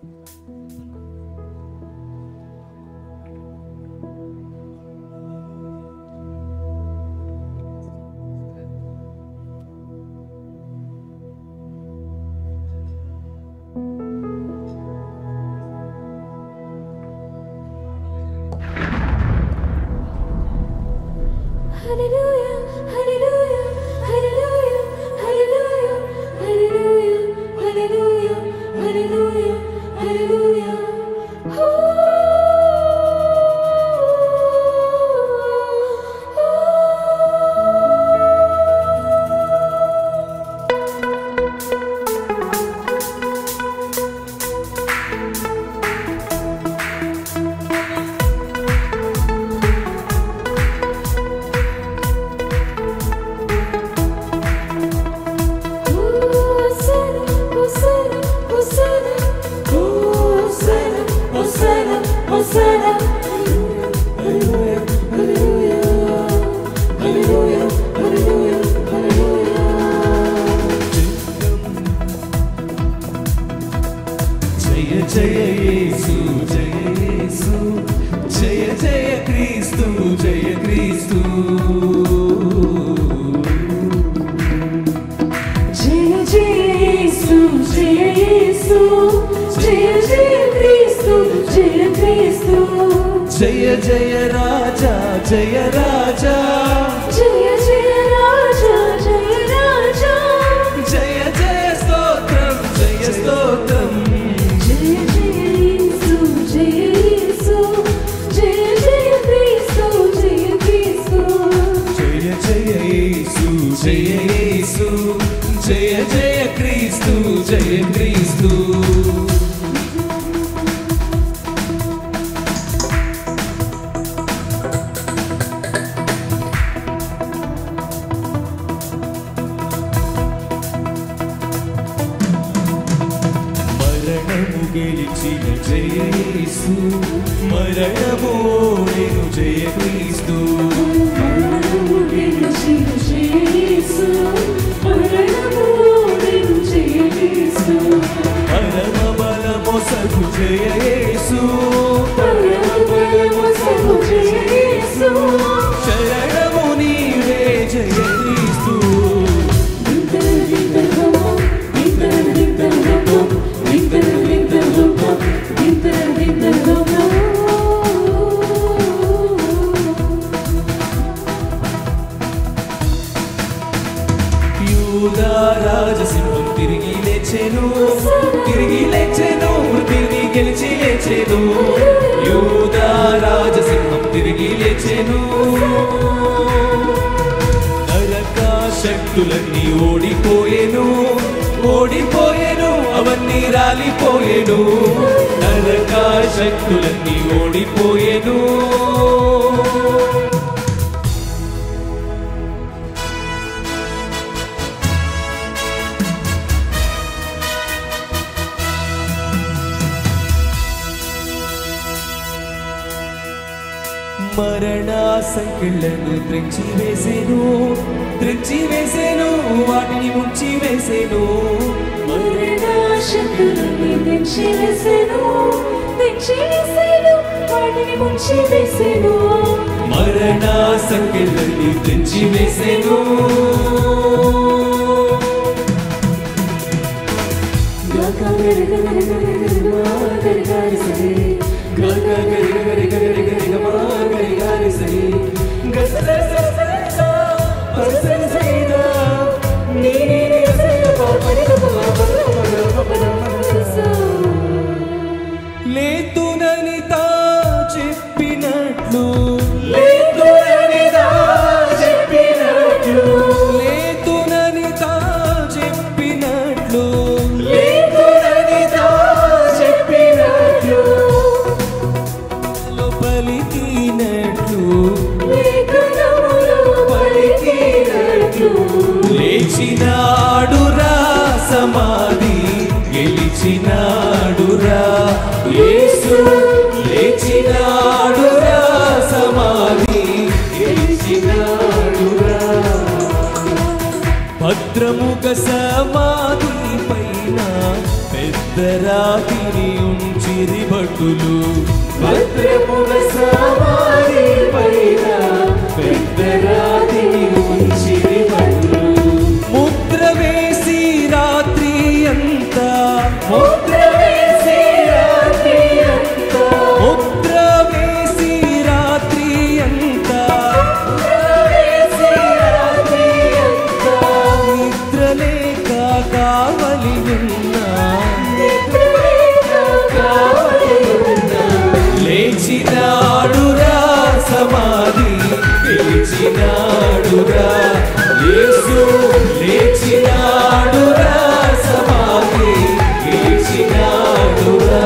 జయ జయ యేసు జయ యేసు జయ జయ క్రీస్తు జయ క్రీస్తు జయ జయ యేసు జయ యేసు జయ జయ క్రీస్తు జయ క్రీస్తు జయ జయ రాజా జయ రాజా జయ జయ రాజా జయ రాజా జయ జయ స్తోత్రం జయ స్తోత్రం జయ జయ యేసు జయ యేసు జయ జయ క్రీస్తు జయ క్రీస్తు జయ జయ యేసు జయ యేసు జయ జయ క్రీస్తు జయ క్రీస్తు మరణము గెలిచిన జయ యేసు మరణము ఓడెను జయ క్రీస్తు మరణము గెలిచిన జయ యేసు మరణము ఓడెను జయ యేసు పరమ బలమొసగు జయ యేసు పరమ బలమొసగు జయ యేసు శరణము నీవే జయ క్రీస్తు యూదా రాజసింహం తిరిగి లేచెను తిరిగి లేచెను తిరిగి గెలిచి లేచెను యూదా రాజసింహం తిరిగి లేచెను నరక శక్తులన్నీ ఓడిపోయేను ఓడిపోయేను అవన్నీ రాలిపోయేను నరక శక్తులన్నీ ఓడిపోయేను మరణ సంఖ్యలను త్రెంచి వేసేను త్రెంచి వేసేను వాటిని ముంచి వేసేను శక్తులని తెంచి వేసేను తెంచి వేసేను వాటిని ముంచి వేసేను మరణ సంఖ్యలని త్రెంచి వేసేను లేతునని తా చెప్పినట్లు లేతునని తా చెప్పినట్లు లేతునని తా చెప్పినట్లు లేతునని తా చెప్పినట్లు పలికినట్లు పలికినట్లు లేచినాడురా సమాధి గెలిచినాడురా యేసు లేచినాడురా సమాధి గెలిచినాడురా భద్ర భద్రముగ సమాధి పైన పెద్ద రాతిని ఉంచిరి భటులు భద్రముగ సమాధి పైన పెద్ద రాతిని ఉంచిరి భటులు ముద్ర వేసి రాత్రి అంతా ముద్ర వేసి రాత్రి అంతా ముద్ర వేసి రాత్రి అంతా నిద్రలేక కావలి ఉన్నా లేచినాడురా సమాధి లేచినాడురా యేసు లేచినాడురా సమాధి లేచినాడురా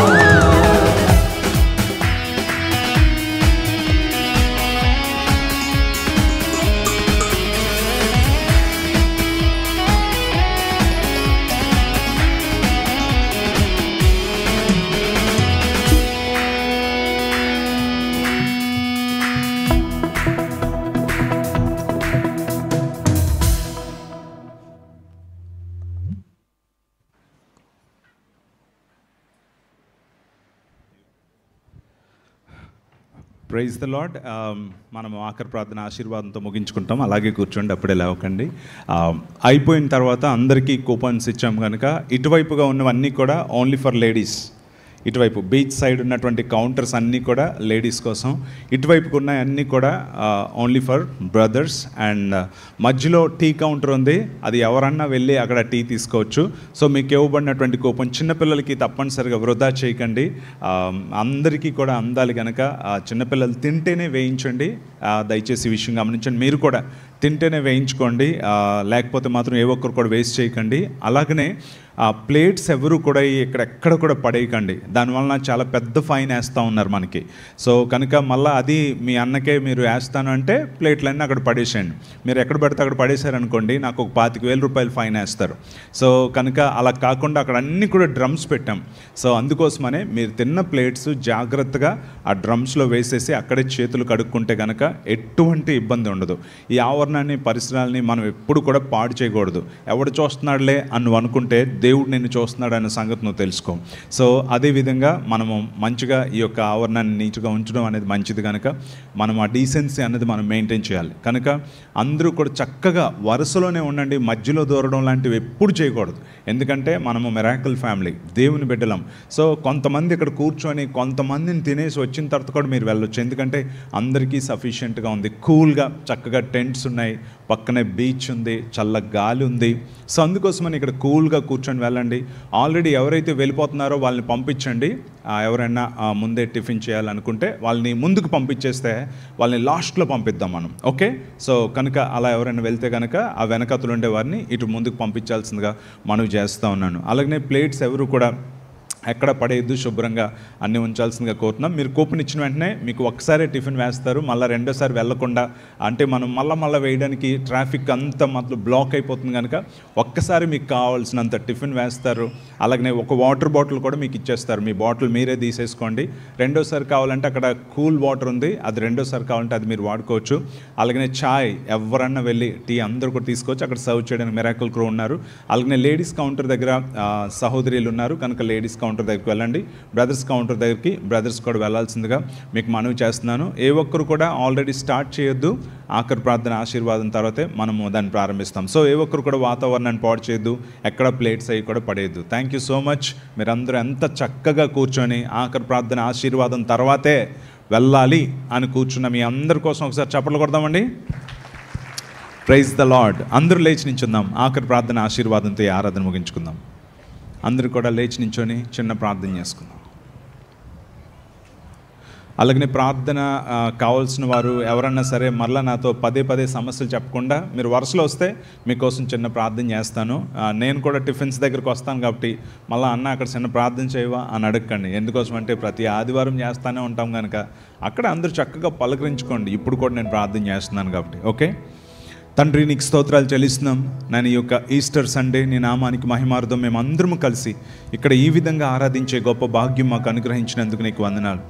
ప్రైజ్ ద లాడ్ మనం ఆఖరి ప్రార్థన ఆశీర్వాదంతో ముగించుకుంటాం అలాగే కూర్చోండి అప్పుడే లేవకండి Um, అయిపోయిన తర్వాత అందరికీ కూపన్స్ ఇచ్చాం కనుక ఇటువైపుగా ఉన్నవన్నీ కూడా ఓన్లీ ఫర్ లేడీస్ ఇటువైపు బీచ్ సైడ్ ఉన్నటువంటి కౌంటర్స్ అన్నీ కూడా లేడీస్ కోసం ఇటువైపుకు ఉన్న అన్నీ కూడా ఓన్లీ ఫర్ బ్రదర్స్ అండ్ మధ్యలో టీ కౌంటర్ ఉంది అది ఎవరన్నా వెళ్ళి అక్కడ టీ తీసుకోవచ్చు సో మీకు ఇవ్వబడినటువంటి కూపన్ చిన్నపిల్లలకి తప్పనిసరిగా వృధా చేయకండి ఆ, అందరికీ కూడా అందాలి కనుక ఆ, చిన్నపిల్లలు తింటేనే వేయించండి ఆ, దయచేసి ఈ విషయం గమనించండి మీరు కూడా తింటేనే వేయించుకోండి ఆ, లేకపోతే మాత్రం ఏ ఒక్కరు కూడా వేస్ట్ చేయకండి అలాగనే ఆ ప్లేట్స్ ఎవరు కూడా ఇక్కడ ఎక్కడ కూడా పడేయకండి దానివలన చాలా పెద్ద ఫైన్ వేస్తూ ఉన్నారు మనకి సో కనుక మళ్ళీ అది మీ అన్నకే మీరు వేస్తాను అంటే ప్లేట్లన్నీ అక్కడ పడేసేయండి మీరు ఎక్కడ పడితే అక్కడ పడేశారనుకోండి నాకు ఒక పాతిక వేల రూపాయలు ఫైన్ వేస్తారు సో కనుక అలా కాకుండా అక్కడ అన్నీ కూడా డ్రమ్స్ పెట్టాం సో అందుకోసమనే మీరు తిన్న ప్లేట్స్ జాగ్రత్తగా ఆ డ్రమ్స్లో వేసేసి అక్కడే చేతులు కడుక్కుంటే కనుక ఎటువంటి ఇబ్బంది ఉండదు ఈ ఆవరణాన్ని పరిసరాలని మనం ఎప్పుడు కూడా పాడు చేయకూడదు ఎవడు చూస్తున్నాడులే అని నువ్వు అనుకుంటే దేవుడు నిన్ను చూస్తున్నాడు అనే సంగతి నువ్వు తెలుసుకో సో అదేవిధంగా మనము మంచిగా ఈ యొక్క ఆవరణాన్ని నీట్గా ఉంచడం అనేది మంచిది కనుక మనం ఆ డీసెన్సీ అనేది మనం మెయింటైన్ చేయాలి కనుక అందరూ కూడా చక్కగా వరుసలోనే ఉండండి మధ్యలో దూరడం లాంటివి ఎప్పుడు చేయకూడదు ఎందుకంటే మనము మెరాకల్ ఫ్యామిలీ దేవుని బిడ్డలం సో కొంతమంది ఇక్కడ కూర్చొని కొంతమందిని తినేసి వచ్చిన తర్వాత కూడా మీరు వెళ్ళొచ్చు ఎందుకంటే అందరికీ సఫిషియెంట్గా ఉంది కూల్గా చక్కగా టెంట్స్ ఉన్నాయి పక్కనే బీచ్ ఉంది చల్ల గాలి ఉంది సో అందుకోసమని ఇక్కడ కూల్గా కూర్చొని వెళ్ళండి ఆల్రెడీ ఎవరైతే వెళ్ళిపోతున్నారో వాళ్ళని పంపించండి ఆ, ఎవరైనా ఆ, ముందే టిఫిన్ చేయాలనుకుంటే వాళ్ళని ముందుకు పంపించేస్తే వాళ్ళని లాస్ట్లో పంపిద్దాం మనం ఓకే సో కనుక అలా ఎవరైనా వెళ్తే కనుక ఆ వెనకతలు ఉండే వారిని ఇటు ముందుకు పంపించాల్సిందిగా మనవి చేస్తూ ఉన్నాను అలాగనే ప్లేట్స్ ఎవరు కూడా ఎక్కడ పడేయద్దు శుభ్రంగా అన్నీ ఉంచాల్సిందిగా కోరుతున్నాం మీరు కూపన్ ఇచ్చిన వెంటనే మీకు ఒక్కసారి టిఫిన్ వేస్తారు మళ్ళీ రెండోసారి వెళ్ళకుండా అంటే మనం మళ్ళీ మళ్ళీ వేయడానికి ట్రాఫిక్ అంతా మొత్తం బ్లాక్ అయిపోతుంది కనుక ఒక్కసారి మీకు కావాల్సినంత టిఫిన్ వేస్తారు అలాగనే ఒక వాటర్ బాటిల్ కూడా మీకు ఇచ్చేస్తారు మీ బాటిల్ మీరే తీసేసుకోండి రెండోసారి కావాలంటే అక్కడ కూల్ వాటర్ ఉంది అది రెండోసారి కావాలంటే అది మీరు వాడుకోవచ్చు అలాగనే ఛాయ్ ఎవరన్నా వెళ్ళి టీ అందరూ కూడా తీసుకోవచ్చు అక్కడ సర్వ్ చేయడానికి మెరాకల్ క్రో ఉన్నారు అలాగనే లేడీస్ కౌంటర్ దగ్గర ఆ, సహోదరులు ఉన్నారు కనుక లేడీస్ కౌంటర్ దగ్గరికి వెళ్ళండి బ్రదర్స్ కౌంటర్ దగ్గరికి బ్రదర్స్ కూడా వెళ్ళాల్సిందిగా మీకు మనవి చేస్తున్నాను ఏ ఒక్కరు కూడా ఆల్రెడీ స్టార్ట్ చేయొద్దు ఆఖరి ప్రార్థన ఆశీర్వాదం తర్వాతే మనము దాన్ని ప్రారంభిస్తాం సో ఏ ఒక్కరు కూడా వాతావరణాన్ని పాడు చేయొద్దు ఎక్కడ ప్లేట్స్ అవి కూడా పడేయద్దు థ్యాంక్ యూ సో మచ్ మీరందరూ ఎంత చక్కగా కూర్చొని ఆఖరి ప్రార్థన ఆశీర్వాదం తర్వాతే వెళ్ళాలి అని కూర్చున్న మీ అందరి కోసం ఒకసారి చప్పట్లు కొడదామండి ప్రైజ్ ద లార్డ్ అందరూ లేచి నించుందాం ఆఖరి ప్రార్థన ఆశీర్వాదంతో ఈ ఆరాధన ముగించుకుందాం అందరూ కూడా లేచి నించొని చిన్న ప్రార్థన చేసుకుందాం అలాగనే ప్రార్థన ఆ, కావాల్సిన వారు ఎవరన్నా సరే మరలా నాతో పదే పదే సమస్యలు చెప్పకుండా మీరు వరుసలో వస్తే మీకోసం చిన్న ప్రార్థన చేస్తాను ఆ, నేను కూడా టిఫిన్స్ దగ్గరికి వస్తాను కాబట్టి మళ్ళీ అన్న అక్కడ చిన్న ప్రార్థన చేయవా అని అడగండి ఎందుకోసం అంటే ప్రతి ఆదివారం చేస్తూనే ఉంటాం కనుక అక్కడ అందరూ చక్కగా పలకరించుకోండి ఇప్పుడు కూడా నేను ప్రార్థన చేస్తున్నాను కాబట్టి ఓకే తండ్రి నీకు స్తోత్రాలు చెల్లిస్తున్నాం నేను ఈ యొక్క ఈస్టర్ సండే నీ నామానికి మహిమార్థం మేము అందరము కలిసి ఇక్కడ ఈ విధంగా ఆరాధించే గొప్ప భాగ్యం మాకు అనుగ్రహించినందుకు నీకు వందనాలు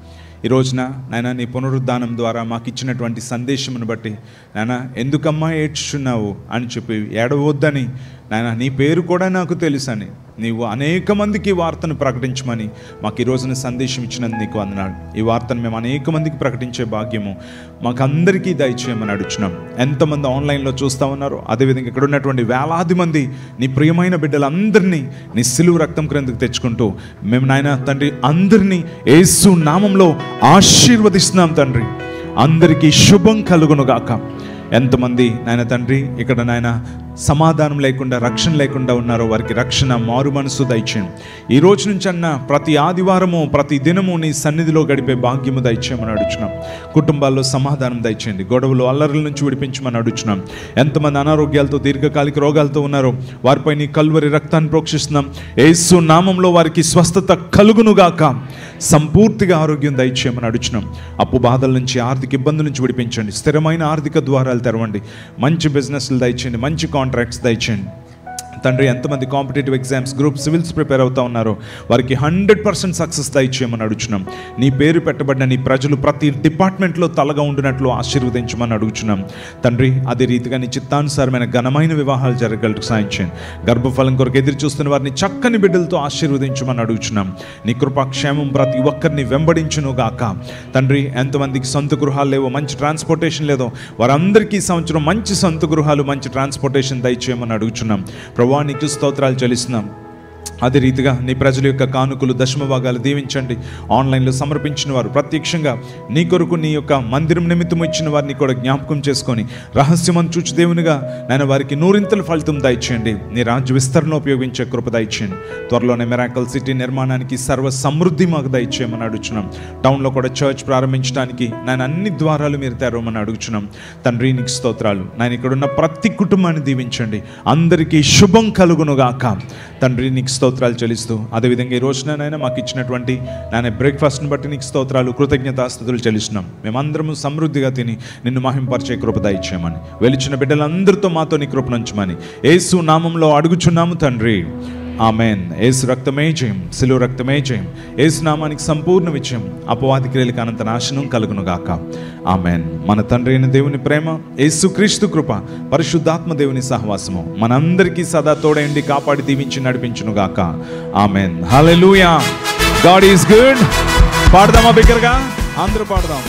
ఈ రోజున నాయన నీ పునరుద్ధానం ద్వారా మాకు ఇచ్చినటువంటి సందేశమును బట్టి నాయన ఎందుకమ్మా ఏడ్చున్నావు అని చెప్పి ఏడవద్దని నాయన నీ పేరు కూడా నాకు తెలుసని నీవు అనేక మందికి ఈ వార్తను ప్రకటించమని మాకు ఈ రోజున సందేశం ఇచ్చినందుకు నీకు వందనాలు ఈ వార్తను మేము అనేక మందికి ప్రకటించే భాగ్యము మాకందరికీ దయచేయమని అడుగుచున్నాం ఎంతమంది ఆన్లైన్లో చూస్తూ ఉన్నారో అదేవిధంగా ఇక్కడ ఉన్నటువంటి వేలాది మంది నీ ప్రియమైన బిడ్డలందరినీ నీ సిలువు రక్తం క్రిందకు తెచ్చుకుంటూ మేము నాయన తండ్రి అందరినీ యేసు నామంలో ఆశీర్వదిస్తున్నాం తండ్రి అందరికీ శుభం కలుగును గాక ఎంతమంది నాయన తండ్రి ఇక్కడ నాయన సమాధానం లేకుండా రక్షణ లేకుండా ఉన్నారో వారికి రక్షణ మారు మనసు దయచేయండి ఈ రోజు నుంచి అన్న ప్రతి ఆదివారము ప్రతి దినము నీ సన్నిధిలో గడిపే భాగ్యము దయచేయమని అడుగుచున్నాం కుటుంబాల్లో సమాధానం దయచేయండి గొడవలు అల్లర్ల నుంచి విడిపించమని అడుగుచున్నాం ఎంతమంది అనారోగ్యాలతో దీర్ఘకాలిక రోగాలతో ఉన్నారో వారిపై నీ కల్వరి రక్తాన్ని ప్రోక్షిస్తున్నాం యేసు నామంలో వారికి స్వస్థత కలుగునుగాక సంపూర్తిగా ఆరోగ్యం దయచేయమని అడుచున్నాం అప్పు బాధల నుంచి ఆర్థిక ఇబ్బందుల నుంచి విడిపించండి స్థిరమైన ఆర్థిక ద్వారాలు తెరవండి మంచి బిజినెస్లు దయచేయండి మంచి కాంట్రాక్ట్స్ దయచేయండి తండ్రి ఎంతమంది competitive exams group civils prepare అవుతా ఉన్నారో వారికి హండ్రెడ్ పర్సెంట్ సక్సెస్ దయచేయమని అడుగుచున్నాం నీ పేరు పెట్టబడిన నీ ప్రజలు ప్రతి డిపార్ట్మెంట్లో తలగా ఉండినట్లు ఆశీర్వదించమని అడుగుచున్నాం తండ్రి అదే రీతిగా నీ చిత్తానుసారమైన ఘనమైన వివాహాలు జరగలటకు సాయం చేయండి గర్భఫలం కొరకు ఎదురు చూస్తున్న వారిని చక్కని బిడ్డలతో ఆశీర్వదించమని అడుగుచున్నాం నీ కృపాక్షేమం ప్రతి ఒక్కరిని వెంబడించును గాక తండ్రి ఎంతమందికి సొంత గృహాలు లేవో మంచి ట్రాన్స్పోర్టేషన్ లేదో వారందరికీ ఈ సంవత్సరం మంచి సొంత గృహాలు మంచి ట్రాన్స్పోర్టేషన్ దయచేయమని అడుగుచున్నాం ప్రభా నీకు స్తోత్రాలు చెల్లిస్తున్నాం అదే రీతిగా నీ ప్రజల యొక్క కానుకలు దశమ భాగాలు దీవించండి ఆన్లైన్లో సమర్పించిన వారు ప్రత్యక్షంగా నీ కొరకు నీ యొక్క మందిరం నిమిత్తం ఇచ్చిన వారిని కూడా జ్ఞాపకం చేసుకొని రహస్యమని చూచి దేవునిగా నేను వారికి నూరింతల ఫలితం దయచేయండి నీ రాజ్య విస్తరణ ఉపయోగించే కృప దయచేయండి త్వరలోనే మెరాకల్ సిటీ నిర్మాణానికి సర్వ సమృద్ధి మాకు దయచేయమని అడుగుచున్నాం టౌన్లో కూడా చర్చ్ ప్రారంభించడానికి నేను అన్ని ద్వారాలు మీరు తెరవమని అడుగుచున్నాం తండ్రి నీకు స్తోత్రాలు నేను ఇక్కడ ఉన్న ప్రతి కుటుంబాన్ని దీవించండి అందరికీ శుభం కలుగునుగాక తండ్రి నీకు స్తోత్రాలు చెల్లిస్తూ అదేవిధంగా ఈ రోజునైనా మాకు ఇచ్చినటువంటి నాన్న బ్రేక్ఫాస్ట్ని బట్టి నీకు స్తోత్రాలు కృతజ్ఞతాస్థుతులు చెల్లిస్తున్నాం మేమందరము సమృద్ధిగా తిని నిన్ను మహింపరిచే కృప దయచేయమని వెలిచిన బిడ్డలందరితో మాతో నీ కృపనుంచమని యేసు నామంలో అడుగుచున్నాము తండ్రి ఆమెన్ ఏసు రక్తమే జయం సిలువ రక్తమే జయం ఏసు నామానికి సంపూర్ణ విజయం అపవాది క్రియలకు అనంత నాశనం కలుగునుగాక ఆమెన్ మన తండ్రి అయిన దేవుని ప్రేమ యేసు క్రీస్తు కృప పరిశుద్ధాత్మ దేవుని సహవాసము మనందరికీ సదా తోడైండి కాపాడి దీవించి నడిపించునుగాక amen hallelujah God is good పాడదామా బిగ్గరగా అందరూ పాడదాం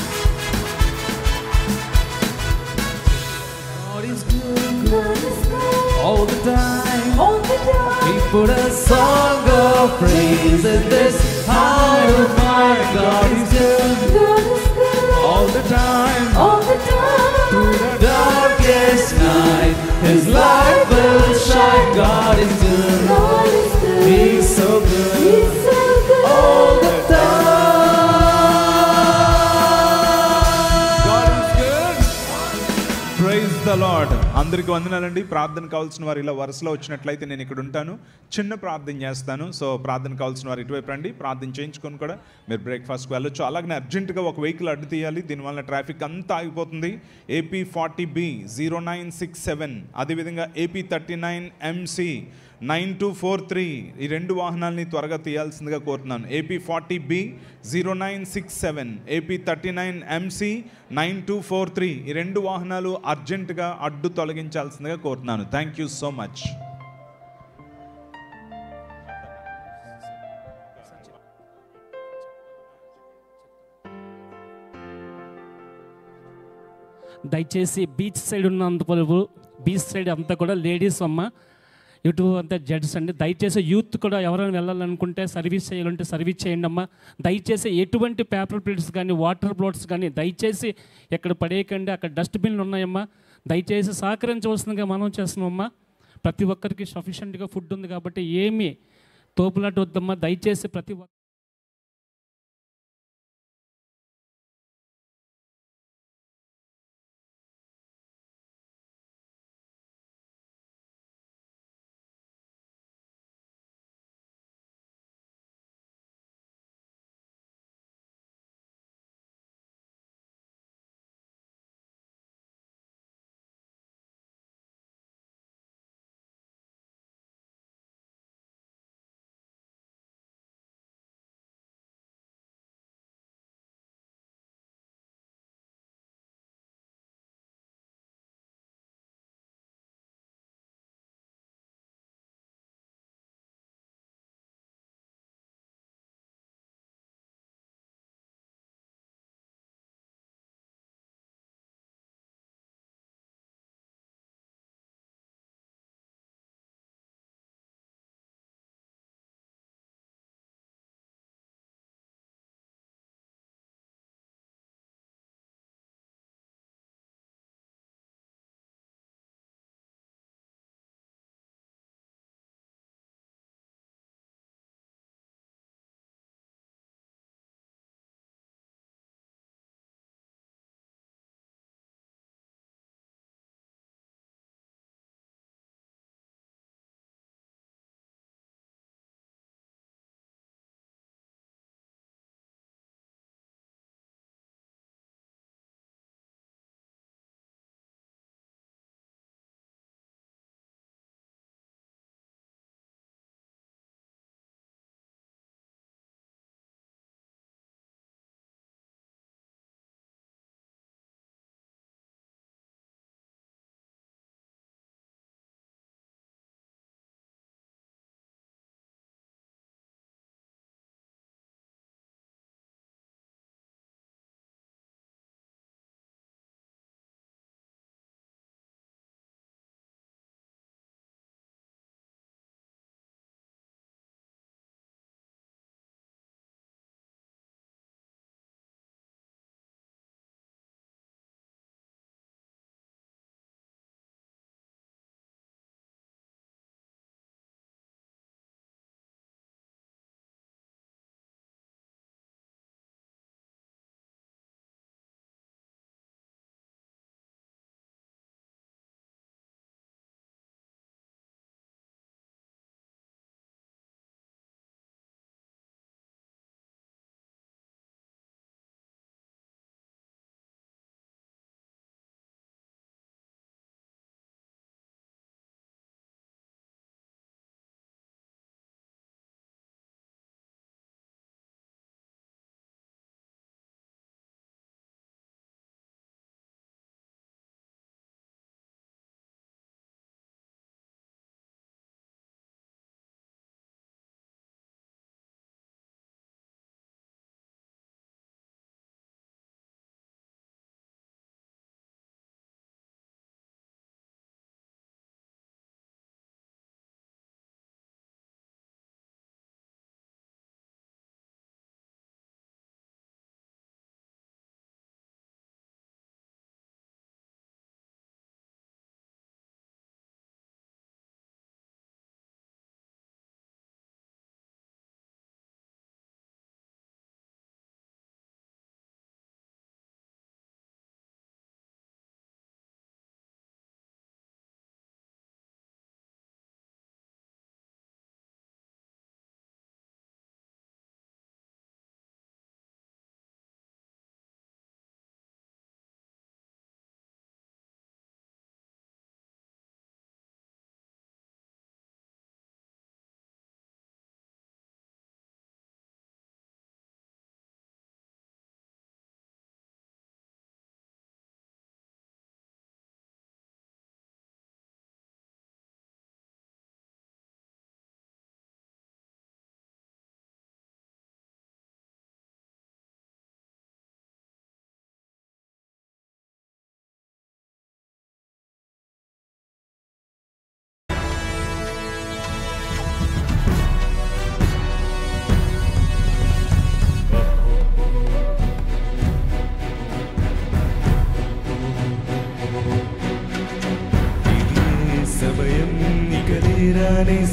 God is good all the time. All the time. We put a song of praise in this heart of mine. God is good. God is good all the time. All the time. Through the darkest night, His light will shine. God is good. God is good. He's so good. He's so good all the time. God is good. Praise the Lord అందరికీ వందనాలండి ప్రార్థన కావాల్సిన వారు ఇలా వరుసలో వచ్చినట్లయితే నేను ఇక్కడ ఉంటాను చిన్న ప్రార్థన చేస్తాను సో ప్రార్థన కావాల్సిన వారు ఇటువైపు రండి ప్రార్థన చేయించుకొని కూడా మీరు బ్రేక్ఫాస్ట్కి వెళ్ళొచ్చు అలాగనే అర్జెంటుగా ఒక వెహికల్ అడ్డు తీయాలి దీనివల్ల ట్రాఫిక్ అంతా ఆగిపోతుంది AP forty B zero nine six seven అదేవిధంగా AP thirty nine MC nine two four three ఈ రెండు వాహనాలని త్వరగా తీయాల్సిందిగా కోరుతున్నాను AP forty B zero nine six seven AP thirty nine MC nine two four three ఈ రెండు వాహనాలు అర్జెంటుగా అడ్డు తొలగించాల్సిందిగా కోరుతున్నాను థ్యాంక్ యూ సో మచ్ దయచేసి బీచ్ సైడ్ ఉన్నంత పొలుపు బీచ్ సైడ్ అంతా కూడా లేడీస్ అమ్మ ఇటు అంతా జడ్స్ అండి దయచేసి యూత్ కూడా ఎవరైనా వెళ్ళాలనుకుంటే సర్వీస్ చేయాలంటే సర్వీస్ చేయండి అమ్మా దయచేసి ఎటువంటి పేపర్ ప్లేట్స్ కానీ వాటర్ ప్లోట్స్ కానీ దయచేసి ఎక్కడ పడేయకండి అక్కడ డస్ట్బిన్లు ఉన్నాయమ్మా దయచేసి సహకరించవలసిందిగా మనం చేస్తున్నామమ్మా ప్రతి ఒక్కరికి సఫిషియెంట్గా ఫుడ్ ఉంది కాబట్టి ఏమీ తోపులాట వద్దమ్మా దయచేసి ప్రతి ఒక్క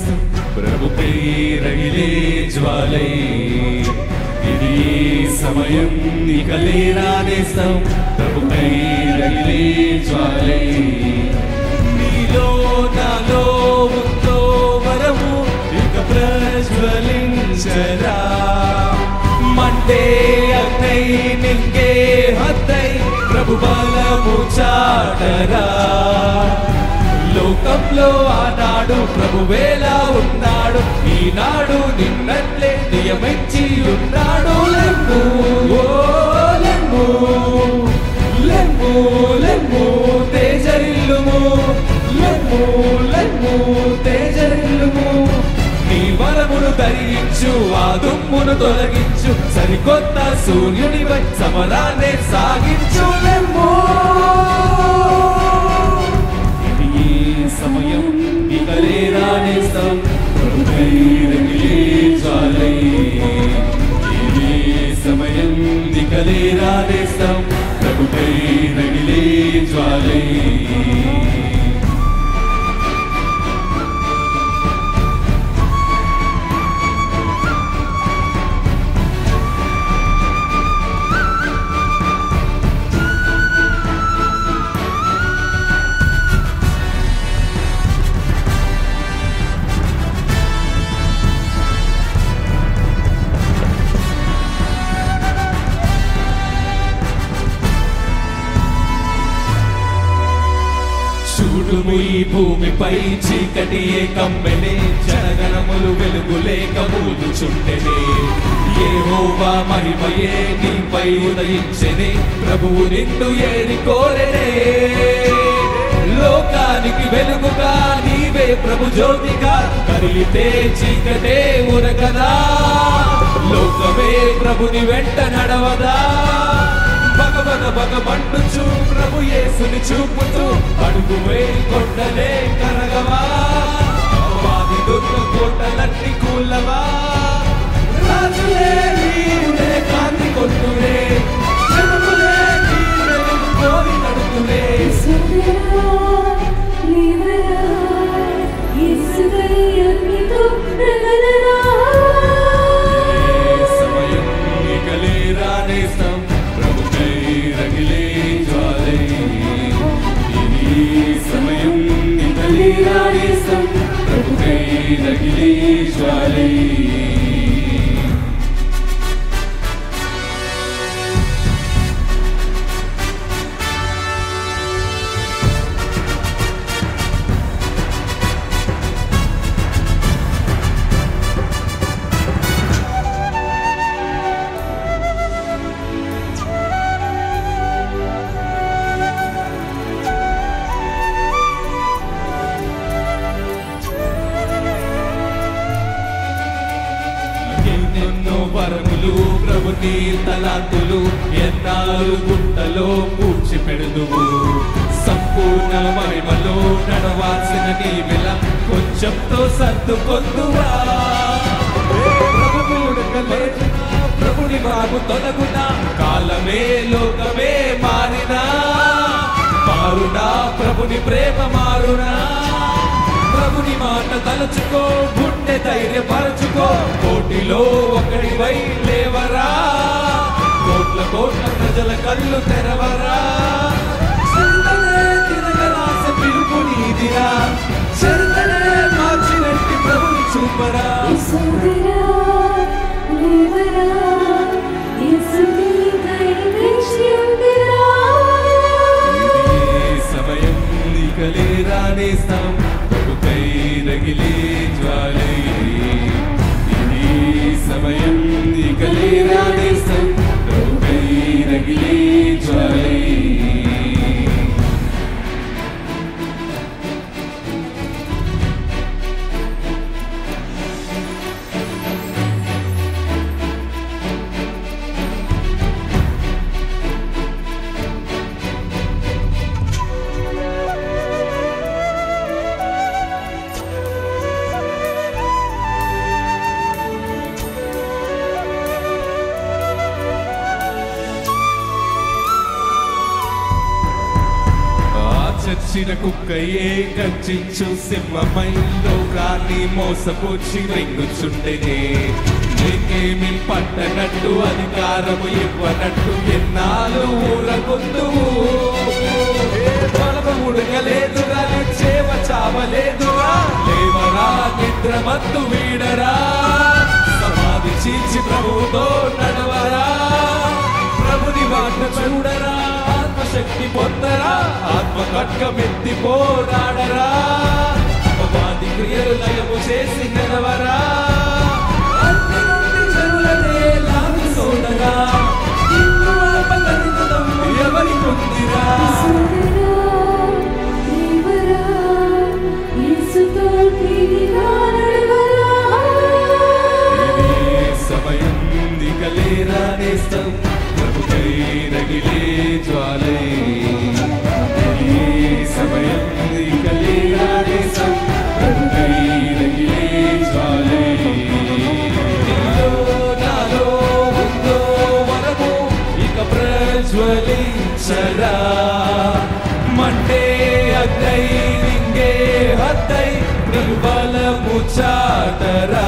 నేస్తం ప్రభుకై రగిలే జ్వాలై ఇది సమయం ఇక లేరా నేస్తం ప్రభుకై రగిలే జ్వాలై నీలో నాలో ఉందో వరము ఇక ప్రజ్వలించరా మండే అగ్నై నింగే హద్దై ప్రభు బలము చాటరా లోకంలో ఆనాడు ప్రభువేలా ఉన్నాడు ఈనాడు నిన్నట్లే నియమించి ఉన్నాడు లెమ్ము ఓ లెమ్ము లెమ్ము లెమ్ము తేజరిల్లుము లెమ్ము లెమ్ము తేజరిల్లుము నీ వరమును ధరించు ఆ దుమ్మును తొలగించు సరికొత్త సూర్యునిపై సమరాన్ని సాగించు లెమ్ము ఇది ఈ సమయం ఇక లేరా నేస్తం ప్రభుకై రగిలే జ్వాలై ఇది ఈ సమయం ఇక లేరా నేస్తం ప్రభుకై రగిలే జ్వాలై చూడుము ఈ భూమిపై చీకటి ఏ కమ్మెనే జనగణములు వెలుగులేక మూలుచుండెనే యెహోవా మహిమయే నీపై ఉదయించెనే ప్రభువు నిన్ను ఏరి కోరెనే లోకానికి వెలుగుగా నీవే ప్రభు జ్యోతిగా కరిగితే చీకటే ఉరగదా లోకమే ప్రభుని వెంట నడవదా బగ బగ బగ మండుచు ప్రభు యేసుని చూపుతూ అడుగు వేయి కొండలే కరగవా వాది దుర్గ కోటలన్నీ కూలవా రాజులే నీవులే కాంతి కొట్టురే జనములే నీ వెలుగు కోరి నడుతురే ఏ సమయం ఇక లేరా నేస్తం ప్రభుకై రగిలే జ్వాలై ఇది సమయం ఇక లేరా నేస్తం ప్రభుకై రగిలే జ్వాలై ఎన్నెన్నో వరములు ప్రభు నీ తలాంతులు ఎన్నాళ్ళు గుట్టలో పూడ్చి పెడుదువు సంపూర్ణ మహిమలో నడవాల్సిన నీ వెల కొంచెంతో సర్దుకొందువా ప్రభు లేచిన ప్రభుని బాబు తొలగున కాలమే లోకమే మారినా మారునా ప్రభుని ప్రేమ మారునా ప్రభుని మాట తలుచుకో గుండె ధైర్యపరచుకో కోటిలో ఒకడివై లేవరా కోట్ల కోట్ల ప్రజల కళ్ళు తెరవరా చిరుతలే తిరగరాస పిలుపు నీదిరా చిరుతలే మార్చినట్టి ప్రభుని చూపరా ఈ సమయం నీకలేరా నేస్తాం ప్రభుకై రగిలే జ్వాలై ఇది సమయం నీకలేరా నేస్తాం ప్రభుకై రగిలే జ్వాలై కుక్కయే గర్జించు సింహమై లోకాన్ని మోసపుచ్చి వెంగుచుండెనే నీకేమి పట్టనట్టు అధికారము ఇవ్వనట్టు ఎన్నాళ్ళు ఊరకుందువు బలము ఉడకలేదురా చేవ చావలేదురా లేవరా నిద్రమత్తు వీడరా సమాధి చీల్చి ప్రభువుతో నడవరా ప్రభుని మాట చూడరా ఆత్మశక్తి పొందరా ఆత్మ కట్కమెత్తి పోరాడరా అపవాది క్రియలు లయము చేసి గెలవరా అన్ని నుండి జనులనే లాగి సోదరా నిన్ను ఆపగలుగుతాం ఎవరి పొందిరా ఇదే సమయం దిగలేరా నేస్తం ప్రభుకై రగిలే జ్వాలే ఇదే సమయం దిగలేరా నేస్తం ప్రభుకై రగిలే జ్వాలే నీలో నాలో ఉందో వరము ఇక ప్రజ్వలించరా మంటే అద్దై నింగే హద్దై నిర్బలము చాటరా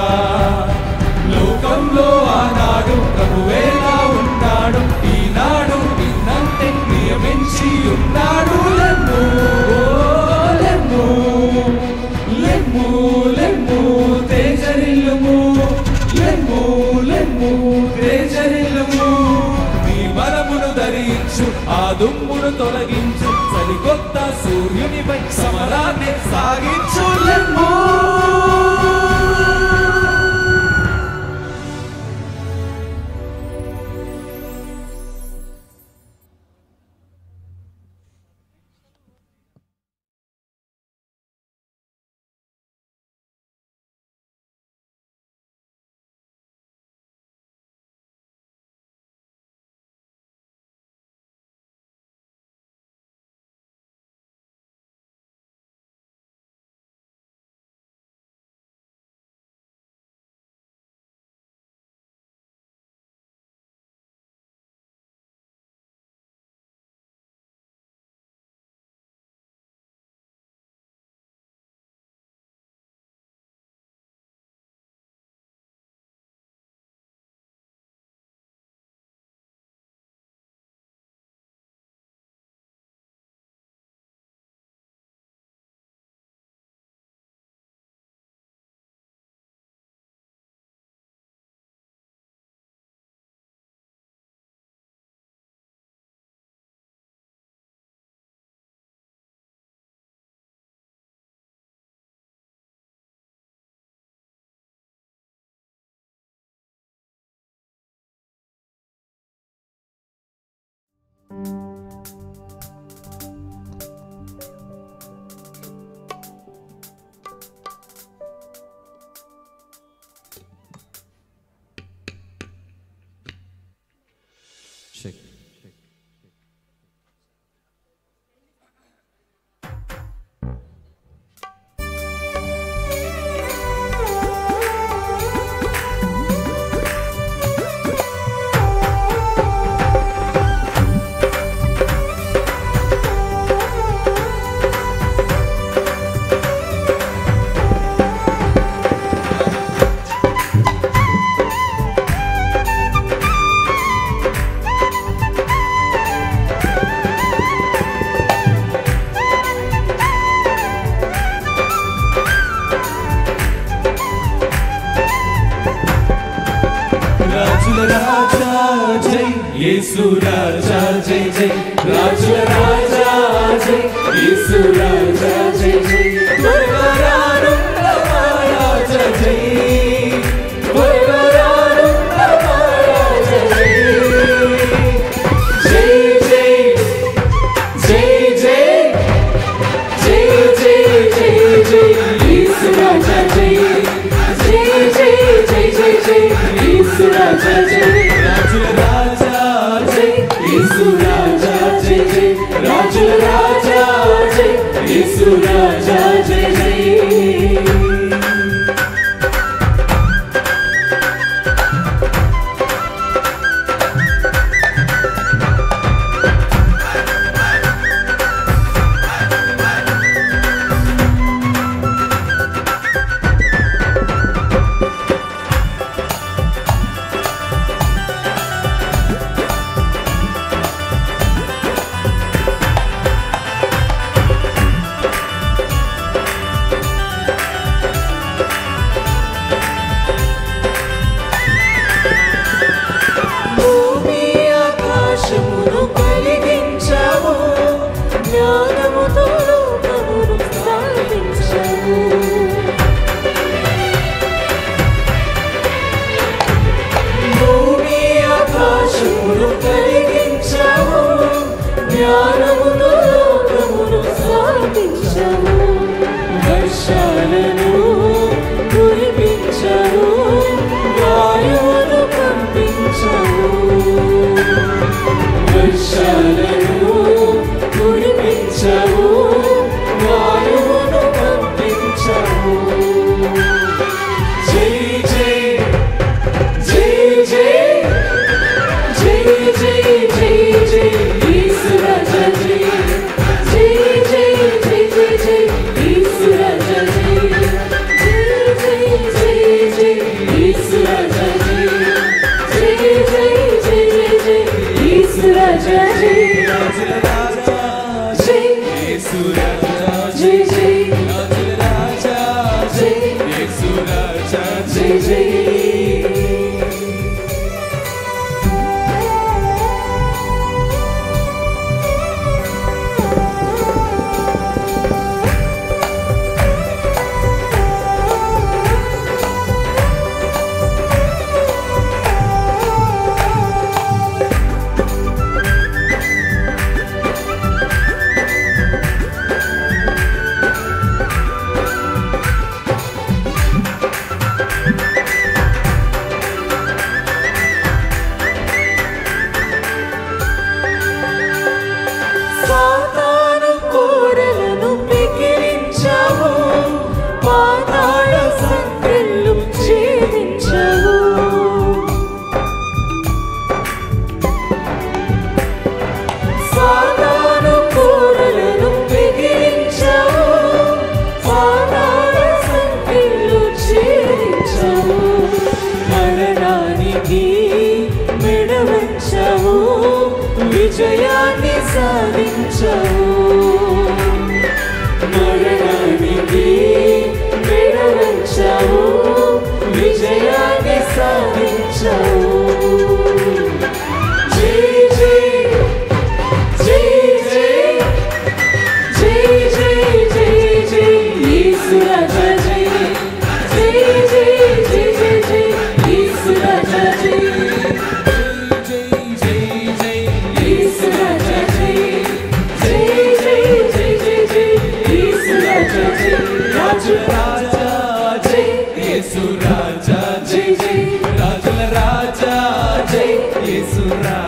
లోకంలో ఆనాడు ప్రభువేలా ఉన్నాడు ఈనాడు నిన్నంతే నియమించి ఉన్నాడు లెమ్ము ఓ లెమ్ము లెమ్ము లెమ్ము తేజరిల్లుము లెమ్ము లెమ్ము తేజరిల్లుము నీ బలమును ధరించు ఆ దుమ్మును తొలగించు సరికొత్త సూర్యునిపై సమరాన్ని సాగించు లెమ్ము Check. రాజుల రాజా జై యేసు రాజా జై జై రాజుల రాజా జై యేసు రాజా జై జై త్వరగారానున్న మహారాజా జై త్వరగారానున్న మహారాజా జై జై జై జై జై జై జై జై జై యేసు రాజా జై జై జై జై జై జై యేసు రాజా జై రాజుల రాజా జై యేసు రాజా జై జై రాజుల రాజా జై యేసు రాజా జై జై యేసు రాజా జై జై సాతాను కోరలను పెకిలించావు పాతాళ సంఖ్యలు ఛేదించావు సాతాను కోరలను పెకిలించావు పాతాళ సంఖ్యలు ఛేదించావు మరణానికి మెడవంచావు విజయాన్ని సాధించావు మరణానికి మెడవంచావు విజయాన్ని సాధించావు జై జై జై జై జై జై జై జై యేసు రాజా జై జై జై జై జై జై యేసు రాజా జై యేసు రాజా జై జై జై జై జై జై యేసు రాజా జై రాజు రాజా జై యేసు రాజా జై జై రాజుల రాజా జై యేసు రాజా